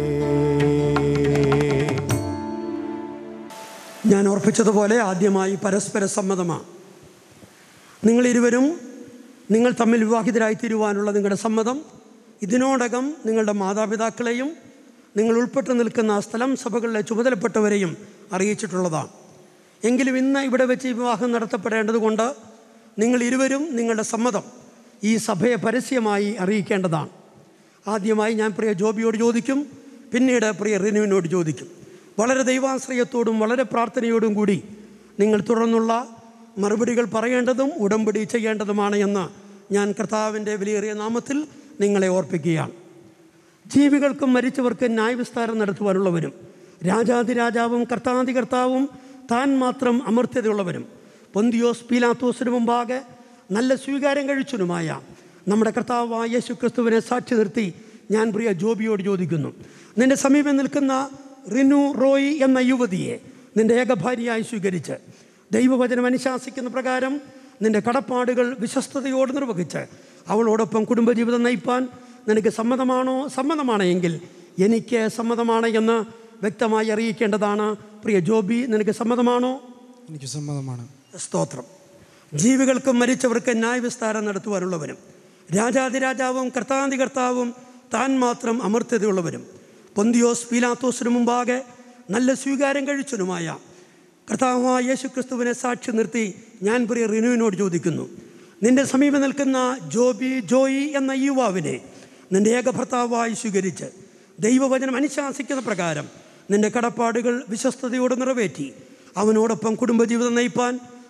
N: ഞാൻ ഓർപ്പിച്ചതുപോലെ ആദ്യമായി പരസ്പര സമ്മതമാണ് നിങ്ങളിരുവരും നിങ്ങൾ തമ്മിൽ വിവാഹിതരായി തീരുവാനുള്ള നിങ്ങളുടെ സമ്മതം ഇതിനോടകം നിങ്ങളുടെ മാതാപിതാക്കളെയും നിങ്ങൾ ഉൾപ്പെട്ട് നിൽക്കുന്ന സ്ഥലം സഭകളിലെ ചുമതലപ്പെട്ടവരെയും അറിയിച്ചിട്ടുള്ളതാണ് എങ്കിലും ഇന്ന് ഇവിടെ വെച്ച് ഈ വിവാഹം നടത്തപ്പെടേണ്ടതുകൊണ്ട് നിങ്ങൾ ഇരുവരും നിങ്ങളുടെ സമ്മതം ഈ സഭയെ പരസ്യമായി അറിയിക്കേണ്ടതാണ് ആദ്യമായി ഞാൻ പ്രിയ ജോബിയോട് ചോദിക്കും പിന്നീട് പ്രിയ റിനുവിനോട് ചോദിക്കും വളരെ ദൈവാശ്രയത്തോടും വളരെ പ്രാർത്ഥനയോടും കൂടി നിങ്ങൾ തുടർന്നുള്ള മറുപടികൾ പറയേണ്ടതും ഉടമ്പടി ചെയ്യേണ്ടതുമാണ് എന്ന് ഞാൻ കർത്താവിൻ്റെ വിലയേറിയ നാമത്തിൽ നിങ്ങളെ ഓർപ്പിക്കുകയാണ് ജീവികൾക്കും മരിച്ചവർക്കും ന്യായവിസ്താരം നടത്തുവാനുള്ളവരും രാജാതിരാജാവും കർത്താതി കർത്താവും താൻ മാത്രം അമർത്യതയുള്ളവരും പൊന്തിയോസ് പീലാത്തോസിന് മുമ്പാകെ നല്ല സ്വീകാരം കഴിച്ചനുമായ നമ്മുടെ കർത്താവായ യേശു ക്രിസ്തുവിനെ സാക്ഷി നിർത്തി ഞാൻ പ്രിയ ജോബിയോട് ചോദിക്കുന്നു നിന്റെ സമീപം നിൽക്കുന്ന റിനു റോയി എന്ന യുവതിയെ നിന്റെ ഏകഭാര്യയായി സ്വീകരിച്ച് ദൈവവചനം അനുശാസിക്കുന്ന പ്രകാരം നിന്റെ കടപ്പാടുകൾ വിശ്വസ്തയോട് നിർവഹിച്ച് അവളോടൊപ്പം കുടുംബജീവിതം നയിപ്പാൻ നിനക്ക് സമ്മതമാണോ സമ്മതമാണ് എങ്കിൽ എനിക്ക് സമ്മതമാണ് എന്ന് വ്യക്തമായി അറിയിക്കേണ്ടതാണ് പ്രിയ ജോബി നിനക്ക് സമ്മതമാണോ
O: എനിക്ക് സമ്മതമാണ്
N: സ്തോത്രം ജീവികൾക്കും മരിച്ചവർക്ക് ന്യായവിസ്താരം നടത്തുവാനുള്ളവരും രാജാതിരാജാവും കർത്താതി കർത്താവും താൻ മാത്രം അമർത്യതയുള്ളവരും പൊന്തിയോസ് പീലാത്തോസിന് മുമ്പാകെ നല്ല സ്വീകാരം കഴിച്ചനുമായ കർത്താവായ യേശു ക്രിസ്തുവിനെ സാക്ഷി നിർത്തി ഞാൻ പ്രിയ റിനുവിനോട് ചോദിക്കുന്നു നിന്റെ സമീപം നിൽക്കുന്ന ജോബി ജോയി എന്ന യുവാവിനെ നിന്റെ ഏകഭർത്താവായി സ്വീകരിച്ച് ദൈവവചനം അനുശാസിക്കുന്ന പ്രകാരം നിന്റെ കടപ്പാടുകൾ വിശ്വസ്തയോടെ നിറവേറ്റി അവനോടൊപ്പം കുടുംബജീവിതം നയിപ്പാൻ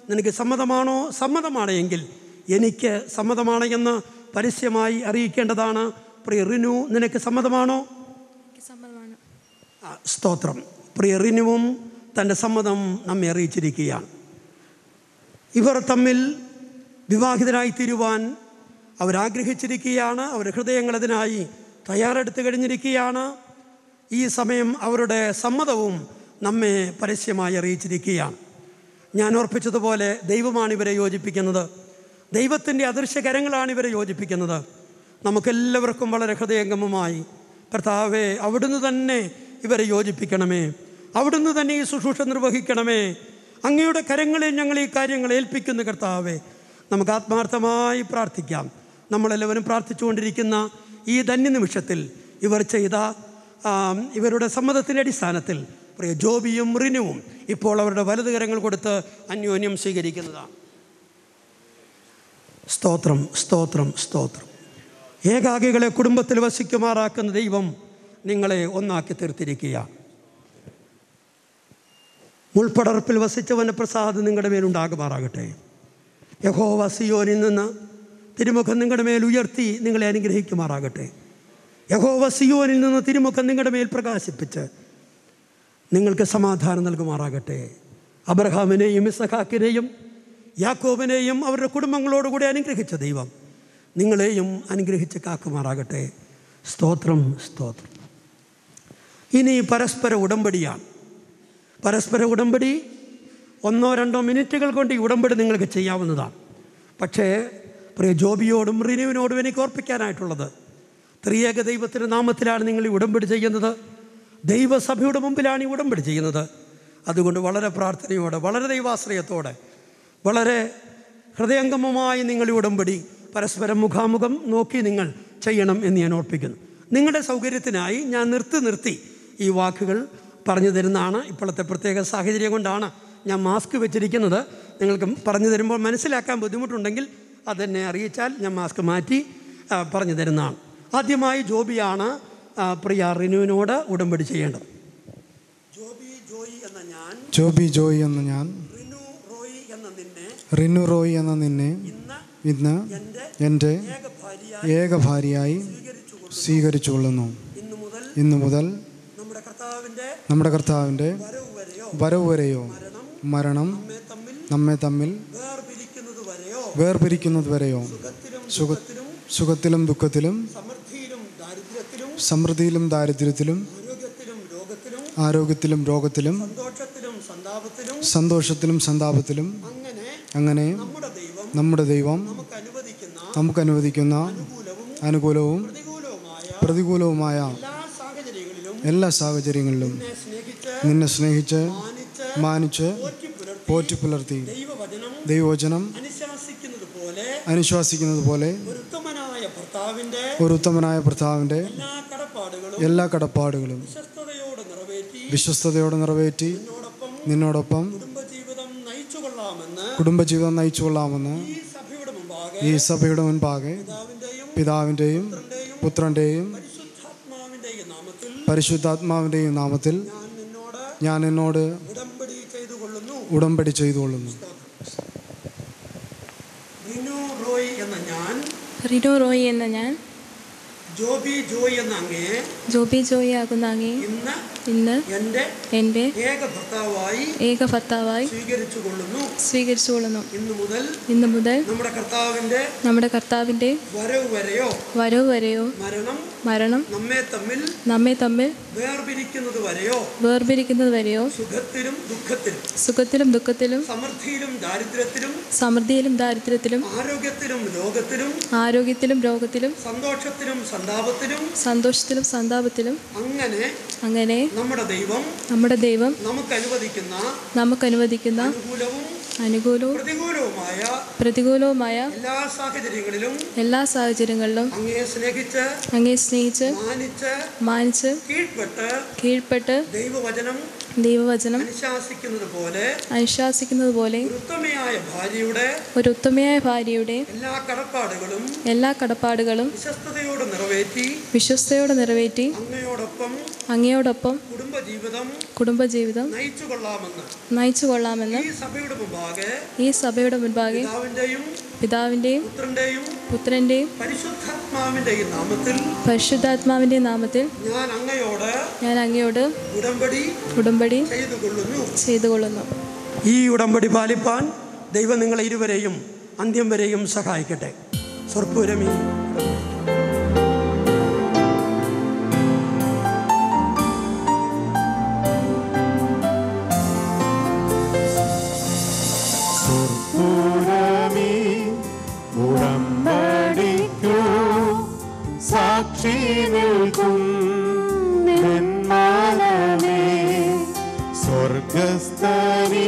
N: നിനക്ക് സമ്മതമാണോ സമ്മതമാണ് എങ്കിൽ എനിക്ക് സമ്മതമാണ് എന്ന് പരസ്യമായി അറിയിക്കേണ്ടതാണ് പ്രിയ റിനു നിനക്ക് സമ്മതമാണോ
O: സമ്മതമാണ്
N: ആ, സ്തോത്രം പ്രിയ റിനുവും തൻ്റെ സമ്മതം നമ്മെ അറിയിച്ചിരിക്കുകയാണ് ഇവർ തമ്മിൽ വിവാഹിതരായി തീരുവാൻ അവരാഗ്രഹിച്ചിരിക്കുകയാണ് അവരുടെ ഹൃദയങ്ങൾ അതിനായി തയ്യാറെടുത്ത് കഴിഞ്ഞിരിക്കുകയാണ് ഈ സമയം അവരുടെ സമ്മതവും നമ്മെ പരസ്യമായി അറിയിച്ചിരിക്കുകയാണ് ഞാൻ ഓർപ്പിച്ചതുപോലെ ദൈവമാണ് ഇവരെ യോജിപ്പിക്കുന്നത് ദൈവത്തിൻ്റെ അദൃശ്യകരങ്ങളാണ് ഇവരെ യോജിപ്പിക്കുന്നത് നമുക്കെല്ലാവർക്കും വളരെ ഹൃദയംഗമമായി കർത്താവെ അവിടുന്ന് തന്നെ ഇവരെ യോജിപ്പിക്കണമേ അവിടുന്ന് തന്നെ ഈ ശുശ്രൂഷ നിർവഹിക്കണമേ അങ്ങയുടെ കരങ്ങളിൽ ഞങ്ങൾ ഈ കാര്യങ്ങൾ ഏൽപ്പിക്കുന്നു കർത്താവെ നമുക്ക് ആത്മാർത്ഥമായി പ്രാർത്ഥിക്കാം നമ്മളെല്ലാവരും പ്രാർത്ഥിച്ചുകൊണ്ടിരിക്കുന്ന ഈ ധന്യ നിമിഷത്തിൽ ഇവർ ചെയ്ത ആ, ഇവരുടെ സമ്മതത്തിൻ്റെ അടിസ്ഥാനത്തിൽ പ്രിയ ജോബിയും റിനുവും ഇപ്പോൾ അവരുടെ വലത് കരങ്ങൾ കൊടുത്ത് അന്യോന്യം സ്വീകരിക്കുന്നതാണ് സ്തോത്രം സ്തോത്രം സ്തോത്രം ഏകാകികളെ കുടുംബത്തിൽ വസിക്കുമാറാക്കുന്ന ദൈവം നിങ്ങളെ ഒന്നാക്കി തീർത്തിരിക്കുകയാണ് മുൾപ്പടർപ്പിൽ വസിച്ചവൻ്റെ പ്രസാദം നിങ്ങളുടെ മേലുണ്ടാകുമാറാകട്ടെ യഹോവ സിയോനിൽ നിന്ന് തിരുമുഖം നിങ്ങളുടെ മേൽ ഉയർത്തി നിങ്ങളെ അനുഗ്രഹിക്കുമാറാകട്ടെ യഹോവ സിയോനിൽ നിന്ന് തിരുമുഖം നിങ്ങളുടെ മേൽ പ്രകാശിപ്പിച്ച് നിങ്ങൾക്ക് സമാധാനം നൽകുമാറാകട്ടെ അബ്രഹാമിനെയും ഇസഹാക്കിനെയും യാക്കോബിനെയും അവരുടെ കുടുംബങ്ങളോടുകൂടി അനുഗ്രഹിച്ച ദൈവം നിങ്ങളെയും അനുഗ്രഹിച്ച് കാക്കുമാറാകട്ടെ സ്തോത്രം സ്തോത്രം ഇനി പരസ്പര ഉടമ്പടിയാണ് പരസ്പര ഉടമ്പടി ഒന്നോ രണ്ടോ മിനിറ്റുകൾ കൊണ്ട് ഈ ഉടമ്പടി നിങ്ങൾക്ക് ചെയ്യാവുന്നതാണ് പക്ഷേ പ്രിയ ജോബിയോടും റിനുവിനോടും എനിക്ക് ഓർപ്പിക്കാനായിട്ടുള്ളത് ത്രിയേക ദൈവത്തിൻ്റെ നാമത്തിലാണ് നിങ്ങൾ ഈ ഉടമ്പടി ചെയ്യുന്നത് ദൈവസഭയുടെ മുമ്പിലാണ് ഈ ഉടമ്പടി ചെയ്യുന്നത് അതുകൊണ്ട് വളരെ പ്രാർത്ഥനയോടെ വളരെ ദൈവാശ്രയത്തോടെ വളരെ ഹൃദയംഗമമായി നിങ്ങൾ ഈ ഉടമ്പടി പരസ്പരം മുഖാമുഖം നോക്കി നിങ്ങൾ ചെയ്യണം എന്ന് ഞാൻ ഓർപ്പിക്കുന്നു നിങ്ങളുടെ സൗകര്യത്തിനായി ഞാൻ നിർത്തി നിർത്തി ഈ വാക്കുകൾ പറഞ്ഞു തരുന്നതാണ് ഇപ്പോഴത്തെ പ്രത്യേക സാഹചര്യം കൊണ്ടാണ് ഞാൻ മാസ്ക് വെച്ചിരിക്കുന്നത് നിങ്ങൾക്ക് പറഞ്ഞു തരുമ്പോൾ മനസ്സിലാക്കാൻ ബുദ്ധിമുട്ടുണ്ടെങ്കിൽ അതെന്നെ അറിയിച്ചാൽ ഞാൻ മാസ്ക് മാറ്റി ആ, പറഞ്ഞു തരുന്നതാണ് ആദ്യമായി ജോബിയാണ് ആ, പ്രിയ റിനുവിനോട് ഉടമ്പടി ചെയ്യേണ്ടത്
P: ജോബി ജോയ് എന്ന ഞാൻ റിനു റോയ് എന്ന നിന്നെ ഇന്ന് എൻ്റെ ഏക ഭാര്യയായി സ്വീകരിച്ചുകൊള്ളുന്നു ഇന്നു മുതൽ നമ്മുടെ കർത്താവിൻ്റെ വരവ് വരെയോ മരണം നമ്മെ തമ്മിൽ വേർപിരിക്കുന്നത് വരെയോ സുഖ സുഖത്തിലും ദുഃഖത്തിലും സമൃദ്ധിയിലും ദാരിദ്ര്യത്തിലും ആരോഗ്യത്തിലും രോഗത്തിലും സന്തോഷത്തിലും സന്താപത്തിലും അങ്ങനെ നമ്മുടെ ദൈവം നമുക്ക് അനുവദിക്കുന്ന അനുകൂലവും പ്രതികൂലവുമായ എല്ലാ സാഹചര്യങ്ങളിലും നിന്നെ സ്നേഹിച്ച് മാനിച്ച് പോറ്റി പുലർത്തി ദൈവവചനം
N: അനുശാസിക്കുന്നത് പോലെ
P: അനുശ്വാസിക്കുന്നത് പോലെ
N: ഉത്തമനായ ഭർത്താവിൻ്റെ
P: ഒരു ഉത്തമനായ ഭർത്താവിൻ്റെ
N: എല്ലാ കടപ്പാടുകളും
P: എല്ലാ കടപ്പാടുകളും
N: വിശ്വസ്തയോടെ നിറവേറ്റി
P: വിശ്വസ്തയോടെ നിറവേറ്റി നിന്നോടൊപ്പം
N: കുടുംബജീവിതം നയിച്ചുകൊള്ളാമെന്ന്
P: കുടുംബജീവിതം നയിച്ചുകൊള്ളാമെന്ന്
N: സഭയുടെ മുമ്പാകെ
P: ഈ സഭയുടെ മുൻപാകെ പിതാവിൻ്റെയും പുത്രൻ്റെയും
N: ആത്മാവിൻ്റെയും നാമത്തിൽ
P: പരിശുദ്ധാത്മാവിൻ്റെയും നാമത്തിൽ ഞാൻ എന്നോട്
N: ഉടമ്പടി ചെയ്തുകൊള്ളുന്നു
P: ഉടമ്പടി ചെയ്തുകൊള്ളുന്നു
N: റിനു റോയ് എന്ന ഞാൻ
O: റിനു റോയി എന്ന ഞാൻ
N: ജോബി ജോയ് എന്ന അങ്ങേ
O: ജോബി ജോയി ആകുന്ന അങ്ങേ
N: ഇന്ന്
O: ഇന്ന്
N: എൻ്റെ
O: എൻ്റെ
N: ഏക ഭർത്താവായി
O: ഏക ഭർത്താവായി
N: സ്വീകരിച്ചുകൊള്ളുന്നു
O: സ്വീകരിച്ചുകൊള്ളുന്നു
N: ഇന്നു മുതൽ
O: ഇന്നു മുതൽ
N: നമ്മുടെ കർത്താവിൻ്റെ
O: നമ്മുടെ കർത്താവിൻ്റെ
N: വരവ് വരെയോ
O: വരവ് വരെയോ
N: മരണം
O: മരണം
N: നമ്മെ തമ്മിൽ
O: നമ്മെ തമ്മിൽ
N: വേർപിരിക്കുന്നത് വരെയോ
O: വേർപിരിക്കുന്നത് വരെയോ
N: സുഖത്തിലും ദുഃഖത്തിലും
O: സുഖത്തിലും ദുഃഖത്തിലും
N: സമൃദ്ധിയിലും ദാരിദ്ര്യത്തിലും
O: സമൃദ്ധിയിലും ദാരിദ്ര്യത്തിലും
N: ആരോഗ്യത്തിലും രോഗത്തിലും
O: ആരോഗ്യത്തിലും രോഗത്തിലും
N: സന്തോഷത്തിലും സന്താപത്തിലും
O: സന്തോഷത്തിലും സന്താപത്തിലും
N: അങ്ങനെ
O: അങ്ങനെ
N: നമ്മുടെ ദൈവം
O: നമ്മുടെ ദൈവം
N: നമുക്ക് അനുവദിക്കുന്ന
O: നമുക്ക് അനുവദിക്കുന്ന
N: അനുകൂലവും
O: അനുകൂലവും
N: പ്രതികൂലവുമായ
O: പ്രതികൂലവുമായ
N: എല്ലാ സാഹചര്യങ്ങളിലും
O: എല്ലാ സാഹചര്യങ്ങളിലും
N: അങ്ങയെ സ്നേഹിച്ച്
O: അങ്ങേ സ്നേഹിച്ച്
N: മാനിച്ച്
O: മാനിച്ച്
N: കീഴ്പ്പെട്ട്
O: കീഴ്പ്പെട്ട്
N: ദൈവവചനം
O: ദൈവവചനം
N: അനുശാസിക്കുന്നത് പോലെ
O: അനുശാസിക്കുന്നത് പോലെ
N: ഒരു ഉത്തമയായ ഭാര്യയുടെ
O: ഒരു ഉത്തമയായ ഭാര്യയുടെ
N: എല്ലാ കടപ്പാടുകളും
O: എല്ലാ കടപ്പാടുകളും
N: വിശ്വസ്തയോടെ നിറവേറ്റി നിറവേറ്റി
O: വിശ്വസ്തയോടെ നിറവേറ്റി
N: അങ്ങയോടൊപ്പം
O: അങ്ങയോടൊപ്പം
N: കുടുംബജീവിതം
O: കുടുംബജീവിതം
N: നയിച്ചു കൊള്ളാമെന്ന്
O: നയിച്ചു കൊള്ളാമെന്ന്
N: ഈ സഭയുടെ മുമ്പാകെ
O: ഈ സഭയുടെ മുൻപാകെ
N: പിതാവിന്റെയും
O: പിതാവിൻ്റെയും
N: പുത്രന്റെയും
O: പുത്രൻ്റെയും
N: പരിശുദ്ധാത്മാവിന്റെയും നാമത്തിൽ
O: പരിശുദ്ധാത്മാവിൻ്റെയും നാമത്തിൽ
N: ഞാൻ അങ്ങയോട്
O: ഞാൻ അങ്ങയോട്
N: ഉടമ്പടി
O: ഉടമ്പടി
N: ചെയ്തു കൊള്ളുന്നു
O: ചെയ്തു കൊള്ളുന്നു
N: ഈ ഉടമ്പടി പാലിപ്പാൻ ദൈവം നിങ്ങളെ ഇരുവരെയും അന്ത്യം വരെയും സഹായിക്കട്ടെ സ്വർപ്പുരമി
G: പൂരമീ ഉടമ്പടിക്കൂ സാക്ഷി നിൽക്കും നെന്മാനമേ സ്വർഗസ്ഥനീ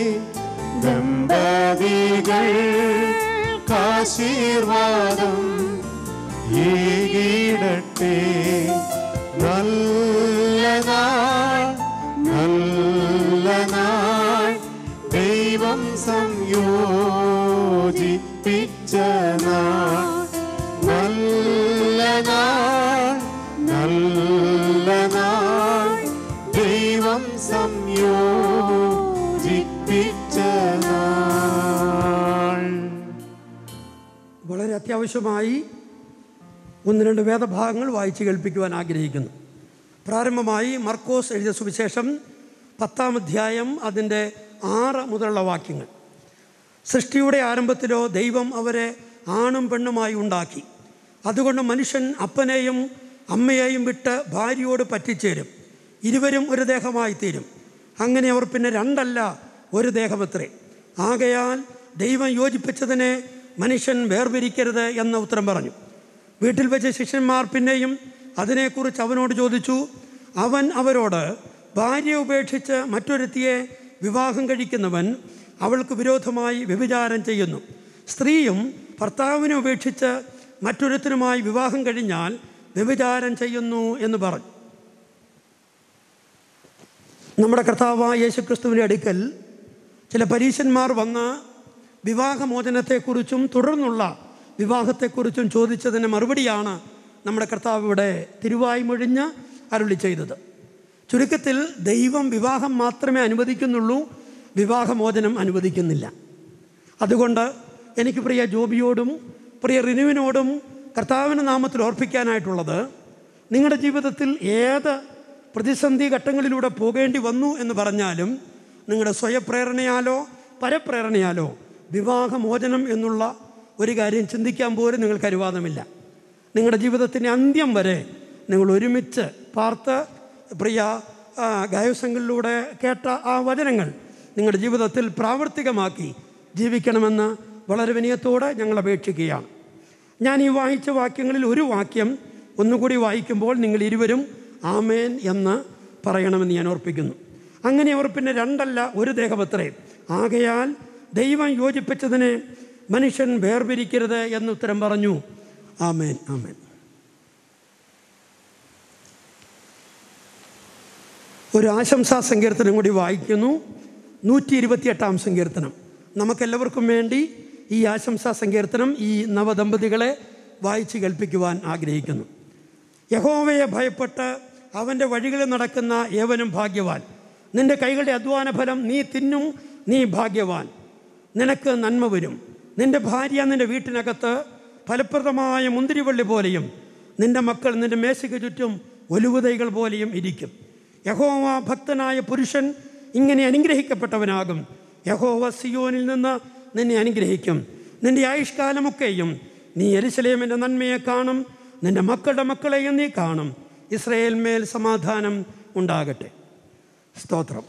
G: ദമ്പതികൾ കാശീർവാദം ഏകിടട്ടെ നല്ല നാൾ നല്ല നാൾ ദൈവം സംയോജിപ്പിച്ച നാൾ നല്ല നാൾ നല്ല നാൾ ദൈവം സംയോജിപ്പിച്ച നാൾ
N: വളരെ അത്യാവശ്യമായി ഒന്ന് രണ്ട് വേദഭാഗങ്ങൾ വായിച്ച് കേൾപ്പിക്കുവാൻ ആഗ്രഹിക്കുന്നു പ്രാരംഭമായി മർക്കോസ് എഴുതിയ സുവിശേഷം പത്താം അധ്യായം അതിൻ്റെ ആറ് മുതലുള്ള വാക്യങ്ങൾ സൃഷ്ടിയുടെ ആരംഭത്തിലോ ദൈവം അവരെ ആണും പെണ്ണുമായി ഉണ്ടാക്കി അതുകൊണ്ട് മനുഷ്യൻ അപ്പനെയും അമ്മയെയും വിട്ട് ഭാര്യയോട് പറ്റിച്ചേരും ഇരുവരും ഒരു ദേഹമായി തീരും അങ്ങനെ അവർ പിന്നെ രണ്ടല്ല ഒരു ദേഹമത്രേ ആകയാൽ ദൈവം യോജിപ്പിച്ചതിനെ മനുഷ്യൻ വേർപിരിക്കരുത് എന്ന ഉത്തരം പറഞ്ഞു വീട്ടിൽ വെച്ച് ശിഷ്യന്മാർ പിന്നെയും അതിനെക്കുറിച്ച് അവനോട് ചോദിച്ചു അവൻ അവരോട് ഭാര്യ ഉപേക്ഷിച്ച് മറ്റൊരുത്തിയെ വിവാഹം കഴിക്കുന്നവൻ അവൾക്ക് വിരോധമായി വ്യഭിചാരം ചെയ്യുന്നു സ്ത്രീയും ഭർത്താവിനെ ഉപേക്ഷിച്ച് മറ്റൊരുത്തനുമായി വിവാഹം കഴിഞ്ഞാൽ വ്യഭിചാരം ചെയ്യുന്നു എന്ന് പറഞ്ഞു നമ്മുടെ കർത്താവായ യേശുക്രിസ്തുവിൻ്റെ അടുക്കൽ ചില പരീശന്മാർ വന്ന് വിവാഹമോചനത്തെക്കുറിച്ചും തുടർന്നുള്ള വിവാഹത്തെക്കുറിച്ചും ചോദിച്ചതിന് മറുപടിയാണ് നമ്മുടെ കർത്താവ് ഇവിടെ തിരുവായ്മൊഴിഞ്ഞ് അരുളി ചെയ്തത് ചുരുക്കത്തിൽ ദൈവം വിവാഹം മാത്രമേ അനുവദിക്കുന്നുള്ളൂ വിവാഹമോചനം അനുവദിക്കുന്നില്ല അതുകൊണ്ട് എനിക്ക് പ്രിയ ജോബിയോടും പ്രിയ റിനുവിനോടും കർത്താവിൻ്റെ നാമത്തിൽ ഓർപ്പിക്കാനായിട്ടുള്ളത് നിങ്ങളുടെ ജീവിതത്തിൽ ഏത് പ്രതിസന്ധി ഘട്ടങ്ങളിലൂടെ പോകേണ്ടി വന്നു എന്ന് പറഞ്ഞാലും നിങ്ങളുടെ സ്വയപ്രേരണയാലോ പരപ്രേരണയാലോ വിവാഹമോചനം എന്നുള്ള ഒരു കാര്യം ചിന്തിക്കാൻ പോലും നിങ്ങൾക്ക് അനുവാദമില്ല നിങ്ങളുടെ ജീവിതത്തിൻ്റെ അന്ത്യം വരെ നിങ്ങൾ ഒരുമിച്ച് പാർത്ത് പ്രിയ ആ, ഗായസങ്ങളിലൂടെ കേട്ട ആ വചനങ്ങൾ നിങ്ങളുടെ ജീവിതത്തിൽ പ്രാവർത്തികമാക്കി ജീവിക്കണമെന്ന് വളരെ വിനയത്തോടെ ഞങ്ങൾ അപേക്ഷിക്കുകയാണ് ഞാൻ ഈ വായിച്ച വാക്യങ്ങളിൽ ഒരു വാക്യം ഒന്നുകൂടി വായിക്കുമ്പോൾ നിങ്ങൾ ഇരുവരും ആമേൻ എന്ന് പറയണമെന്ന് ഞാൻ ഓർപ്പിക്കുന്നു അങ്ങനെ അവർ പിന്നെ രണ്ടല്ല ഒരു ദേഹമത്രേ ആകയാൽ ദൈവം യോജിപ്പിച്ചതിനെ മനുഷ്യൻ വേർപിരിക്കരുത് എന്ന് ഉത്തരം പറഞ്ഞു ആമേൻ ആമേൻ ഒരു ആശംസാ സങ്കീർത്തനം കൂടി വായിക്കുന്നു നൂറ്റി ഇരുപത്തിയെട്ടാം സങ്കീർത്തനം നമുക്കെല്ലാവർക്കും വേണ്ടി ഈ ആശംസാ സങ്കീർത്തനം ഈ നവദമ്പതികളെ വായിച്ച് കേൾപ്പിക്കുവാൻ ആഗ്രഹിക്കുന്നു യഹോവയെ ഭയപ്പെട്ട് അവൻ്റെ വഴികളിൽ നടക്കുന്ന ഏവനും ഭാഗ്യവാൻ നിന്റെ കൈകളുടെ അധ്വാന ഫലം നീ തിന്നും നീ ഭാഗ്യവാൻ നിനക്ക് നന്മ വരും നിന്റെ ഭാര്യ നിന്റെ വീട്ടിനകത്ത് ഫലപ്രദമായ മുന്തിരിവള്ളി പോലെയും നിന്റെ മക്കൾ നിന്റെ മേശയ്ക്ക് ചുറ്റും ഒലുവുതൈകൾ പോലെയും ഇരിക്കും യഹോവ ഭക്തനായ പുരുഷൻ ഇങ്ങനെ അനുഗ്രഹിക്കപ്പെട്ടവനാകും യഹോവ സിയോനിൽ നിന്ന് നിന്നെ അനുഗ്രഹിക്കും നിന്റെ ആയുഷ്കാലമൊക്കെയും നീ എരിശലേമിൻ്റെ നന്മയെ കാണും നിന്റെ മക്കളുടെ മക്കളെയും നീ കാണും ഇസ്രയേൽ മേൽ സമാധാനം ഉണ്ടാകട്ടെ സ്തോത്രം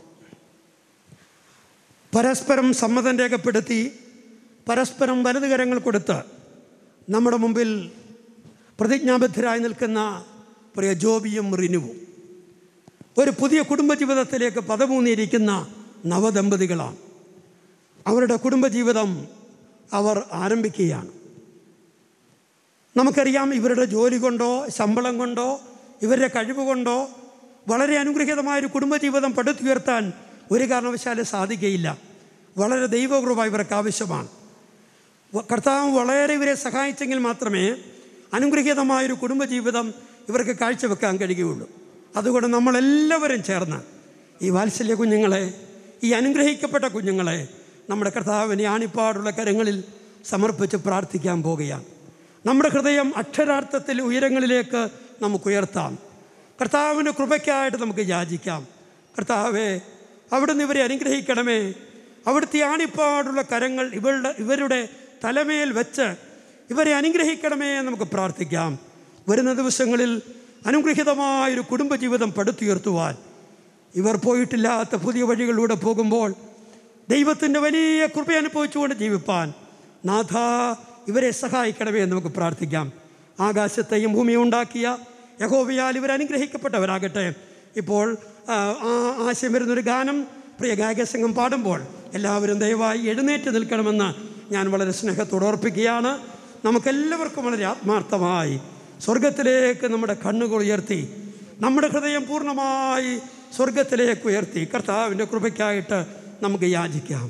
N: പരസ്പരം സമ്മതം രേഖപ്പെടുത്തി പരസ്പരം വലതുകരങ്ങൾ കൊടുത്ത് നമ്മുടെ മുമ്പിൽ പ്രതിജ്ഞാബദ്ധരായി നിൽക്കുന്ന പ്രിയ ജോബിയും റിനുവും ഒരു പുതിയ കുടുംബജീവിതത്തിലേക്ക് പദമൂന്നിയിരിക്കുന്ന നവദമ്പതികളാണ് അവരുടെ കുടുംബജീവിതം അവർ ആരംഭിക്കുകയാണ് നമുക്കറിയാം ഇവരുടെ ജോലി കൊണ്ടോ ശമ്പളം കൊണ്ടോ ഇവരുടെ കഴിവ് കൊണ്ടോ വളരെ അനുഗ്രഹീതമായൊരു കുടുംബജീവിതം പടുത്തുയർത്താൻ ഒരു കാരണവശാലും സാധിക്കുകയില്ല വളരെ ദൈവകൃപ ഇവർക്ക് ആവശ്യമാണ് വ- കർത്താവ് വളരെ ഇവരെ സഹായിച്ചെങ്കിൽ മാത്രമേ അനുഗ്രഹീതമായൊരു കുടുംബജീവിതം ഇവർക്ക് കാഴ്ചവെക്കാൻ കഴിയുകയുള്ളൂ അതുകൊണ്ട് നമ്മളെല്ലാവരും ചേർന്ന് ഈ വാത്സല്യ കുഞ്ഞുങ്ങളെ ഈ അനുഗ്രഹിക്കപ്പെട്ട കുഞ്ഞുങ്ങളെ നമ്മുടെ കർത്താവിനെ ആണിപ്പാടുള്ള കരങ്ങളിൽ സമർപ്പിച്ച് പ്രാർത്ഥിക്കാൻ പോകുകയാണ് നമ്മുടെ ഹൃദയം അക്ഷരാർത്ഥത്തിൽ ഉയരങ്ങളിലേക്ക് നമുക്ക് ഉയർത്താം കർത്താവിൻ്റെ കൃപയ്ക്കായിട്ട് നമുക്ക് യാചിക്കാം കർത്താവെ അവിടുന്ന് ഇവരെ അനുഗ്രഹിക്കണമേ അവിടുത്തെ ആണിപ്പാടുള്ള കരങ്ങൾ ഇവരുടെ ഇവരുടെ തലമേൽ വെച്ച് ഇവരെ അനുഗ്രഹിക്കണമേ എന്ന് നമുക്ക് പ്രാർത്ഥിക്കാം വരുന്ന ദിവസങ്ങളിൽ അനുഗ്രഹീതമായൊരു കുടുംബജീവിതം പടുത്തുയർത്തുവാൻ ഇവർ പോയിട്ടില്ലാത്ത പുതിയ വഴികളിലൂടെ പോകുമ്പോൾ ദൈവത്തിൻ്റെ വലിയ കൃപ അനുഭവിച്ചുകൊണ്ട് ജീവിപ്പാൻ നാഥ ഇവരെ സഹായിക്കണമേ എന്ന് നമുക്ക് പ്രാർത്ഥിക്കാം ആകാശത്തെയും ഭൂമിയും ഉണ്ടാക്കിയ യഹോവയാൽ ഇവർ അനുഗ്രഹിക്കപ്പെട്ടവരാകട്ടെ ഇപ്പോൾ ആ, ആ ആശയം വരുന്നൊരു ഗാനം പ്രിയ ഗായക സംഘം പാടുമ്പോൾ എല്ലാവരും ദയവായി എഴുന്നേറ്റ് നിൽക്കണമെന്ന് ഞാൻ വളരെ സ്നേഹത്തോട് ഓർപ്പിക്കുകയാണ് നമുക്കെല്ലാവർക്കും വളരെ ആത്മാർത്ഥമായി സ്വർഗത്തിലേക്ക് നമ്മുടെ കണ്ണുകൾ ഉയർത്തി നമ്മുടെ ഹൃദയം പൂർണ്ണമായി സ്വർഗത്തിലേക്ക് ഉയർത്തി കർത്താവിൻ്റെ കൃപയ്ക്കായിട്ട് നമുക്ക് യാചിക്കാം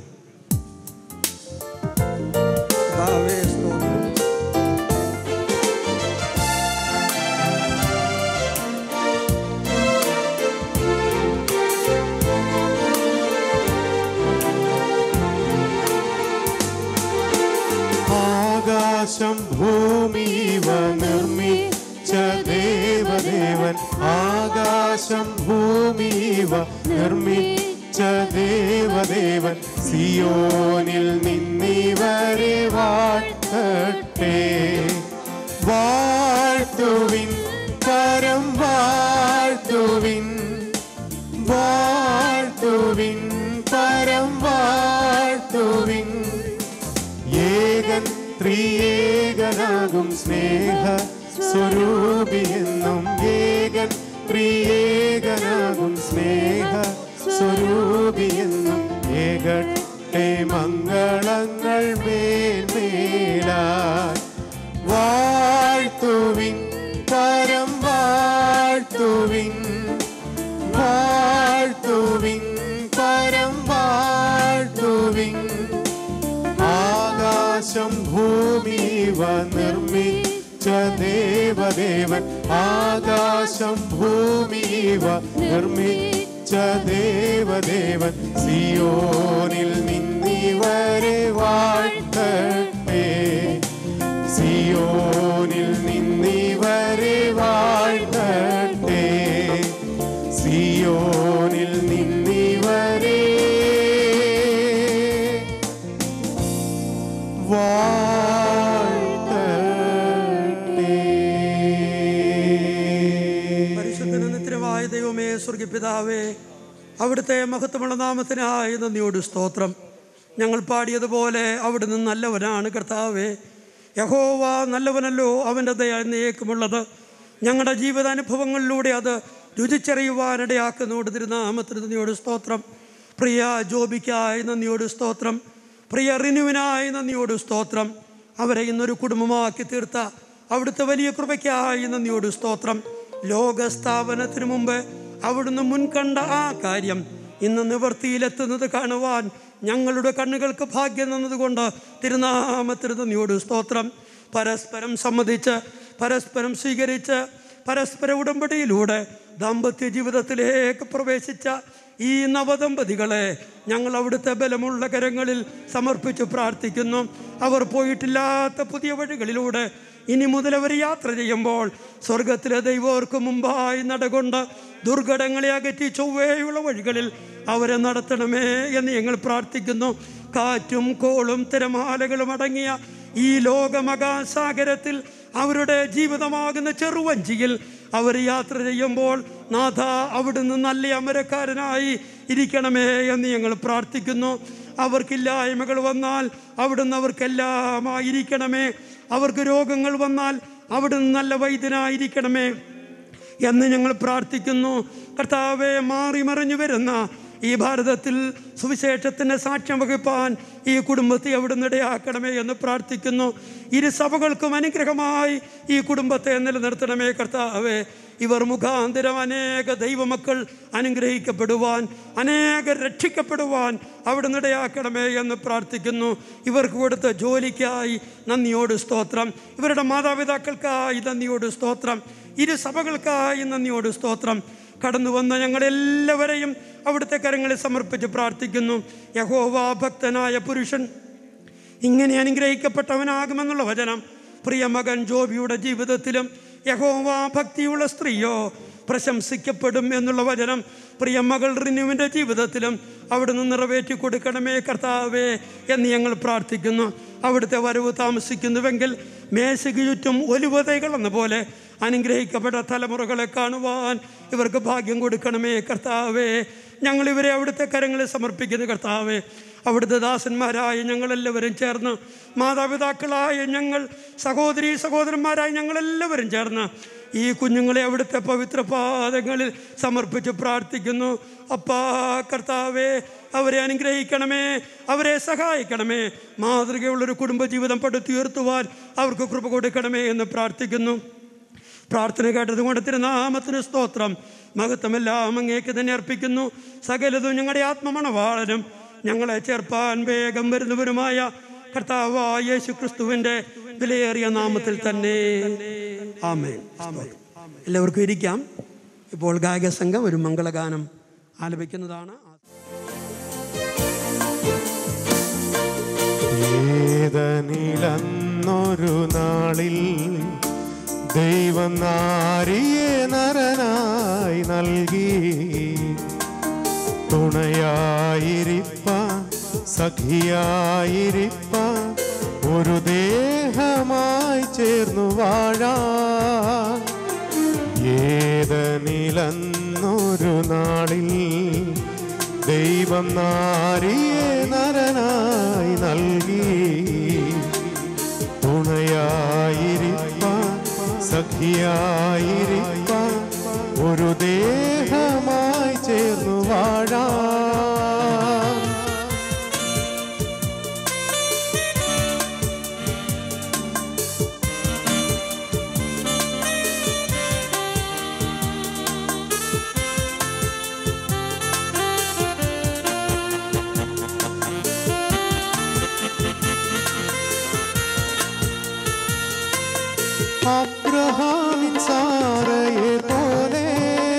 N: കർത്താവേ, സ്തോത്രം.
G: ആകാശം ഭൂമിവ നിർമ്മിച്ച ദേവദേവൻ ആകാശം ഭൂമിവ നിർമ്മിച്ച ദേവദേവൻ സിയോനിൽ നിന്നിവരെ വാഴ്ത്തട്ടെ വാഴ്ത്തുവിൻ പരം വാഴ്ത്തുവിൻ വാഴ്ത്തുവിൻ പരം വാഴ്ത്തുവിൻ ഏകൻ ത്രിയേകനാകും സ്നേഹ സ്വരൂപിയെന്നും ഏകൻ ത്രിയേകനാകും സ്നേഹ സ്വരൂപിയെന്നും ഏകട്ടെ മംഗളങ്ങൾ മേൽമേലാൻ വാഴ്ത്തുവിൻ പരം വാഴ്ത്തുവിൻ വാഴ്ത്തുവിൻ പരം വാഴ്ത്തുവിൻ ആകാശം ഭൂമിവ നിർമ്മിച്ച ദേവദേവൻ ആകാശം ഭൂമിവ നിർമ്മിച്ച ദേവദേവൻ സിയോനിൽ നിന്നിവരെ വാഴ്ത്തട്ടെ സിയോനിൽ നിന്നിവരെ വാഴ്ത്തട്ടെ സിയോനിൽ നിന്നിവരെ
N: പരിശുദ്ധനും നിത്യമായ ദൈവമേ സ്വർഗപിതാവേ അവിടുത്തെ മഹത്വമുള്ള നാമത്തിനായി നന്ദിയോട് സ്തോത്രം ഞങ്ങൾ പാടിയതുപോലെ അവിടുന്ന് നല്ലവനാണ് കർത്താവേ യഹോവ നല്ലവനല്ലോ അവൻ്റെ ദയ എന്നേക്കുമുള്ളത് ഞങ്ങളുടെ ജീവിതാനുഭവങ്ങളിലൂടെ അത് രുചിച്ചറിയുവാനിടയാക്കുന്നോട് തിരുനാമത്തിന് നന്ദിയോട് സ്തോത്രം പ്രിയ ജോബിക്കായി നന്ദിയോട് സ്തോത്രം പ്രിയ റിനുവിനായി നന്ദിയോട് സ്തോത്രം അവരെ ഇന്നൊരു കുടുംബമാക്കി തീർത്ത അവിടുത്തെ വലിയ കൃപയ്ക്കായി നന്ദിയോട് സ്തോത്രം ലോകസ്ഥാപനത്തിന് മുമ്പ് അവിടുന്ന് മുൻകണ്ട ആ കാര്യം ഇന്ന് നിവൃത്തിയിലെത്തുന്നത് കാണുവാൻ ഞങ്ങളുടെ കണ്ണുകൾക്ക് ഭാഗ്യം തന്നതുകൊണ്ട് തിരുനാമത്തിന് നന്ദിയോട് സ്തോത്രം പരസ്പരം സമ്മതിച്ച് പരസ്പരം സ്വീകരിച്ച് പരസ്പര ഉടമ്പടിയിലൂടെ ദാമ്പത്യ ജീവിതത്തിലേക്ക് പ്രവേശിച്ച ഈ നവദമ്പതികളെ ഞങ്ങൾ അവിടുത്തെ ബലമുള്ള കരങ്ങളിൽ സമർപ്പിച്ച് പ്രാർത്ഥിക്കുന്നു അവർ പോയിട്ടില്ലാത്ത പുതിയ വഴികളിലൂടെ ഇനി മുതൽ അവർ യാത്ര ചെയ്യുമ്പോൾ സ്വർഗത്തിലെ ദൈവർക്ക് മുമ്പായി നടകൊണ്ട് ദുർഘടങ്ങളെ അകറ്റി ചൊവ്വേയുള്ള വഴികളിൽ അവരെ നടത്തണമേ എന്ന് ഞങ്ങൾ പ്രാർത്ഥിക്കുന്നു കാറ്റും കോളും തിരമാലകളും അടങ്ങിയ ഈ ലോകമഹാസാഗരത്തിൽ അവരുടെ ജീവിതമാകുന്ന ചെറുവഞ്ചിയിൽ അവർ യാത്ര ചെയ്യുമ്പോൾ നാഥ അവിടുന്ന് നല്ല അമരക്കാരനായി ഇരിക്കണമേ എന്ന് ഞങ്ങൾ പ്രാർത്ഥിക്കുന്നു അവർക്കില്ലായ്മകൾ വന്നാൽ അവിടുന്ന് അവർക്കെല്ലാമായിരിക്കണമേ അവർക്ക് രോഗങ്ങൾ വന്നാൽ അവിടുന്ന് നല്ല വൈദ്യനായിരിക്കണമേ എന്ന് ഞങ്ങൾ പ്രാർത്ഥിക്കുന്നു കർത്താവെ മാറി മറിഞ്ഞു വരുന്ന ഈ ഭാരതത്തിൽ സുവിശേഷത്തിന് സാക്ഷ്യം വഹിപ്പാൻ ഈ കുടുംബത്തെ അവിടുന്ന് ഇടയാക്കണമേ എന്ന് പ്രാർത്ഥിക്കുന്നു ഇരു സഭകൾക്കും അനുഗ്രഹമായി ഈ കുടുംബത്തെ നിലനിർത്തണമേ കർത്താവേ ഇവർ മുഖാന്തരം അനേക ദൈവമക്കൾ അനുഗ്രഹിക്കപ്പെടുവാൻ അനേകർ രക്ഷിക്കപ്പെടുവാൻ അവിടുന്ന് ഇടയാക്കണമേ എന്ന് പ്രാർത്ഥിക്കുന്നു ഇവർക്ക് കൊടുത്ത ജോലിക്കായി നന്ദിയോട് സ്തോത്രം ഇവരുടെ മാതാപിതാക്കൾക്കായി നന്ദിയോട് സ്തോത്രം ഇരു സഭകൾക്കായി നന്ദിയോട് സ്തോത്രം കടന്നു വന്ന ഞങ്ങളെല്ലാവരെയും അവിടുത്തെ കരങ്ങളിൽ സമർപ്പിച്ച് പ്രാർത്ഥിക്കുന്നു യഹോവ ഭക്തനായ പുരുഷൻ ഇങ്ങനെ അനുഗ്രഹിക്കപ്പെട്ടവനാകുമെന്നുള്ള വചനം പ്രിയ മകൻ ജോബിയുടെ ജീവിതത്തിലും യഹോവ ഭക്തിയുള്ള സ്ത്രീയോ പ്രശംസിക്കപ്പെടും എന്നുള്ള വചനം പ്രിയ മകൾ റിനുവിൻ്റെ ജീവിതത്തിലും അവിടുന്ന് നിറവേറ്റി കൊടുക്കണമേ കർത്താവേ എന്ന് ഞങ്ങൾ പ്രാർത്ഥിക്കുന്നു അവിടുത്തെ വരവ് താമസിക്കുന്നുവെങ്കിൽ മേശയ്ക്ക് ചുറ്റും ഒലിവതകൾ എന്ന പോലെ അനുഗ്രഹിക്കപ്പെട്ട തലമുറകളെ കാണുവാൻ ഇവർക്ക് ഭാഗ്യം കൊടുക്കണമേ കർത്താവേ ഞങ്ങൾ ഇവരെ അവിടുത്തെ കരങ്ങളിൽ സമർപ്പിക്കുന്നു കർത്താവേ അവിടുത്തെ ദാസന്മാരായ ഞങ്ങളെല്ലാവരും ചേർന്ന് മാതാപിതാക്കളായ ഞങ്ങൾ സഹോദരി സഹോദരന്മാരായ ഞങ്ങളെല്ലാവരും ചേർന്ന് ഈ കുഞ്ഞുങ്ങളെ അവിടുത്തെ പവിത്ര പാദങ്ങളിൽ സമർപ്പിച്ച് പ്രാർത്ഥിക്കുന്നു അപ്പാ കർത്താവേ അവരെ അനുഗ്രഹിക്കണമേ അവരെ സഹായിക്കണമേ മാതൃകയുള്ളൊരു കുടുംബജീവിതം പടുത്തുയർത്തുവാൻ അവർക്ക് കൃപ കൊടുക്കണമേ എന്ന് പ്രാർത്ഥിക്കുന്നു പ്രാർത്ഥന കേട്ടതുകൊണ്ട് തിരുനാമത്തിന് സ്തോത്രം മഹത്വമെല്ലാം അങ്ങേക്ക് തന്നെ അർപ്പിക്കുന്നു സകലതും ഞങ്ങളുടെ ആത്മമണവാളനും ഞങ്ങളെ ചേർപ്പാൻ വേഗം വരുന്നവരുമായ കർത്താവായ യേശു ക്രിസ്തുവിൻ്റെ വിലയേറിയ നാമത്തിൽ തന്നെ ആമേൻ എല്ലാവർക്കും ഇരിക്കാം ഇപ്പോൾ ഗായക സംഘം ഒരു മംഗളഗാനം ആലപിക്കുന്നതാണ്
G: ഏതനിലന്നൊരു നാളിൽ ദൈവം നാരിയെ നരനായി നൽകി തുണയായിരിപ്പ സഖിയായിരിപ്പ ഒരു ദേഹമായി ചേർന്നു വാഴാൻ ഏതനിലന്നൊരു നാളിൽ ദൈവം നാരിയെ നരനായി നൽകി തുണയായിരിപ്പ സഖിയായിരിപ്പ ഒരു ദേഹമായി ചേർന്നു വാഴാൻ അബ്രഹാമിൻ സാറയെ പോലെ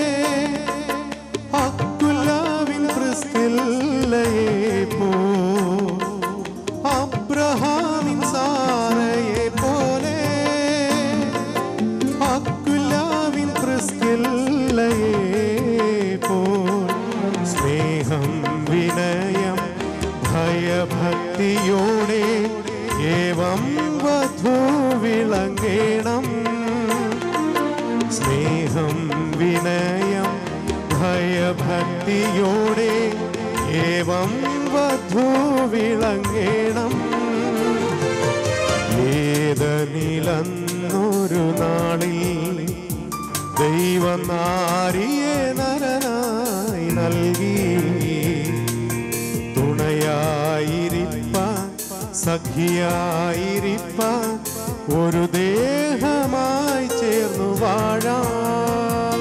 G: അക്കുലാവിൻ ക്രിസ്തില്ലയെ പോ അബ്രഹാമിൻ സാറയെ പോലെ അക്കുലാവിൻ ക്രിസ്തില്ലയെ പോ സ്നേഹം വിനയം ഭയഭക്തിയോടെ ഏവം വധു വിളങ്ങേണം സ്നേഹം വിനയം ഭയഭക്തിയോടെ ഏവം വധു വിളങ്ങേണം ഏതനിലന്നൊരു നാളിൽ ദൈവം നാരിയെ നരനായി നൽകി തുണയായിരിപ്പ സഖിയായിരിപ്പ ഒരു ദേഹമായി ചേർന്നു വാഴാൻ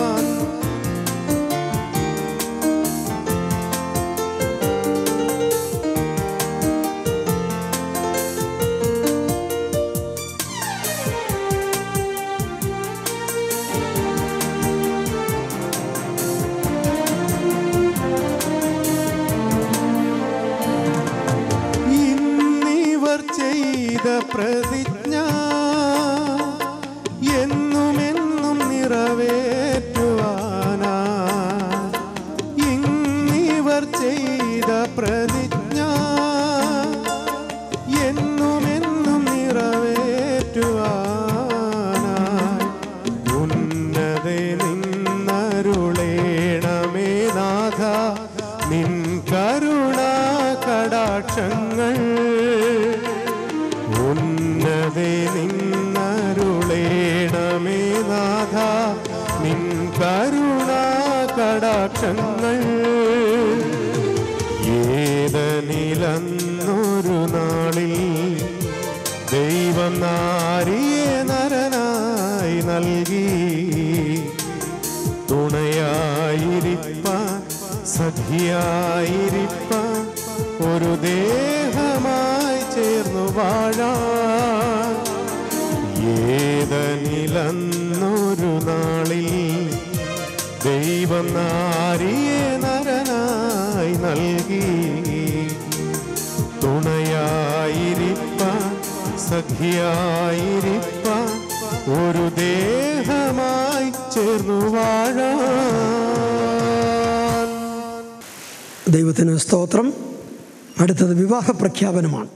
G: ഇന്നിവർ ചെയ്ത പ്രതിജ്ഞ എന്നുമെന്നും നിറവേറ്റുവാനാ ഇന്നിവർ ചെയ്ത പ്രതിജ്ഞ എന്നുമെന്നും നിറവേറ്റുവാനായി ഉന്നതെ നിന്നരുളേണമേ നാഥ നിൻ കരുണ കടാക്ഷങ്ങൾ ഉന്നതെ നിന്നരുളേണമേ നാഥ നിൻ കരുണ കടാക്ഷങ്ങൾ ഏതനിലന്നൊരു നാളിൽ ദൈവം നാരിയെ നരനായി നൽകി സഖിയായിരിപ്പാൻ ഒരു ദേഹമായി ചേർന്നു വാഴാൻ ഏതനിലന്നൊരു നാളിൽ ദൈവം നാരിയെ നരനായി നൽകി തുണയായിരിപ്പാൻ സഖിയായിരിപ്പാൻ ഒരു ദേഹമായി ചേർന്നു വാഴാൻ
N: ദൈവത്തിന് സ്തോത്രം അടുത്തത് വിവാഹ പ്രഖ്യാപനമാണ്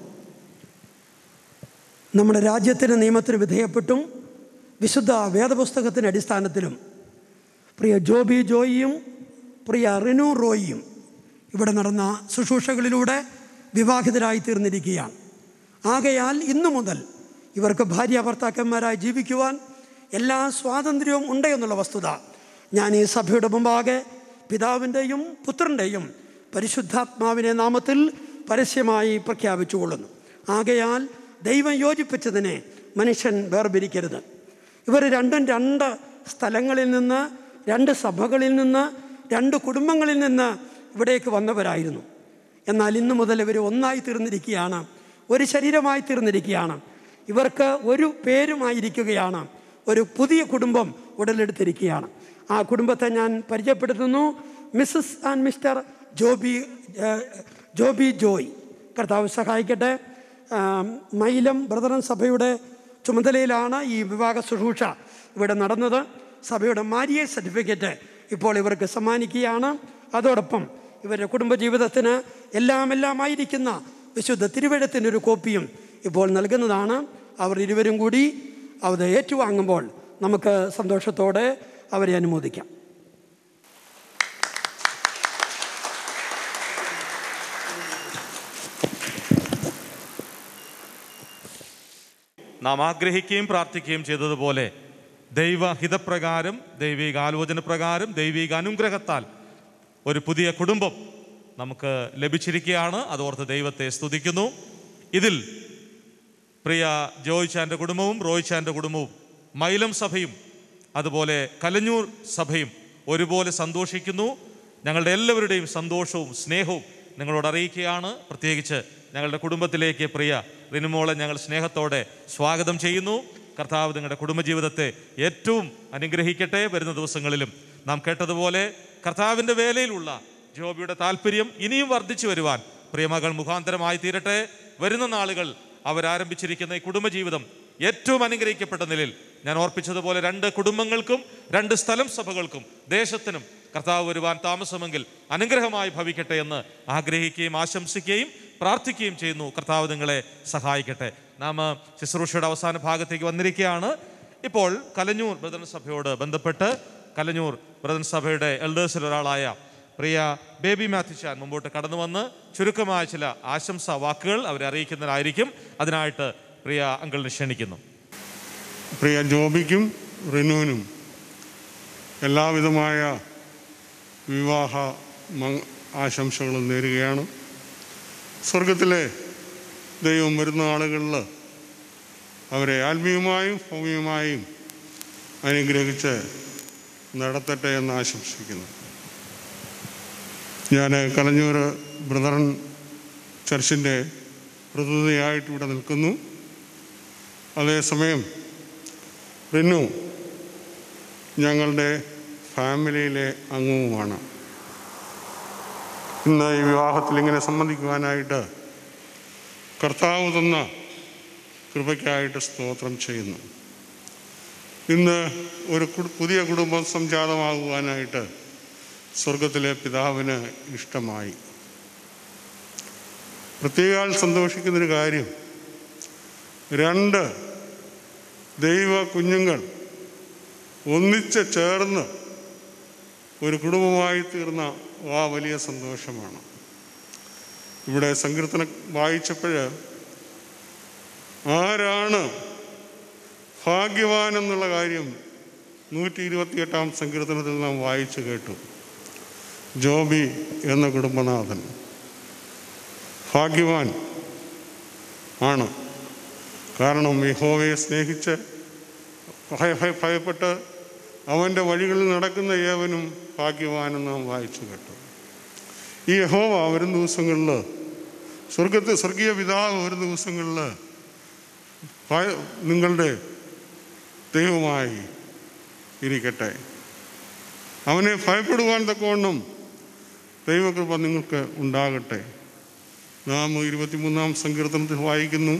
N: നമ്മുടെ രാജ്യത്തിന് നിയമത്തിന് വിധേയപ്പെട്ടും വിശുദ്ധ വേദപുസ്തകത്തിൻ്റെ അടിസ്ഥാനത്തിലും പ്രിയ ജോബി ജോയിയും പ്രിയ റിനു റോയിയും ഇവിടെ നടന്ന ശുശ്രൂഷകളിലൂടെ വിവാഹിതരായി തീർന്നിരിക്കുകയാണ് ആകയാൽ ഇന്നു മുതൽ ഇവർക്ക് ഭാര്യ ഭർത്താക്കന്മാരായി ജീവിക്കുവാൻ എല്ലാ സ്വാതന്ത്ര്യവും ഉണ്ട് എന്നുള്ള വസ്തുത ഞാൻ ഈ സഭയുടെ മുമ്പാകെ പിതാവിൻ്റെയും പുത്രൻ്റെയും പരിശുദ്ധാത്മാവിനെ നാമത്തിൽ പരസ്യമായി പ്രഖ്യാപിച്ചുകൊള്ളുന്നു ആകയാൽ ദൈവം യോജിപ്പിച്ചതിനെ മനുഷ്യൻ വേർപിരിക്കരുത് ഇവർ രണ്ടും രണ്ട് സ്ഥലങ്ങളിൽ നിന്ന് രണ്ട് സഭകളിൽ നിന്ന് രണ്ട് കുടുംബങ്ങളിൽ നിന്ന് ഇവിടേക്ക് വന്നവരായിരുന്നു എന്നാൽ ഇന്നു മുതൽ ഇവർ ഒന്നായി തീർന്നിരിക്കുകയാണ് ഒരു ശരീരമായി തീർന്നിരിക്കുകയാണ് ഇവർക്ക് ഒരു പേരുമായിരിക്കുകയാണ് ഒരു പുതിയ കുടുംബം ഉടലെടുത്തിരിക്കുകയാണ് ആ കുടുംബത്തെ ഞാൻ പരിചയപ്പെടുത്തുന്നു Mrs and Mr Joby uh, Joby Joy കർത്താവ് സഹായിക്കട്ടെ ആം, മൈലം ബ്രദറൻ സഭയുടെ ചുമതലയിലാണ് ഈ വിവാഹ ശുശ്രൂഷ ഇവിടെ നടന്നത് സഭയുടെ മാരിയ സർട്ടിഫിക്കറ്റ് ഇപ്പോൾ ഇവർക്ക് സമ്മാനിക്കുകയാണ് അതോടൊപ്പം ഇവരുടെ കുടുംബജീവിതത്തിന് എല്ലാം എല്ലാമായിരിക്കുന്ന വിശുദ്ധ തിരുവഴുത്തിൻ്റെ ഒരു കോപ്പിയും ഇപ്പോൾ നൽകുന്നതാണ് അവർ ഇരുവരും കൂടി അത് ഏറ്റുവാങ്ങുമ്പോൾ നമുക്ക് സന്തോഷത്തോടെ അവരെ അനുമോദിക്കാം
F: നാം ആഗ്രഹിക്കുകയും പ്രാർത്ഥിക്കുകയും ചെയ്തതുപോലെ ദൈവഹിതപ്രകാരം ദൈവിക ആലോചന പ്രകാരം ദൈവിക അനുഗ്രഹത്താൽ ഒരു പുതിയ കുടുംബം നമുക്ക് ലഭിച്ചിരിക്കുകയാണ് അതോർത്ത് ദൈവത്തെ സ്തുതിക്കുന്നു ഇതിൽ പ്രിയ ജോയ് ചാൻ്റെ കുടുംബവും റോയ് ചാൻ്റെ കുടുംബവും മൈലം സഭയും അതുപോലെ കലഞ്ഞൂർ സഭയും ഒരുപോലെ സന്തോഷിക്കുന്നു ഞങ്ങളുടെ എല്ലാവരുടെയും സന്തോഷവും സ്നേഹവും നിങ്ങളോട് അറിയിക്കുകയാണ് പ്രത്യേകിച്ച് ഞങ്ങളുടെ കുടുംബത്തിലേക്ക് പ്രിയ റിനുമോളെ ഞങ്ങൾ സ്നേഹത്തോടെ സ്വാഗതം ചെയ്യുന്നു കർത്താവ് നിങ്ങളുടെ കുടുംബജീവിതത്തെ ഏറ്റവും അനുഗ്രഹിക്കട്ടെ വരുന്ന ദിവസങ്ങളിലും നാം കേട്ടതുപോലെ കർത്താവിൻ്റെ വേലയിലുള്ള ജോബിയുടെ താല്പര്യം ഇനിയും വർദ്ധിച്ചു വരുവാൻ പ്രിയമകൾ മുഖാന്തരമായി തീരട്ടെ വരുന്ന നാളുകൾ അവരാരംഭിച്ചിരിക്കുന്ന ഈ കുടുംബജീവിതം ഏറ്റവും അനുഗ്രഹിക്കപ്പെട്ട നിലയിൽ ഞാൻ ഓർപ്പിച്ചതുപോലെ രണ്ട് കുടുംബങ്ങൾക്കും രണ്ട് സ്ഥലം സഭകൾക്കും ദേശത്തിനും കർത്താവ് വരുവാൻ താമസമെങ്കിൽ അനുഗ്രഹമായി ഭവിക്കട്ടെ എന്ന് ആഗ്രഹിക്കുകയും ആശംസിക്കുകയും പ്രാർത്ഥിക്കുകയും ചെയ്യുന്നു കർത്താവ് നിങ്ങളെ സഹായിക്കട്ടെ നാം ശുശ്രൂഷയുടെ അവസാന ഭാഗത്തേക്ക് വന്നിരിക്കുകയാണ് ഇപ്പോൾ കലഞ്ഞൂർ ബ്രദൻ സഭയോട് ബന്ധപ്പെട്ട് കലഞ്ഞൂർ ബ്രദൻ സഭയുടെ എൽഡേഴ്സിൽ ഒരാളായ പ്രിയ ബേബി മാത്യുച്ചാൻ മുമ്പോട്ട് കടന്നു വന്ന് ചുരുക്കമായ ചില ആശംസാ വാക്കുകൾ അവരെ അറിയിക്കുന്നതിനായിരിക്കും അതിനായിട്ട് പ്രിയ അങ്കിളിനെ ക്ഷണിക്കുന്നു
Q: പ്രിയ ജോബിക്കും റിനുവിനും എല്ലാവിധമായ വിവാഹ മങ് ആശംസകളും നേരുകയാണ് സ്വർഗത്തിലെ ദൈവം വരുന്ന ആളുകളിൽ അവരെ ആത്മീയമായും ഭൗമികമായും അനുഗ്രഹിച്ച് നടത്തട്ടെ എന്ന് ആശംസിക്കുന്നു ഞാൻ കലഞ്ഞൂർ ബ്രദറൻ ചർച്ചിൻ്റെ പ്രതിനിധിയായിട്ട് ഇവിടെ നിൽക്കുന്നു അതേസമയം റിനു ഞങ്ങളുടെ ഫാമിലിയിലെ അംഗവുമാണ് ഇന്ന് ഈ വിവാഹത്തിൽ ഇങ്ങനെ സംബന്ധിക്കുവാനായിട്ട് കർത്താവ് തന്ന കൃപയ്ക്കായിട്ട് സ്തോത്രം ചെയ്യുന്നു ഇന്ന് ഒരു കു- പുതിയ കുടുംബം സംജാതമാകുവാനായിട്ട് സ്വർഗത്തിലെ പിതാവിന് ഇഷ്ടമായി പ്രത്യേകാൽ സന്തോഷിക്കുന്നൊരു കാര്യം രണ്ട് ദൈവ കുഞ്ഞുങ്ങൾ ഒന്നിച്ച് ചേർന്ന് ഒരു കുടുംബമായി തീർന്ന ആ വലിയ സന്തോഷമാണ് ഇവിടെ സങ്കീർത്തനം വായിച്ചപ്പോൾ ആരാണ് ഭാഗ്യവാൻ എന്നുള്ള കാര്യം നൂറ്റി ഇരുപത്തിയെട്ടാം സങ്കീർത്തനത്തിൽ നാം വായിച്ചു കേട്ടു ജോബി എന്ന കുടുംബനാഥൻ ഭാഗ്യവാൻ ആണ് കാരണം യഹോവയെ സ്നേഹിച്ച് ഭയ ഭയ- ഭയപ്പെട്ട് അവൻ്റെ വഴികളിൽ നടക്കുന്ന ഏവനും ഭാഗ്യവാനെന്ന് നാം വായിച്ചു കേട്ടു ഈ യഹോവ വരും ദിവസങ്ങളിൽ സ്വർഗത്തെ സ്വർഗീയ പിതാവ് വരും ദിവസങ്ങളിൽ ഭയ- നിങ്ങളുടെ ദൈവമായി ഇരിക്കട്ടെ അവനെ ഭയപ്പെടുവാൻ തക്കവണ്ണം ദൈവകൃപ നിങ്ങൾക്ക് ഉണ്ടാകട്ടെ നാം ഇരുപത്തിമൂന്നാം സങ്കീർത്തനത്തിൽ വായിക്കുന്നു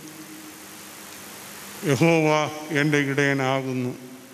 Q: യഹോവ എൻ്റെ ഇടയനാകുന്നു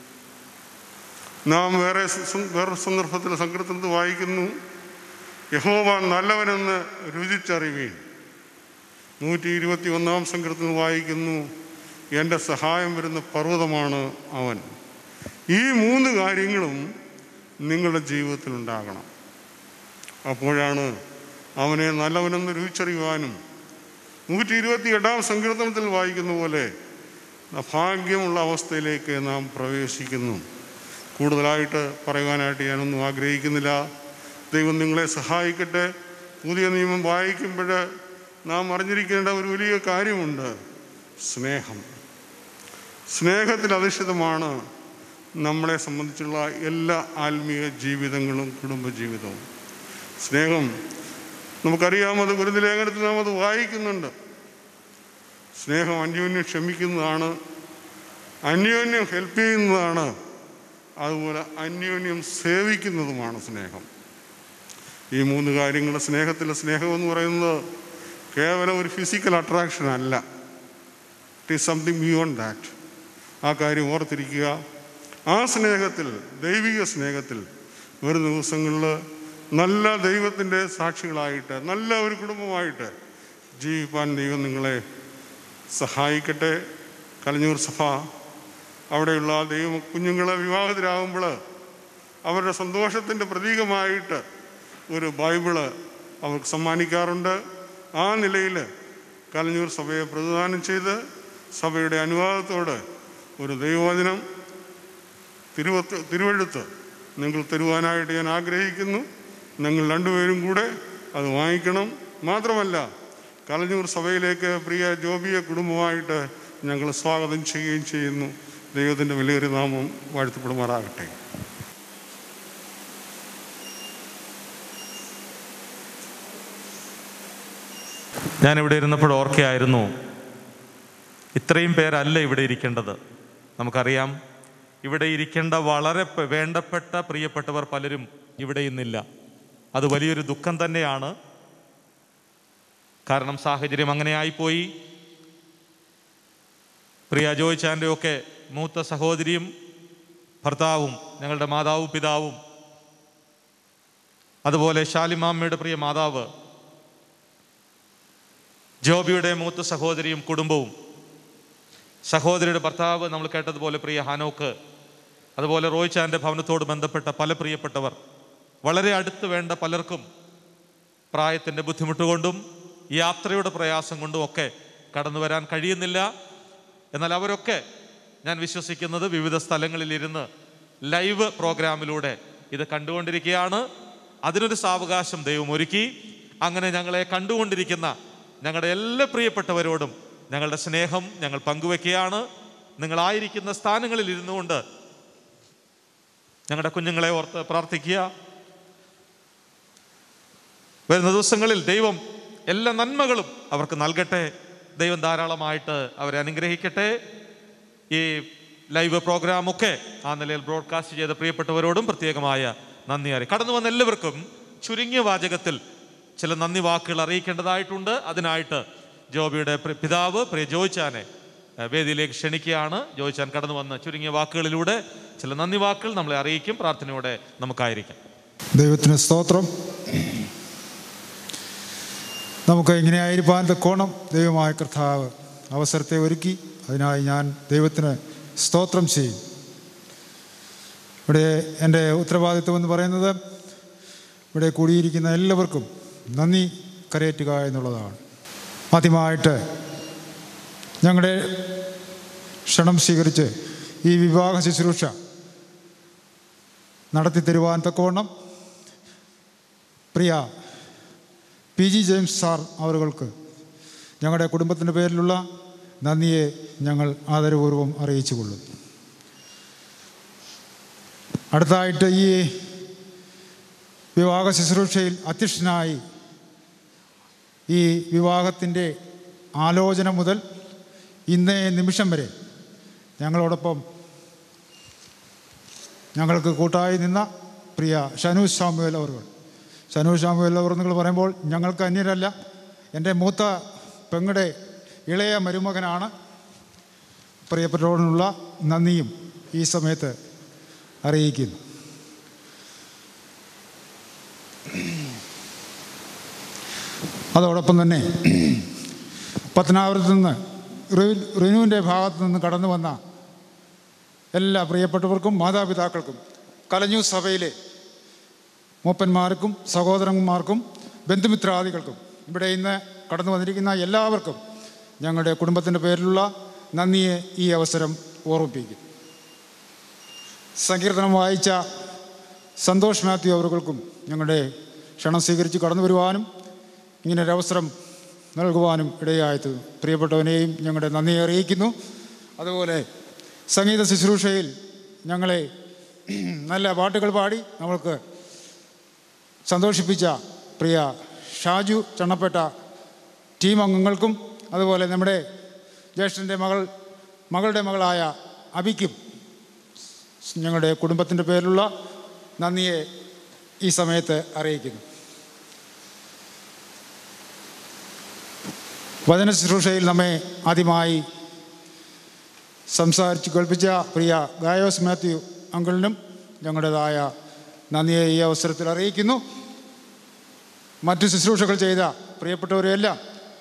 Q: നാം വേറെ സ- വേറെ സന്ദർഭത്തിൽ സങ്കീർത്തനത്തിൽ വായിക്കുന്നു യഹോവ നല്ലവനെന്ന് രുചിച്ചറിവീൻ നൂറ്റി ഇരുപത്തി ഒന്നാം സങ്കീർത്തനം വായിക്കുന്നു എൻ്റെ സഹായം വരുന്ന പർവ്വതമാണ് അവൻ ഈ മൂന്ന് കാര്യങ്ങളും നിങ്ങളുടെ ജീവിതത്തിൽ ഉണ്ടാകണം അപ്പോഴാണ് അവനെ നല്ലവനെന്ന് രുചിച്ചറിയുവാനും നൂറ്റി ഇരുപത്തി എട്ടാം സങ്കീർത്തനത്തിൽ വായിക്കുന്ന പോലെ ഭാഗ്യമുള്ള അവസ്ഥയിലേക്ക് നാം പ്രവേശിക്കുന്നു കൂടുതലായിട്ട് പറയുവാനായിട്ട് ഞാനൊന്നും ആഗ്രഹിക്കുന്നില്ല ദൈവം നിങ്ങളെ സഹായിക്കട്ടെ പുതിയ നിയമം വായിക്കുമ്പോൾ നാം അറിഞ്ഞിരിക്കേണ്ട ഒരു വലിയ കാര്യമുണ്ട് സ്നേഹം സ്നേഹത്തിൽ അധിഷ്ഠിതമാണ് നമ്മളെ സംബന്ധിച്ചുള്ള എല്ലാ ആത്മീയ ജീവിതങ്ങളും കുടുംബജീവിതവും സ്നേഹം നമുക്കറിയാം അത് ഗുരുതലേഖനത്തിൽ നാം അത് വായിക്കുന്നുണ്ട് സ്നേഹം അന്യോന്യം ക്ഷമിക്കുന്നതാണ് അന്യോന്യം ഹെൽപ്പ് ചെയ്യുന്നതാണ് അതുപോലെ അന്യോന്യം സേവിക്കുന്നതുമാണ് സ്നേഹം ഈ മൂന്ന് കാര്യങ്ങൾ സ്നേഹത്തിലെ സ്നേഹം എന്ന് പറയുന്നത് കേവലം ഒരു ഫിസിക്കൽ അട്രാക്ഷൻ അല്ല it is something beyond that ആ കാര്യം ഓർത്തിരിക്കുക ആ സ്നേഹത്തിൽ ദൈവിക സ്നേഹത്തിൽ വരും ദിവസങ്ങളിൽ നല്ല ദൈവത്തിൻ്റെ സാക്ഷികളായിട്ട് നല്ല ഒരു കുടുംബമായിട്ട് ജീവിപ്പാൻ ദൈവം നിങ്ങളെ സഹായിക്കട്ടെ കലഞ്ഞൂർ സഭ അവിടെയുള്ള ദൈവ കുഞ്ഞുങ്ങളെ വിവാഹത്തിലാകുമ്പോൾ അവരുടെ സന്തോഷത്തിൻ്റെ പ്രതീകമായിട്ട് ഒരു ബൈബിള് അവർക്ക് സമ്മാനിക്കാറുണ്ട് ആ നിലയിൽ കലഞ്ഞൂർ സഭയെ പ്രതിദാനം ചെയ്ത് സഭയുടെ അനുവാദത്തോട് ഒരു ദൈവവചനം തിരുവത്ത് തിരുവെഴുത്ത് നിങ്ങൾ തരുവാനായിട്ട് ഞാൻ ആഗ്രഹിക്കുന്നു നിങ്ങൾ രണ്ടുപേരും കൂടെ അത് വാങ്ങിക്കണം മാത്രമല്ല കലഞ്ഞൂർ സഭയിലേക്ക് പ്രിയ ജോബിയ കുടുംബമായിട്ട് ഞങ്ങൾ സ്വാഗതം ചെയ്യുകയും ചെയ്യുന്നു ദൈവത്തിൻ്റെ വലിയൊരു നാമം വാഴ്ത്തപ്പെടുമാറാകട്ടെ
F: ഞാനിവിടെ ഇരുന്നപ്പോൾ ഓർക്കയായിരുന്നു ഇത്രയും പേരല്ല ഇവിടെ ഇരിക്കേണ്ടത് നമുക്കറിയാം ഇവിടെ ഇരിക്കേണ്ട വളരെ പ- വേണ്ടപ്പെട്ട പ്രിയപ്പെട്ടവർ പലരും ഇവിടെ ഇന്നില്ല അത് വലിയൊരു ദുഃഖം തന്നെയാണ് കാരണം സാഹചര്യം അങ്ങനെ ആയിപ്പോയി പ്രിയ ജോയിച്ചാൻ്റെ ഒക്കെ മൂത്ത സഹോദരിയും ഭർത്താവും ഞങ്ങളുടെ മാതാവും പിതാവും അതുപോലെ ശാലിമാമ്മയുടെ പ്രിയ മാതാവ് ജോബിയുടെ മൂത്ത സഹോദരിയും കുടുംബവും സഹോദരിയുടെ ഭർത്താവ് നമ്മൾ കേട്ടതുപോലെ പ്രിയ ഹാനോക്ക് അതുപോലെ റോയ്ച്ചാൻ്റെ ഭവനത്തോട് ബന്ധപ്പെട്ട പല പ്രിയപ്പെട്ടവർ വളരെ അടുത്ത് വേണ്ട പലർക്കും പ്രായത്തിൻ്റെ ബുദ്ധിമുട്ട് കൊണ്ടും യാത്രയുടെ പ്രയാസം കൊണ്ടും ഒക്കെ കടന്നു വരാൻ കഴിയുന്നില്ല എന്നാൽ അവരൊക്കെ ഞാൻ വിശ്വസിക്കുന്നത് വിവിധ സ്ഥലങ്ങളിലിരുന്ന് ലൈവ് പ്രോഗ്രാമിലൂടെ ഇത് കണ്ടുകൊണ്ടിരിക്കുകയാണ് അതിനൊരു സാവകാശം ദൈവം ഒരുക്കി അങ്ങനെ ഞങ്ങളെ കണ്ടുകൊണ്ടിരിക്കുന്ന ഞങ്ങളുടെ എല്ലാ പ്രിയപ്പെട്ടവരോടും ഞങ്ങളുടെ സ്നേഹം ഞങ്ങൾ പങ്കുവെക്കുകയാണ് നിങ്ങളായിരിക്കുന്ന സ്ഥാനങ്ങളിൽ ഇരുന്നു കൊണ്ട് ഞങ്ങളുടെ കുഞ്ഞുങ്ങളെ ഓർത്ത് പ്രാർത്ഥിക്കുക വരുന്ന ദിവസങ്ങളിൽ ദൈവം എല്ലാ നന്മകളും അവർക്ക് നൽകട്ടെ ദൈവം ധാരാളമായിട്ട് അവരെ അനുഗ്രഹിക്കട്ടെ ഈ ലൈവ് പ്രോഗ്രാമൊക്കെ ആ നിലയിൽ ബ്രോഡ്കാസ്റ്റ് ചെയ്ത പ്രിയപ്പെട്ടവരോടും പ്രത്യേകമായ നന്ദി അറിയിക്കും കടന്നു വന്ന എല്ലാവർക്കും ചുരുങ്ങിയ വാചകത്തിൽ ചില നന്ദി വാക്കുകൾ അറിയിക്കേണ്ടതായിട്ടുണ്ട് അതിനായിട്ട് ജോബിയുടെ പ്രി- പിതാവ് പ്രിയ ജോയിച്ചാനെ ഏഹ്, വേദിയിലേക്ക് ക്ഷണിക്കുകയാണ് ജോയിച്ചാൻ കടന്നു വന്ന് ചുരുങ്ങിയ വാക്കുകളിലൂടെ ചില നന്ദി വാക്കുകൾ നമ്മളെ അറിയിക്കും പ്രാർത്ഥനയോടെ നമുക്കായിരിക്കാം
R: ദൈവത്തിന് സ്തോത്രം നമുക്ക് ഇങ്ങനെ ആയിരിക്കാൻ തക്കോണം ദൈവമായ കർത്താവ് അവസരത്തെ ഒരുക്കി അതിനായി ഞാൻ ദൈവത്തിന് സ്തോത്രം ചെയ്യും ഇവിടെ എൻ്റെ ഉത്തരവാദിത്വം എന്ന് പറയുന്നത് ഇവിടെ കൂടിയിരിക്കുന്ന എല്ലാവർക്കും നന്ദി കരയേറ്റുക എന്നുള്ളതാണ് ആദ്യമായിട്ട് ഞങ്ങളുടെ ക്ഷണം സ്വീകരിച്ച് ഈ വിവാഹ ശുശ്രൂഷ നടത്തി തരുവാൻ തക്കവണ്ണം പ്രിയ പി ജി ജെയിംസ് സാർ അവറുകൾക്ക് ഞങ്ങളുടെ കുടുംബത്തിൻ്റെ പേരിലുള്ള നന്ദിയെ ഞങ്ങൾ ആദരപൂർവ്വം അറിയിച്ചു കൊള്ളുന്നു അടുത്തതായിട്ട് ഈ വിവാഹ ശുശ്രൂഷയിൽ അധ്യക്ഷനായി ഈ വിവാഹത്തിൻ്റെ ആലോചന മുതൽ ഇന്നേ നിമിഷം വരെ ഞങ്ങളോടൊപ്പം ഞങ്ങൾക്ക് കൂട്ടായി നിന്ന പ്രിയ ഷനു സാമുവേൽ അവർ ഷനു സാമുവേൽ അവർ നിങ്ങൾ പറയുമ്പോൾ ഞങ്ങൾക്ക് അന്യരല്ല എൻ്റെ മൂത്ത പെങ്ങളുടെ ഇളയ മരുമകനാണ് പ്രിയപ്പെട്ടവരോടുള്ള നന്ദിയും ഈ സമയത്ത് അറിയിക്കുന്നു അതോടൊപ്പം തന്നെ പത്തനാപുരത്ത് നിന്ന് റി- റിനുവിൻ്റെ ഭാഗത്തു നിന്ന് കടന്നു വന്ന എല്ലാ പ്രിയപ്പെട്ടവർക്കും മാതാപിതാക്കൾക്കും കലഞ്ഞു സഭയിലെ മൂപ്പന്മാർക്കും സഹോദരന്മാർക്കും ബന്ധുമിത്രാദികൾക്കും ഇവിടെ ഇന്ന് കടന്നു വന്നിരിക്കുന്ന എല്ലാവർക്കും ഞങ്ങളുടെ കുടുംബത്തിൻ്റെ പേരിലുള്ള നന്ദിയെ ഈ അവസരം ഓർമ്മിപ്പിക്കും സങ്കീർത്തനം വായിച്ച സന്തോഷ് മാത്യു അവർക്കും ഞങ്ങളുടെ ക്ഷണം സ്വീകരിച്ച് കടന്നു വരുവാനും ഇങ്ങനൊരു അവസരം നൽകുവാനും ഇടയായത് പ്രിയപ്പെട്ടവനെയും ഞങ്ങളുടെ നന്ദി അറിയിക്കുന്നു അതുപോലെ സംഗീത ശുശ്രൂഷയിൽ ഞങ്ങളെ നല്ല പാട്ടുകൾ പാടി നമ്മൾക്ക് സന്തോഷിപ്പിച്ച പ്രിയ ഷാജു ചണ്ണപ്പേട്ട ടീം അംഗങ്ങൾക്കും അതുപോലെ നമ്മുടെ ജ്യേഷ്ഠൻ്റെ മകൾ മകളുടെ മകളായ അബിക്കും ഞങ്ങളുടെ കുടുംബത്തിൻ്റെ പേരിലുള്ള നന്ദിയെ ഈ സമയത്ത് അറിയിക്കുന്നു വചന ശുശ്രൂഷയിൽ നമ്മെ ആദ്യമായി സംസാരിച്ച് കേൾപ്പിച്ച പ്രിയ ഗായോസ് മാത്യു അങ്കിളിനും ഞങ്ങളുടേതായ നന്ദിയെ ഈ അവസരത്തിൽ അറിയിക്കുന്നു മറ്റു ശുശ്രൂഷകൾ ചെയ്ത പ്രിയപ്പെട്ടവരെല്ലാം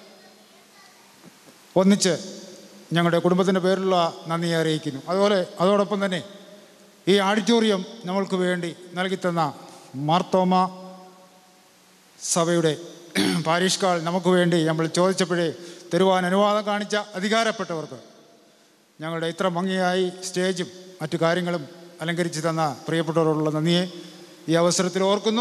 R: ഒന്നിച്ച് ഞങ്ങളുടെ കുടുംബത്തിൻ്റെ പേരിലുള്ള നന്ദിയെ അറിയിക്കുന്നു അതുപോലെ അതോടൊപ്പം തന്നെ ഈ ആഡിറ്റോറിയം നമ്മൾക്ക് വേണ്ടി നൽകിത്തന്ന മാർത്തോമ സഭയുടെ പാരീഷ്കാൾ നമുക്ക് വേണ്ടി നമ്മൾ ചോദിച്ചപ്പോഴേ തരുവാൻ അനുവാദം കാണിച്ച അധികാരപ്പെട്ടവർക്ക് ഞങ്ങളുടെ ഇത്ര ഭംഗിയായി സ്റ്റേജും മറ്റു കാര്യങ്ങളും അലങ്കരിച്ച് തന്ന പ്രിയപ്പെട്ടവരോടുള്ള നന്ദിയെ ഈ അവസരത്തിൽ ഓർക്കുന്നു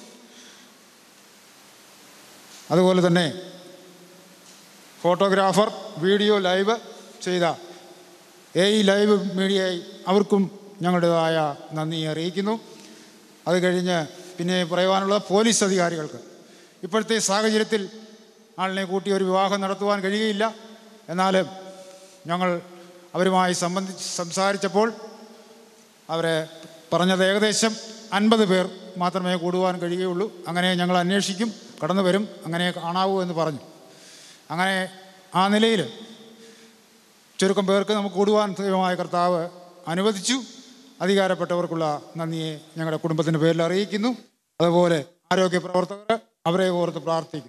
R: അതുപോലെ തന്നെ ഫോട്ടോഗ്രാഫർ വീഡിയോ ലൈവ് ചെയ്ത എ ഇ ലൈവ് മീഡിയയായി അവർക്കും ഞങ്ങളുടേതായ നന്ദി അറിയിക്കുന്നു അത് കഴിഞ്ഞ് പിന്നെ പറയുവാനുള്ള പോലീസ് അധികാരികൾക്ക് ഇപ്പോഴത്തെ സാഹചര്യത്തിൽ ആളിനെ കൂട്ടി ഒരു വിവാഹം നടത്തുവാൻ കഴിയുകയില്ല എന്നാലും ഞങ്ങൾ അവരുമായി സംബന്ധിച്ച് സംസാരിച്ചപ്പോൾ അവരെ പറഞ്ഞത് ഏകദേശം അൻപത് പേർ മാത്രമേ കൂടുവാൻ കഴിയുകയുള്ളൂ അങ്ങനെ ഞങ്ങൾ അന്വേഷിക്കും കടന്നു വരും അങ്ങനെ കാണാവൂ എന്ന് പറഞ്ഞു അങ്ങനെ ആ നിലയിൽ ചുരുക്കം പേർക്ക് നമുക്ക് കൂടുവാൻ ദൈവമായ കർത്താവ് അനുവദിച്ചു അധികാരപ്പെട്ടവർക്കുള്ള നന്ദിയെ ഞങ്ങളുടെ കുടുംബത്തിൻ്റെ പേരിൽ അറിയിക്കുന്നു അതുപോലെ ആരോഗ്യ പ്രവർത്തകർ അവരെ ഓർത്ത് പ്രാർത്ഥിക്കും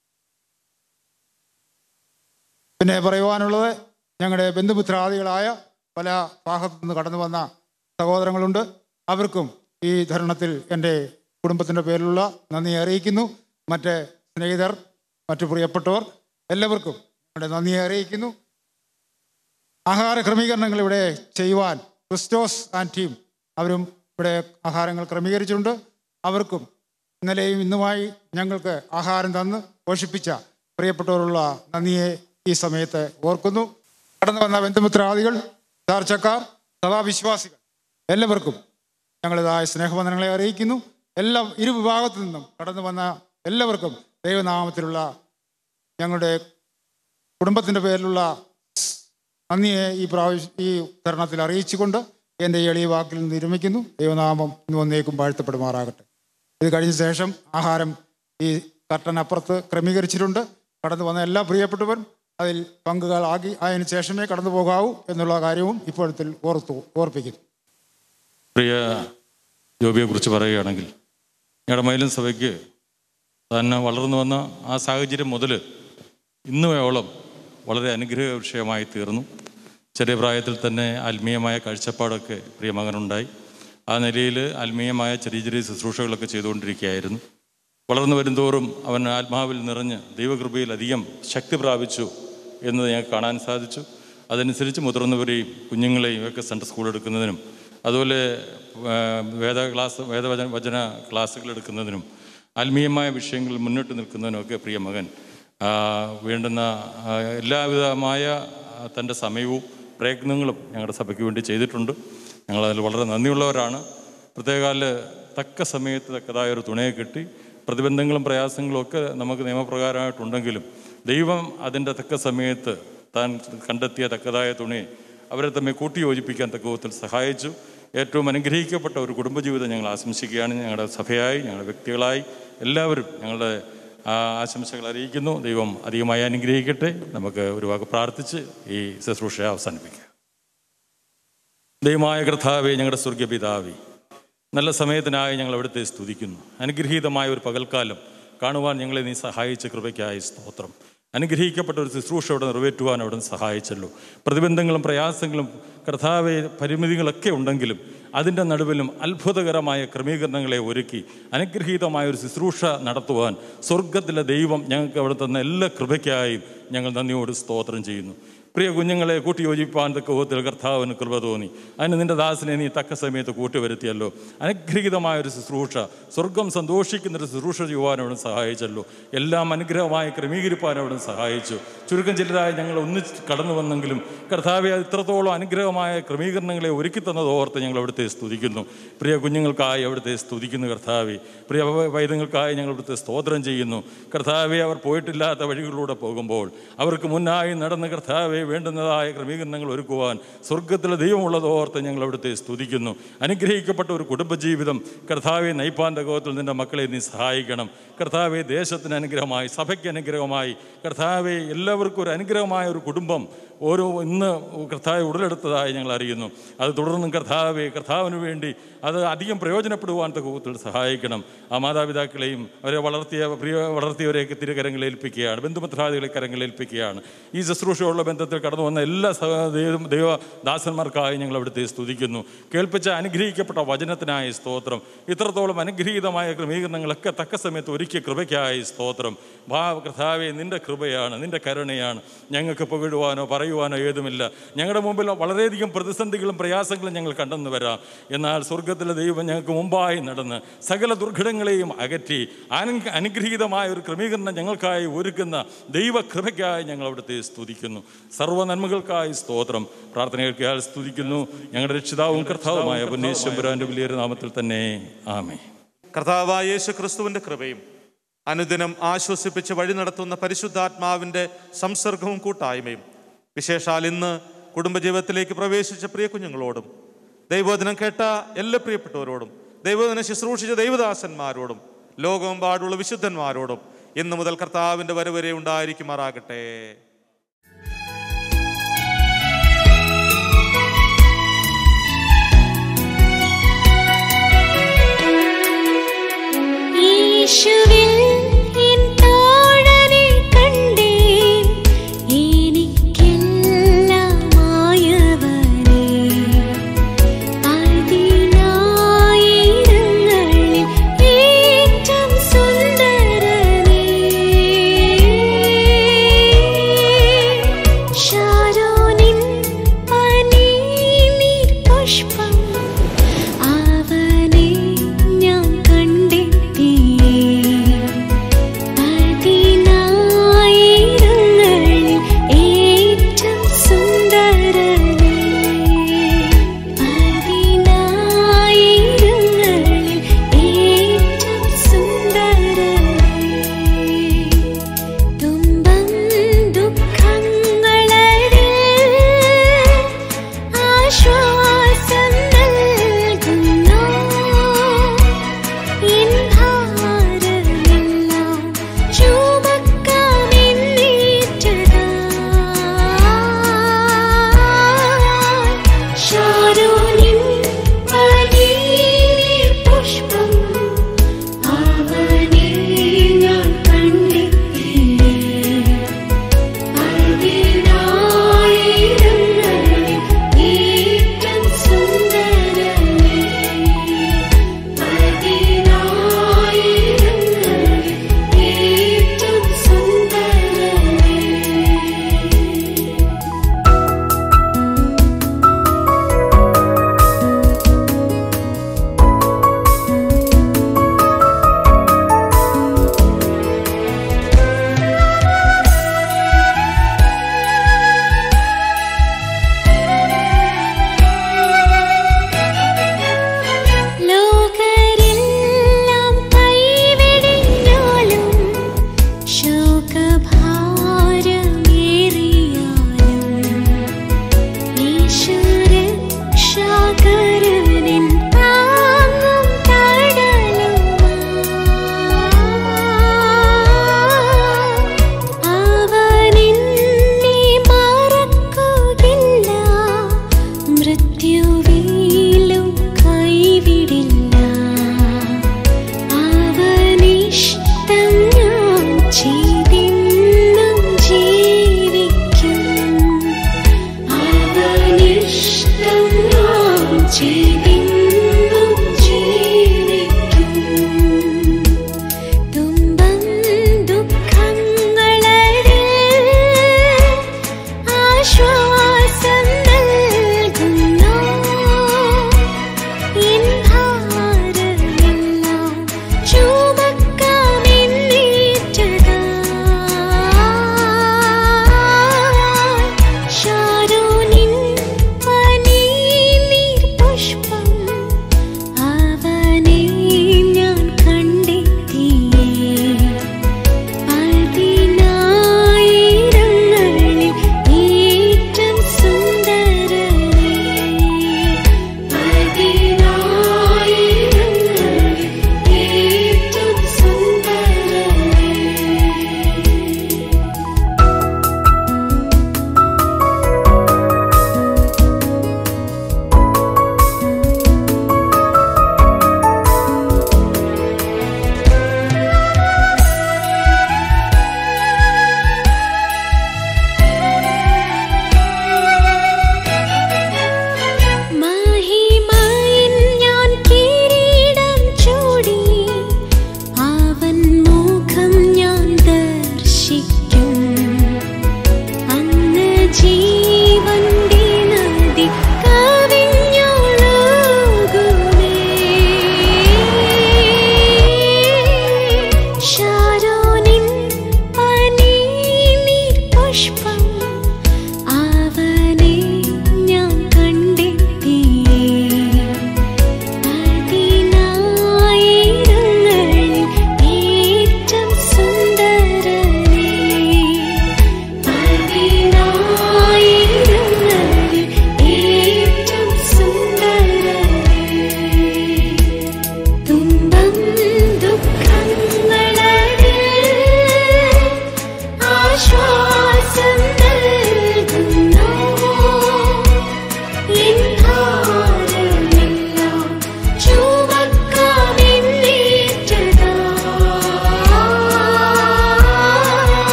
R: പിന്നെ പറയുവാനുള്ളത് ഞങ്ങളുടെ ബന്ധുമിത്രാദികളായ പല ഭാഗത്തു നിന്ന് കടന്നു വന്ന സഹോദരങ്ങളുണ്ട് അവർക്കും ഈ ധരണത്തിൽ എൻ്റെ കുടുംബത്തിൻ്റെ പേരിലുള്ള നന്ദി അറിയിക്കുന്നു മറ്റ് സ്നേഹിതർ മറ്റു പ്രിയപ്പെട്ടവർ എല്ലാവർക്കും ഞങ്ങളുടെ നന്ദി അറിയിക്കുന്നു ആഹാര ക്രമീകരണങ്ങൾ ഇവിടെ ചെയ്യുവാൻ ക്രിസ്റ്റോസ് ആൻഡ് ടീം അവരും ഇവിടെ ആഹാരങ്ങൾ ക്രമീകരിച്ചിട്ടുണ്ട് അവർക്കും ഇന്നലെയും ഇന്നുമായി ഞങ്ങൾക്ക് ആഹാരം തന്ന് പോഷിപ്പിച്ച പ്രിയപ്പെട്ടവരുള്ള നന്ദിയെ ഈ സമയത്ത് ഓർക്കുന്നു കടന്നു വന്ന ബന്ധുമിത്രാദികൾ ചാർച്ചക്കാർ സഭാവിശ്വാസികൾ എല്ലാവർക്കും ഞങ്ങളുടേതായ സ്നേഹബന്ധനങ്ങളെ അറിയിക്കുന്നു എല്ലാ ഇരു വിഭാഗത്തു നിന്നും കടന്നു വന്ന എല്ലാവർക്കും ദൈവനാമത്തിലുള്ള ഞങ്ങളുടെ കുടുംബത്തിൻ്റെ പേരിലുള്ള നന്ദിയെ ഈ പ്രാവശ്യം ഈ തരണത്തിൽ അറിയിച്ചുകൊണ്ട് എൻ്റെ എളിയ വാക്കിൽ നിന്ന് വിരമിക്കുന്നു ദൈവനാമം ഇന്ന് വന്നേക്കും വാഴ്ത്തപ്പെടുമാറാകട്ടെ ഇത് കഴിഞ്ഞ ശേഷം ആഹാരം ഈ കർട്ടനപ്പുറത്ത് ക്രമീകരിച്ചിട്ടുണ്ട് കടന്നു വന്ന എല്ലാ പ്രിയപ്പെട്ടവരും അതിൽ പങ്കുകളാക്കി അതിന് ശേഷമേ കടന്നു പോകാവൂ എന്നുള്ള കാര്യവും ഇപ്പോഴത്തിൽ ഓർത്തു ഓർപ്പിക്കുന്നു
C: പ്രിയ ജോബിയെക്കുറിച്ച് പറയുകയാണെങ്കിൽ ഞങ്ങളുടെ മൈലൻ സഭയ്ക്ക് തന്നെ വളർന്നു വന്ന ആ സാഹചര്യം മുതൽ ഇന്നുവോളം വളരെ അനുഗ്രഹ വിഷയമായി തീർന്നു ചെറിയ പ്രായത്തിൽ തന്നെ ആത്മീയമായ കാഴ്ചപ്പാടൊക്കെ പ്രിയമകനുണ്ടായി ആ നിലയിൽ ആത്മീയമായ ചെറിയ ചെറിയ ശുശ്രൂഷകളൊക്കെ ചെയ്തുകൊണ്ടിരിക്കുകയായിരുന്നു വളർന്നു വരുന്തോറും അവൻ ആത്മാവിൽ നിറഞ്ഞ് ദൈവകൃപയിൽ അധികം ശക്തി പ്രാപിച്ചു എന്നത് ഞങ്ങൾക്ക് കാണാൻ സാധിച്ചു അതനുസരിച്ച് മുതിർന്നവരെയും കുഞ്ഞുങ്ങളെയും ഒക്കെ സെൻട്രൽ സ്കൂൾ എടുക്കുന്നതിനും അതുപോലെ ആ, വേദ ക്ലാസ് വേദവചന വചന ക്ലാസ്സുകൾ എടുക്കുന്നതിനും ആത്മീയമായ വിഷയങ്ങളിൽ മുന്നോട്ട് നിൽക്കുന്നതിനുമൊക്കെ പ്രിയ മകൻ ആ, വേണ്ടുന്ന ആ, എല്ലാവിധമായ ആ, തൻ്റെ സമയവും പ്രയത്നങ്ങളും ഞങ്ങളുടെ സഭയ്ക്ക് വേണ്ടി ചെയ്തിട്ടുണ്ട് ഞങ്ങളതിൽ വളരെ നന്ദിയുള്ളവരാണ് പ്രത്യേകാല തക്ക സമയത്ത് തക്കതായ ഒരു തുണയെ കിട്ടി പ്രതിബന്ധങ്ങളും പ്രയാസങ്ങളും ഒക്കെ നമുക്ക് നിയമപ്രകാരമായിട്ടുണ്ടെങ്കിലും ദൈവം അതിൻ്റെ തക്ക സമയത്ത് താൻ കണ്ടെത്തിയ തക്കതായ തുണയെ അവരെ തമ്മിൽ കൂട്ടിയോജിപ്പിക്കാൻ തക്ക വിധത്തിൽ സഹായിച്ചു ഏറ്റവും അനുഗ്രഹിക്കപ്പെട്ട ഒരു കുടുംബജീവിതം ഞങ്ങൾ ആശംസിക്കുകയാണ് ഞങ്ങളുടെ സഭയായി ഞങ്ങളുടെ വ്യക്തികളായി എല്ലാവരും ഞങ്ങളുടെ ആ ആശംസകൾ അറിയിക്കുന്നു ദൈവം അധികമായി അനുഗ്രഹിക്കട്ടെ നമുക്ക് ഒരു വാക്ക് പ്രാർത്ഥിച്ച് ഈ ശുശ്രൂഷ അവസാനിപ്പിക്കാം ദൈവമായ കർത്താവെ ഞങ്ങളുടെ സ്വർഗീയ പിതാവേ നല്ല സമയത്തിനായി ഞങ്ങൾ അവിടുത്തെ സ്തുതിക്കുന്നു അനുഗ്രഹീതമായ ഒരു പകൽക്കാലം കാണുവാൻ ഞങ്ങളെ നീ സഹായിച്ച കൃപയ്ക്കായി സ്തോത്രം അനുഗ്രഹിക്കപ്പെട്ട ഒരു ശുശ്രൂഷ അവിടെ നിറവേറ്റുവാൻ അവിടെ സഹായിച്ചല്ലോ പ്രതിബന്ധങ്ങളും പ്രയാസങ്ങളും കർത്താവെ പരിമിതികളൊക്കെ ഉണ്ടെങ്കിലും അതിൻ്റെ നടുവിലും അത്ഭുതകരമായ ക്രമീകരണങ്ങളെ ഒരുക്കി അനുഗ്രഹീതമായ ഒരു ശുശ്രൂഷ നടത്തുവാൻ സ്വർഗത്തിലെ ദൈവം ഞങ്ങൾക്ക് അവിടെ തന്ന എല്ലാ കൃപയ്ക്കായും ഞങ്ങൾ നന്ദിയോട് സ്തോത്രം ചെയ്യുന്നു പ്രിയ കുഞ്ഞുങ്ങളെ കൂട്ടിയോജിപ്പാൻ തക്ക വിധത്തിൽ കർത്താവിന് കൃപ തോന്നി അതിന് നിന്റെ ദാസനെ നീ തക്ക സമയത്ത് കൂട്ടിവരുത്തിയല്ലോ അനുഗ്രഹീതമായ ഒരു ശുശ്രൂഷ സ്വർഗം സന്തോഷിക്കുന്ന ഒരു ശുശ്രൂഷ ചെയ്യുവാൻ അവിടെ സഹായിച്ചല്ലോ എല്ലാം അനുഗ്രഹമായി ക്രമീകരിപ്പാൻ അവിടെ സഹായിച്ചു ചുരുക്കം ചിലരായി ഞങ്ങൾ ഒന്നിച്ച് കടന്നു വന്നെങ്കിലും കർത്താവെ അത് ഇത്രത്തോളം അനുഗ്രഹമായ ക്രമീകരണങ്ങളെ ഒരുക്കി തന്നത് ഓർത്ത് ഞങ്ങൾ അവിടുത്തെ സ്തുതിക്കുന്നു പ്രിയ കുഞ്ഞുങ്ങൾക്കായി അവിടുത്തെ സ്തുതിക്കുന്നു കർത്താവെ പ്രിയ വൈദ്യങ്ങൾക്കായി ഞങ്ങൾ അവിടുത്തെ സ്തോത്രം ചെയ്യുന്നു കർത്താവെ അവർ പോയിട്ടില്ലാത്ത വഴികളിലൂടെ പോകുമ്പോൾ അവർക്ക് മുന്നായി നടന്ന് കർത്താവെ വേണ്ടുന്നതായ ക്രമീകരണങ്ങൾ ഒരുക്കുവാൻ സ്വർഗത്തിലെ ദൈവമുള്ളത് ഓർത്ത് ഞങ്ങൾ അവിടുത്തെ സ്തുതിക്കുന്നു അനുഗ്രഹിക്കപ്പെട്ട ഒരു കുടുംബജീവിതം കർത്താവെ നൈപ്പാൻ്റെ ഗോത്തിൽ നിന്റെ മക്കളെ നീ സഹായിക്കണം കർത്താവെ ദേശത്തിന് അനുഗ്രഹമായി സഭയ്ക്ക് അനുഗ്രഹമായി കർത്താവെ എല്ലാവർക്കും ഒരു അനുഗ്രഹമായ ഒരു കുടുംബം ഓരോ ഇന്ന് കർത്താവ് ഉടലെടുത്തതായി ഞങ്ങൾ അറിയുന്നു അത് തുടർന്നും കർത്താവെ കർത്താവിന് വേണ്ടി അത് അധികം പ്രയോജനപ്പെടുവാൻ തക്കത്തിൽ സഹായിക്കണം ആ മാതാപിതാക്കളെയും അവരെ വളർത്തിയ പ്രിയ വളർത്തിയവരെയൊക്കെ തിരുകരങ്ങളിൽ ഏൽപ്പിക്കുകയാണ് ബന്ധുമിത്രാദികളെ കരങ്ങളിൽ ഏൽപ്പിക്കുകയാണ് ഈ ശുശ്രൂഷയുള്ള ബന്ധത്തിൽ കടന്നു വന്ന എല്ലാ സഹ ദൈവ ദൈവദാസന്മാർക്കായി ഞങ്ങൾ അവിടുത്തെ സ്തുതിക്കുന്നു കേൾപ്പിച്ച അനുഗ്രഹിക്കപ്പെട്ട വചനത്തിനായി സ്തോത്രം ഇത്രത്തോളം അനുഗ്രഹീതമായ ക്രമീകരണങ്ങളൊക്കെ തക്ക സമയത്ത് ഒരുക്കിയ കൃപയ്ക്കായി സ്തോത്രം ഭാ കർത്താവെ നിന്റെ കൃപയാണ് നിന്റെ കരുണയാണ് ഞങ്ങൾക്ക് പുകഴുവാനോ പറയുവാനോ ഏതുമില്ല ഞങ്ങളുടെ മുമ്പിൽ വളരെയധികം പ്രതിസന്ധികളും പ്രയാസങ്ങളും ഞങ്ങൾ കണ്ടെന്ന് വരാം എന്നാൽ സ്വർഗത്തിലെ ദൈവം ഞങ്ങൾക്ക് മുമ്പായി നടന്ന് സകല ദുർഘടങ്ങളെയും അകറ്റി അനു- അനുഗ്രഹീതമായ ഒരു ക്രമീകരണം ഞങ്ങൾക്കായി ഒരുക്കുന്ന ദൈവകൃപയ്ക്കായി ഞങ്ങൾ അവിടുത്തെ സ്തുതിക്കുന്നു സർവ്വ നന്മകൾക്കായി സ്തോത്രം പ്രാർത്ഥനകൾക്കായി സ്തുതിക്കുന്നു ഞങ്ങളുടെ രക്ഷിതാവും കർത്താവുമായ പുന്നേശ്വരാൻ്റെ വലിയൊരു നാമത്തിൽ തന്നെ ആമേ
F: കർത്താവായ യേശു ക്രിസ്തുവിൻ്റെ കൃപയും അനുദിനം ആശ്വസിപ്പിച്ച് വഴി നടത്തുന്ന പരിശുദ്ധാത്മാവിൻ്റെ സംസർഗവും കൂട്ടായ്മയും വിശേഷാൽ ഇന്ന് കുടുംബജീവിതത്തിലേക്ക് പ്രവേശിച്ച പ്രിയ കുഞ്ഞുങ്ങളോടും ദൈവവചനം കേട്ട എല്ലാ പ്രിയപ്പെട്ടവരോടും ദൈവവചനം ശുശ്രൂഷിച്ച ദൈവദാസന്മാരോടും ലോകമെമ്പാടുള്ള വിശുദ്ധന്മാരോടും ഇന്ന് മുതൽ കർത്താവിൻ്റെ വരവരെ ഉണ്ടായിരിക്കുമാറാകട്ടെ
S: യേശുവിൽ എൻ തോഴനെ കണ്ടേൻ എനിക്കെല്ലാമായവനെ പതിനായിരങ്ങളിൽ ഏറ്റവും സുന്ദരനേ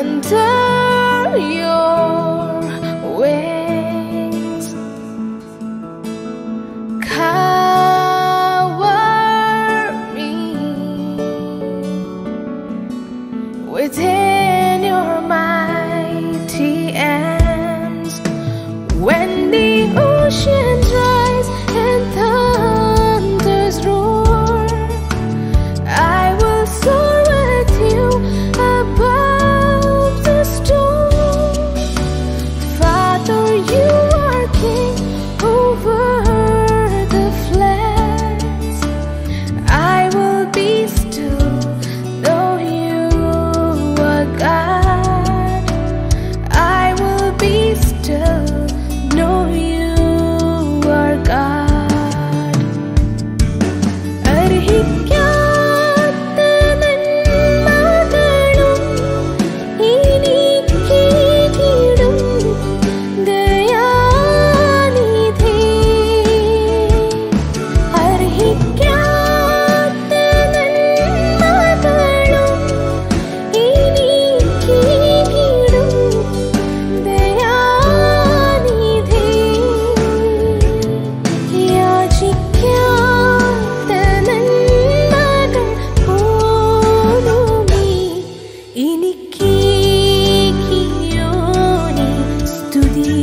T: under your wings. Cover me within your mighty arms. When the oceans rise and thunders roar, I will soar with you above the storm. Father, you are king over the floods. I will be still, know you are God. I will be still, know you are God. അർഹിക്കാത്ത നന്മകളും എനിക്കിടും ദയാനിധി. അർഹിക്കാത്ത നന്മകളും എനിക്കിടും ദയാനിധി. യാചിക്കാത്ത നന്മകൾ പോലുമീ എനിക്കേകിയോനി സ്തുതി.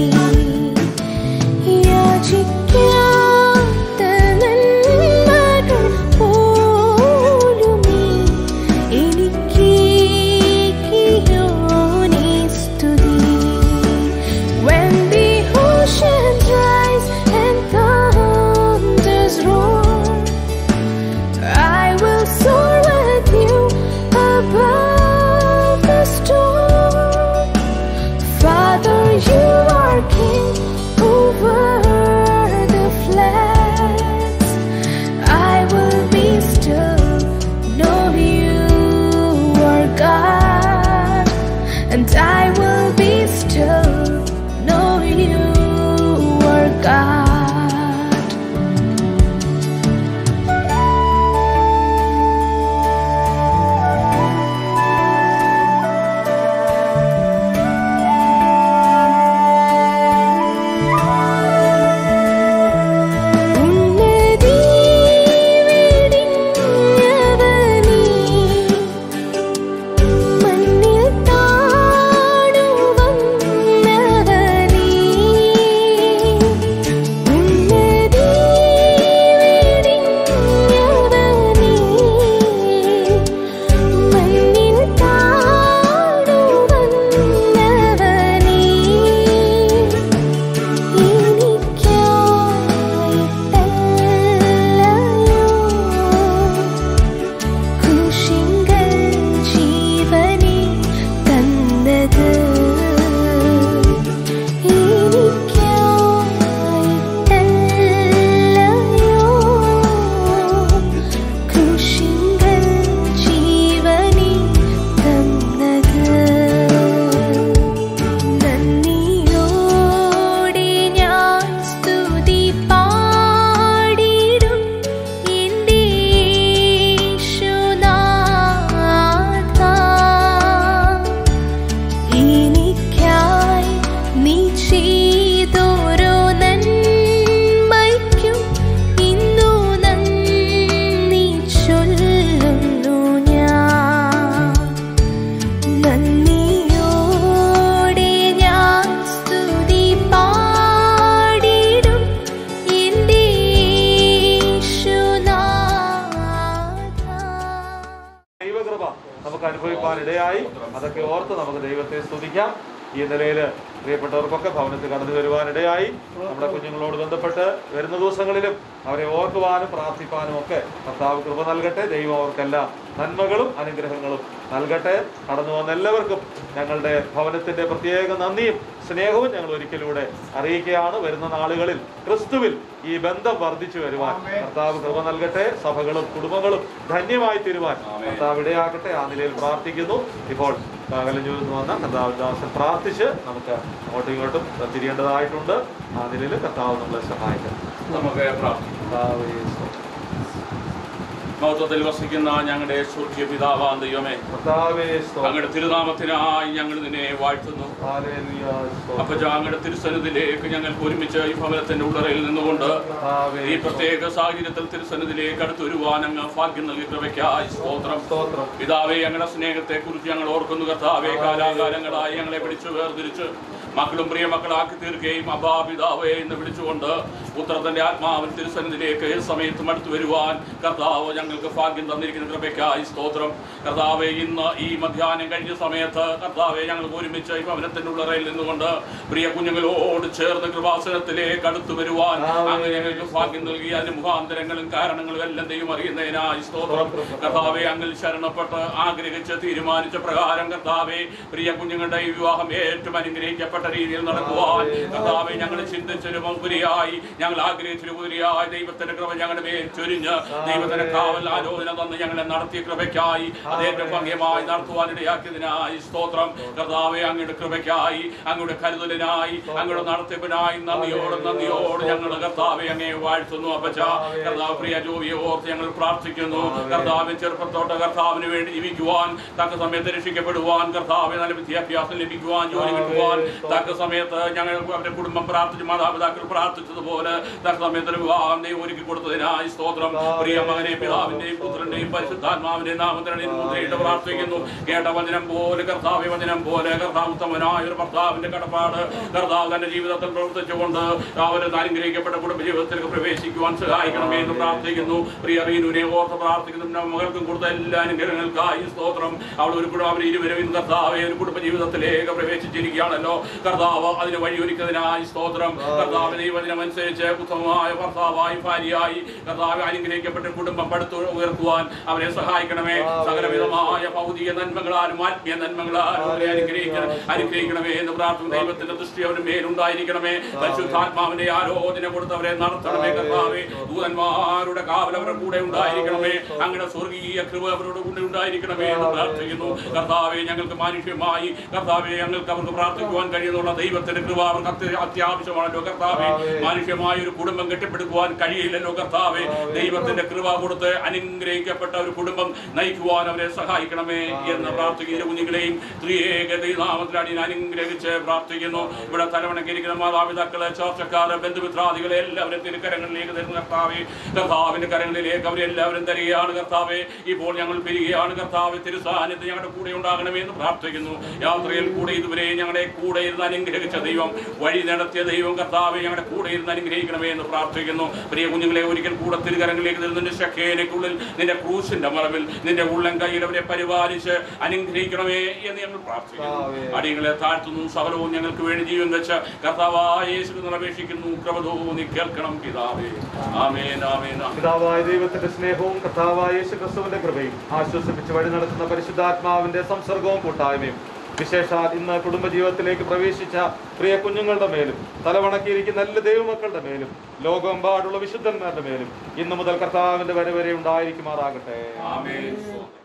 T: യാചിക്കാത്ത നന്മകൾ പോലുമീ എനിക്കേകിയോനി സ്തുതി. When the oceans rise and thunders roar, I will soar with you above the storm. Father, you are king over the floods. I will be still, know you are God, and I will be still, know you are God. ഉന്നതി വെടിഞ്ഞവനീ, മണ്ണിൽ താണുവന്നവനീ. ഉന്നതി വെടിഞ്ഞവനീ, മണ്ണിൽ താണുവന്നവനീ. കുശിങ്കൽ ജീവനെ തന്നത് എനിക്കായിട്ടല്ലയോ കുശിങ്കൽ ജീവനെ തന്നത് നന്ദിയോടെ ഞാൻ സ്തുതി പാടിടും എൻ്റെ യേശുനാഥ. എനിക്കായി നീ ചെയ്തോരോ നന്മയ്ക്കും ഇന്നു നന്ദി ചൊല്ലുന്നു ഞാൻ നന്ദിയോടെ ഞാൻ സ്തുതി പാടിടും എൻ്റെ യേശുനാഥ.
B: ദൈവകൃപ നമുക്ക് അനുഭവിക്കാൻ ഇടയായി അതൊക്കെ ഓർത്ത് നമുക്ക് ദൈവത്തെ സ്തുതിക്കാം ഈ നിലയിൽ പ്രിയപ്പെട്ടവർക്കൊക്കെ ഭവനത്തിൽ കടന്നു വരുവാൻ ഇടയായി നമ്മുടെ കുഞ്ഞുങ്ങളോട് ബന്ധപ്പെട്ട് വരുന്ന ദിവസങ്ങളിലും അവരെ ഓർക്കുവാനും പ്രാർത്ഥിപ്പാനും ഒക്കെ കർത്താവ് കൃപ നൽകട്ടെ ദൈവം അവർക്കെല്ലാം നന്മകളും അനുഗ്രഹങ്ങളും നൽകട്ടെ കടന്നു വന്ന എല്ലാവർക്കും ഞങ്ങളുടെ ഭവനത്തിന്റെ പ്രത്യേക നന്ദിയും സ്നേഹവും ഞങ്ങൾ ഒരിക്കലൂടെ അറിയിക്കുകയാണ് വരുന്ന നാളുകളിൽ ക്രിസ്തുവിൽ ഈ ബന്ധം വർദ്ധിച്ചു വരുവാൻ കർത്താവ് കൃപ നൽകട്ടെ സഭകളും കുടുംബങ്ങളും ധന്യമായി തീരുവാൻ കർത്താവ് ഇടയാക്കട്ടെ ആ നിലയിൽ പ്രാർത്ഥിക്കുന്നു ഇപ്പോൾ കലഞ്ഞൂരിൽ നിന്ന് വന്ന കർത്താവ് ദാസൻ പ്രാർത്ഥിച്ച് നമുക്ക് അങ്ങോട്ടും ഇങ്ങോട്ടും തിരിയേണ്ടതായിട്ടുണ്ട് ആ നിലയിൽ കർത്താവ് നമ്മളെ സഹായിക്കണം
U: നമുക്ക് പ്രാർത്ഥിക്കാം
B: കർത്താവേ, സ്തോത്രം.
U: മഹത്വത്തിൽ വസിക്കുന്ന ഞങ്ങളുടെ സ്വർഗീയ പിതാവാൻ ദൈവമേ അങ്ങയുടെ തിരുനാമത്തിനായി ഞങ്ങൾ നിന്നെ വാഴ്ത്തുന്നു അപ്പൊ അങ്ങയുടെ തിരുസന്നിധിയിലേക്ക് ഞങ്ങൾക്ക് ഒരുമിച്ച് ഈ ഭവനത്തിന്റെ ഉള്ളറയിൽ നിന്നുകൊണ്ട് ഈ പ്രത്യേക സാഹചര്യത്തിൽ തിരുസന്നിധിയിലേക്ക് അടുത്തൊരുവാൻ അങ്ങ് ഭാഗ്യം നൽകി കൃപയ്ക്കായി സ്തോത്രം പിതാവേ ഞങ്ങളുടെ സ്നേഹത്തെ കുറിച്ച് ഞങ്ങൾ ഓർക്കുന്നു കർത്താവേ കാലാകാലങ്ങളായി ഞങ്ങളെ പിടിച്ചു വേർതിരിച്ച് മക്കളും പ്രിയ മക്കളാക്കി തീർക്കുകയും അഭാപിതാവേ എന്ന് വിളിച്ചുകൊണ്ട് പുത്രത്തിന്റെ ആത്മാവിൻ തിരുസന്നിധിയിലേക്ക് ഏത് സമയത്തും അടുത്ത് വരുവാൻ കർത്താവ് ഞങ്ങൾക്ക് ഭാഗ്യം തന്നിരിക്കുന്ന കൃപയ്ക്കായി സ്തോത്രം കർത്താവെ ഇന്ന് ഈ മധ്യാഹ്നം കഴിഞ്ഞ സമയത്ത് കർത്താവെ ഞങ്ങൾ ഒരുമിച്ച് ഈ ഭവനത്തിന്റെ ഉള്ളറയിൽ നിന്നുകൊണ്ട് പ്രിയ കുഞ്ഞുങ്ങളോട് ചേർന്ന് കൃപാസനത്തിലേക്ക് അടുത്ത് വരുവാൻ അങ്ങ് ഞങ്ങൾക്ക് ഭാഗ്യം നൽകി അതിന് മുഖാന്തരങ്ങളും കാരണങ്ങളും എല്ലാം ദൈവം അറിയുന്നതിനായി സ്തോത്രം കർത്താവെ അങ്ങിൽ ശരണപ്പെട്ട് ആഗ്രഹിച്ച് തീരുമാനിച്ച പ്രകാരം കർത്താവെ പ്രിയ കുഞ്ഞുങ്ങളുടെ ഈ വിവാഹം ഏറ്റവും അനുഗ്രഹിക്കപ്പെട്ട രീതിയിൽ നടക്കുവാൻ കർത്താവെ ഞങ്ങൾ ചിന്തിച്ചൊരു ഉപരിയായി ഞങ്ങൾ ആഗ്രഹിച്ചൊരു ഉപരിയായി ദൈവത്തിന്റെ കൃപ ഞങ്ങളുടെ മേൽ ചൊരിഞ്ഞ് ദൈവത്തിന്റെ കാവൽ ആലോചന തന്ന് ഞങ്ങളെ നടത്തിയ കൃപയ്ക്കായി അത് ഏറ്റവും ഭംഗിയമായി നടത്തുവാൻ ഇടയാക്കിയതിനായി സ്തോത്രം കർത്താവെ അങ്ങയുടെ കൃപയ്ക്കായി അങ്ങയുടെ കരുതലിനായി അങ്ങയുടെ നടത്തിപ്പിനായി നന്ദിയോട് നന്ദിയോട് ഞങ്ങൾ കർത്താവെ അങ്ങേ വാഴ്ത്തുന്നു അപ്പച്ച കർത്താവ് പ്രിയ ജോവിയെ ഓർത്ത് ഞങ്ങൾ പ്രാർത്ഥിക്കുന്നു കർത്താവിൻ ചെറുപ്പത്തോട്ട് കർത്താവിന് വേണ്ടി ജീവിക്കുവാൻ തക്ക സമയത്ത് രക്ഷിക്കപ്പെടുവാൻ കർത്താവ് നല്ല വിദ്യാഭ്യാസം ലഭിക്കുവാൻ ജോലി കിട്ടുവാൻ തക്ക സമയത്ത് ഞങ്ങൾ അവരുടെ കുടുംബം പ്രാർത്ഥിച്ചു മാതാപിതാക്കൾ പ്രാർത്ഥിച്ചതുപോലെ തക്ക സമയത്ത് ഒരു വിവാഹം ദൈവം ഒരുക്കി കൊടുത്തതിനായി സ്തോത്രം പ്രിയ മകനെ പിതാവിന്റെയും പുത്രന്റെയും പരിശുദ്ധാത്മാവിന്റെയും നാമത്തിനും മുദ്രയിട്ട് പ്രാർത്ഥിക്കുന്നു കേട്ട വചനം പോലെ കർത്താവ് വചനം പോലെ കർത്താവ് ഉത്തമനായ ഒരു ഭർത്താവിന്റെ കടപ്പാട് കർത്താവ് തന്റെ ജീവിതത്തിൽ പ്രവർത്തിച്ചുകൊണ്ട് അവര് അനുഗ്രഹിക്കപ്പെട്ട കുടുംബ ജീവിതത്തിലേക്ക് പ്രവേശിക്കുവാൻ സഹായിക്കണമേ എന്ന് പ്രാർത്ഥിക്കുന്നു പ്രിയ റീനുവിനെ ഓർത്ത് പ്രാർത്ഥിക്കുന്നു നമ്മുടെ മകൾക്കും കൊടുത്ത എല്ലാ അനുഗ്രഹങ്ങൾക്കായി സ്തോത്രം അവൾ ഒരു കുടുംബം അവർ ഇരുവരും ഇന്ന് കർത്താവെ ഒരു കുടുംബ ജീവിതത്തിലേക്ക് പ്രവേശിച്ചിരിക്കുകയാണല്ലോ കർത്താവ് അതിന് വഴിയൊരുക്കുന്നതിനായി സ്തോത്രം കർത്താവ് ദൈവദിനം അനുസരിച്ച് ഉത്തമമായ ഭർത്താവായി ഭാര്യയായി കർത്താവ് അനുഗ്രഹിക്കപ്പെട്ട കുടുംബം പടുത്തു ഉയർത്തുവാൻ അവരെ സഹായിക്കണമേ സകലവിധമായ ഭൗതിക നന്മകളാലും ആത്മീയ നന്മകളാലും അവരെ അനുഗ്രഹിക്കണം അനുഗ്രഹിക്കണമേ എന്ന് പ്രാർത്ഥന ദൈവത്തിന്റെ ദൃഷ്ടി അവരുടെ മേലുണ്ടായിരിക്കണമേ പരിശുദ്ധാത്മാവിന്റെ ആലോചന കൊടുത്തവരെ നടത്തണമേ കർത്താവെ ദൂതന്മാരുടെ കാവൽ അവരുടെ കൂടെ ഉണ്ടായിരിക്കണമേ അങ്ങനെ സ്വർഗീയ കൃപ അവരുടെ കൂടെ ഉണ്ടായിരിക്കണമേ എന്ന് പ്രാർത്ഥിക്കുന്നു കർത്താവെ ഞങ്ങൾക്ക് മാനുഷ്യമായി കർത്താവെ ഞങ്ങൾക്ക് അവർക്ക് പ്രാർത്ഥിക്കുവാൻ കഴിയുന്നുള്ള ദൈവത്തിന്റെ കൃപ അവർക്ക് അത്യ- അത്യാവശ്യമാണല്ലോ കർത്താവെ മാനുഷ്യമായ ഒരു കുടുംബം കെട്ടിപ്പടുക്കുവാൻ കഴിയില്ലല്ലോ കർത്താവെ ദൈവത്തിന്റെ കൃപ കൊടുത്ത് അനുഗ്രഹിക്കപ്പെട്ട ഒരു കുടുംബം നയിക്കുവാൻ അവരെ സഹായിക്കണമേ എന്ന് പ്രാർത്ഥിക്കുന്ന കുഞ്ഞുങ്ങളെയും ത്രിയേക ദൈവനാമത്തിൽ അടിയൻ അനുഗ്രഹിച്ച് പ്രാർത്ഥിക്കുന്നു ഇവിടെ തലവണക്കിരിക്കുന്ന മാതാപിതാക്കളെ ചർച്ചക്കാരെ ബന്ധുമിത്രാദികളെ എല്ലാവരും തിരുക്കരങ്ങളിലേക്ക് തരുന്ന കർത്താവെ കർത്താവിന്റെ കരങ്ങളിലേക്ക് അവരെല്ലാവരും തരികയാണ് കർത്താവെ ഇപ്പോൾ ഞങ്ങൾ പിരികയാണ് കർത്താവ് തിരുസാന്നിധ്യം ഞങ്ങളുടെ കൂടെ ഉണ്ടാകണമേ എന്ന് പ്രാർത്ഥിക്കുന്നു യാത്രയിൽ കൂടെ ഇതുവരെ ഞങ്ങളുടെ കൂടെ ഇരുന്ന് അനുഗ്രഹിച്ച ദൈവം വഴി നടത്തിയ ദൈവം കർത്താവെ ഞങ്ങളുടെ കൂടെ ഇരുന്ന് അനുഗ്രഹിക്കണമേ എന്ന് പ്രാർത്ഥിക്കുന്നു പ്രിയ കുഞ്ഞുങ്ങളെ ഒരിക്കൽ കൂടെ തിരുകരങ്ങളിലേക്ക് തരുന്ന നിന്റെ ശഖേനക്കുള്ളിൽ നിന്റെ ക്രൂശിന്റെ മറവിൽ നിന്റെ ഉള്ളം കയ്യിൽ അവരെ പരിപാലിച്ച് അനുഗ്രഹിക്കണമേ എന്ന് ഞങ്ങൾ പ്രാർത്ഥിക്കുന്നു അടിയങ്ങളെ താഴ്ത്തുന്നു സകലവും ഞങ്ങൾക്ക് വേണ്ടി ജീവൻ വെച്ച് കർത്താവായ യേശു അപേക്ഷിക്കുന്നു കൃപതോ നീ കേൾക്കണം പിതാവേ ആമേൻ ആമേൻ ആമേൻ.
B: പിതാവായ ദൈവത്തിന്റെ സ്നേഹവും കർത്താവായ യേശു ക്രിസ്തുവിന്റെ കൃപയും ആശ്വസിപ്പിച്ച് വഴി നടത്തുന്ന പരിശുദ്ധാത്മാവിന്റെ സംസർഗവും കൂട്ടായ്മയും വിശേഷാൽ ഇന്ന് കുടുംബജീവിതത്തിലേക്ക് പ്രവേശിച്ച പ്രിയ കുഞ്ഞുങ്ങളുടെ മേലും തലവണക്കിയിരിക്കുന്ന എല്ലാ ദൈവമക്കളുടെ മേലും ലോകമെമ്പാടുള്ള വിശുദ്ധന്മാരുടെ മേലും ഇന്നു മുതൽ കർത്താവിന്റെ വരെ വരെ ഉണ്ടായിരിക്കുമാറാകട്ടെ
U: ആമേൻ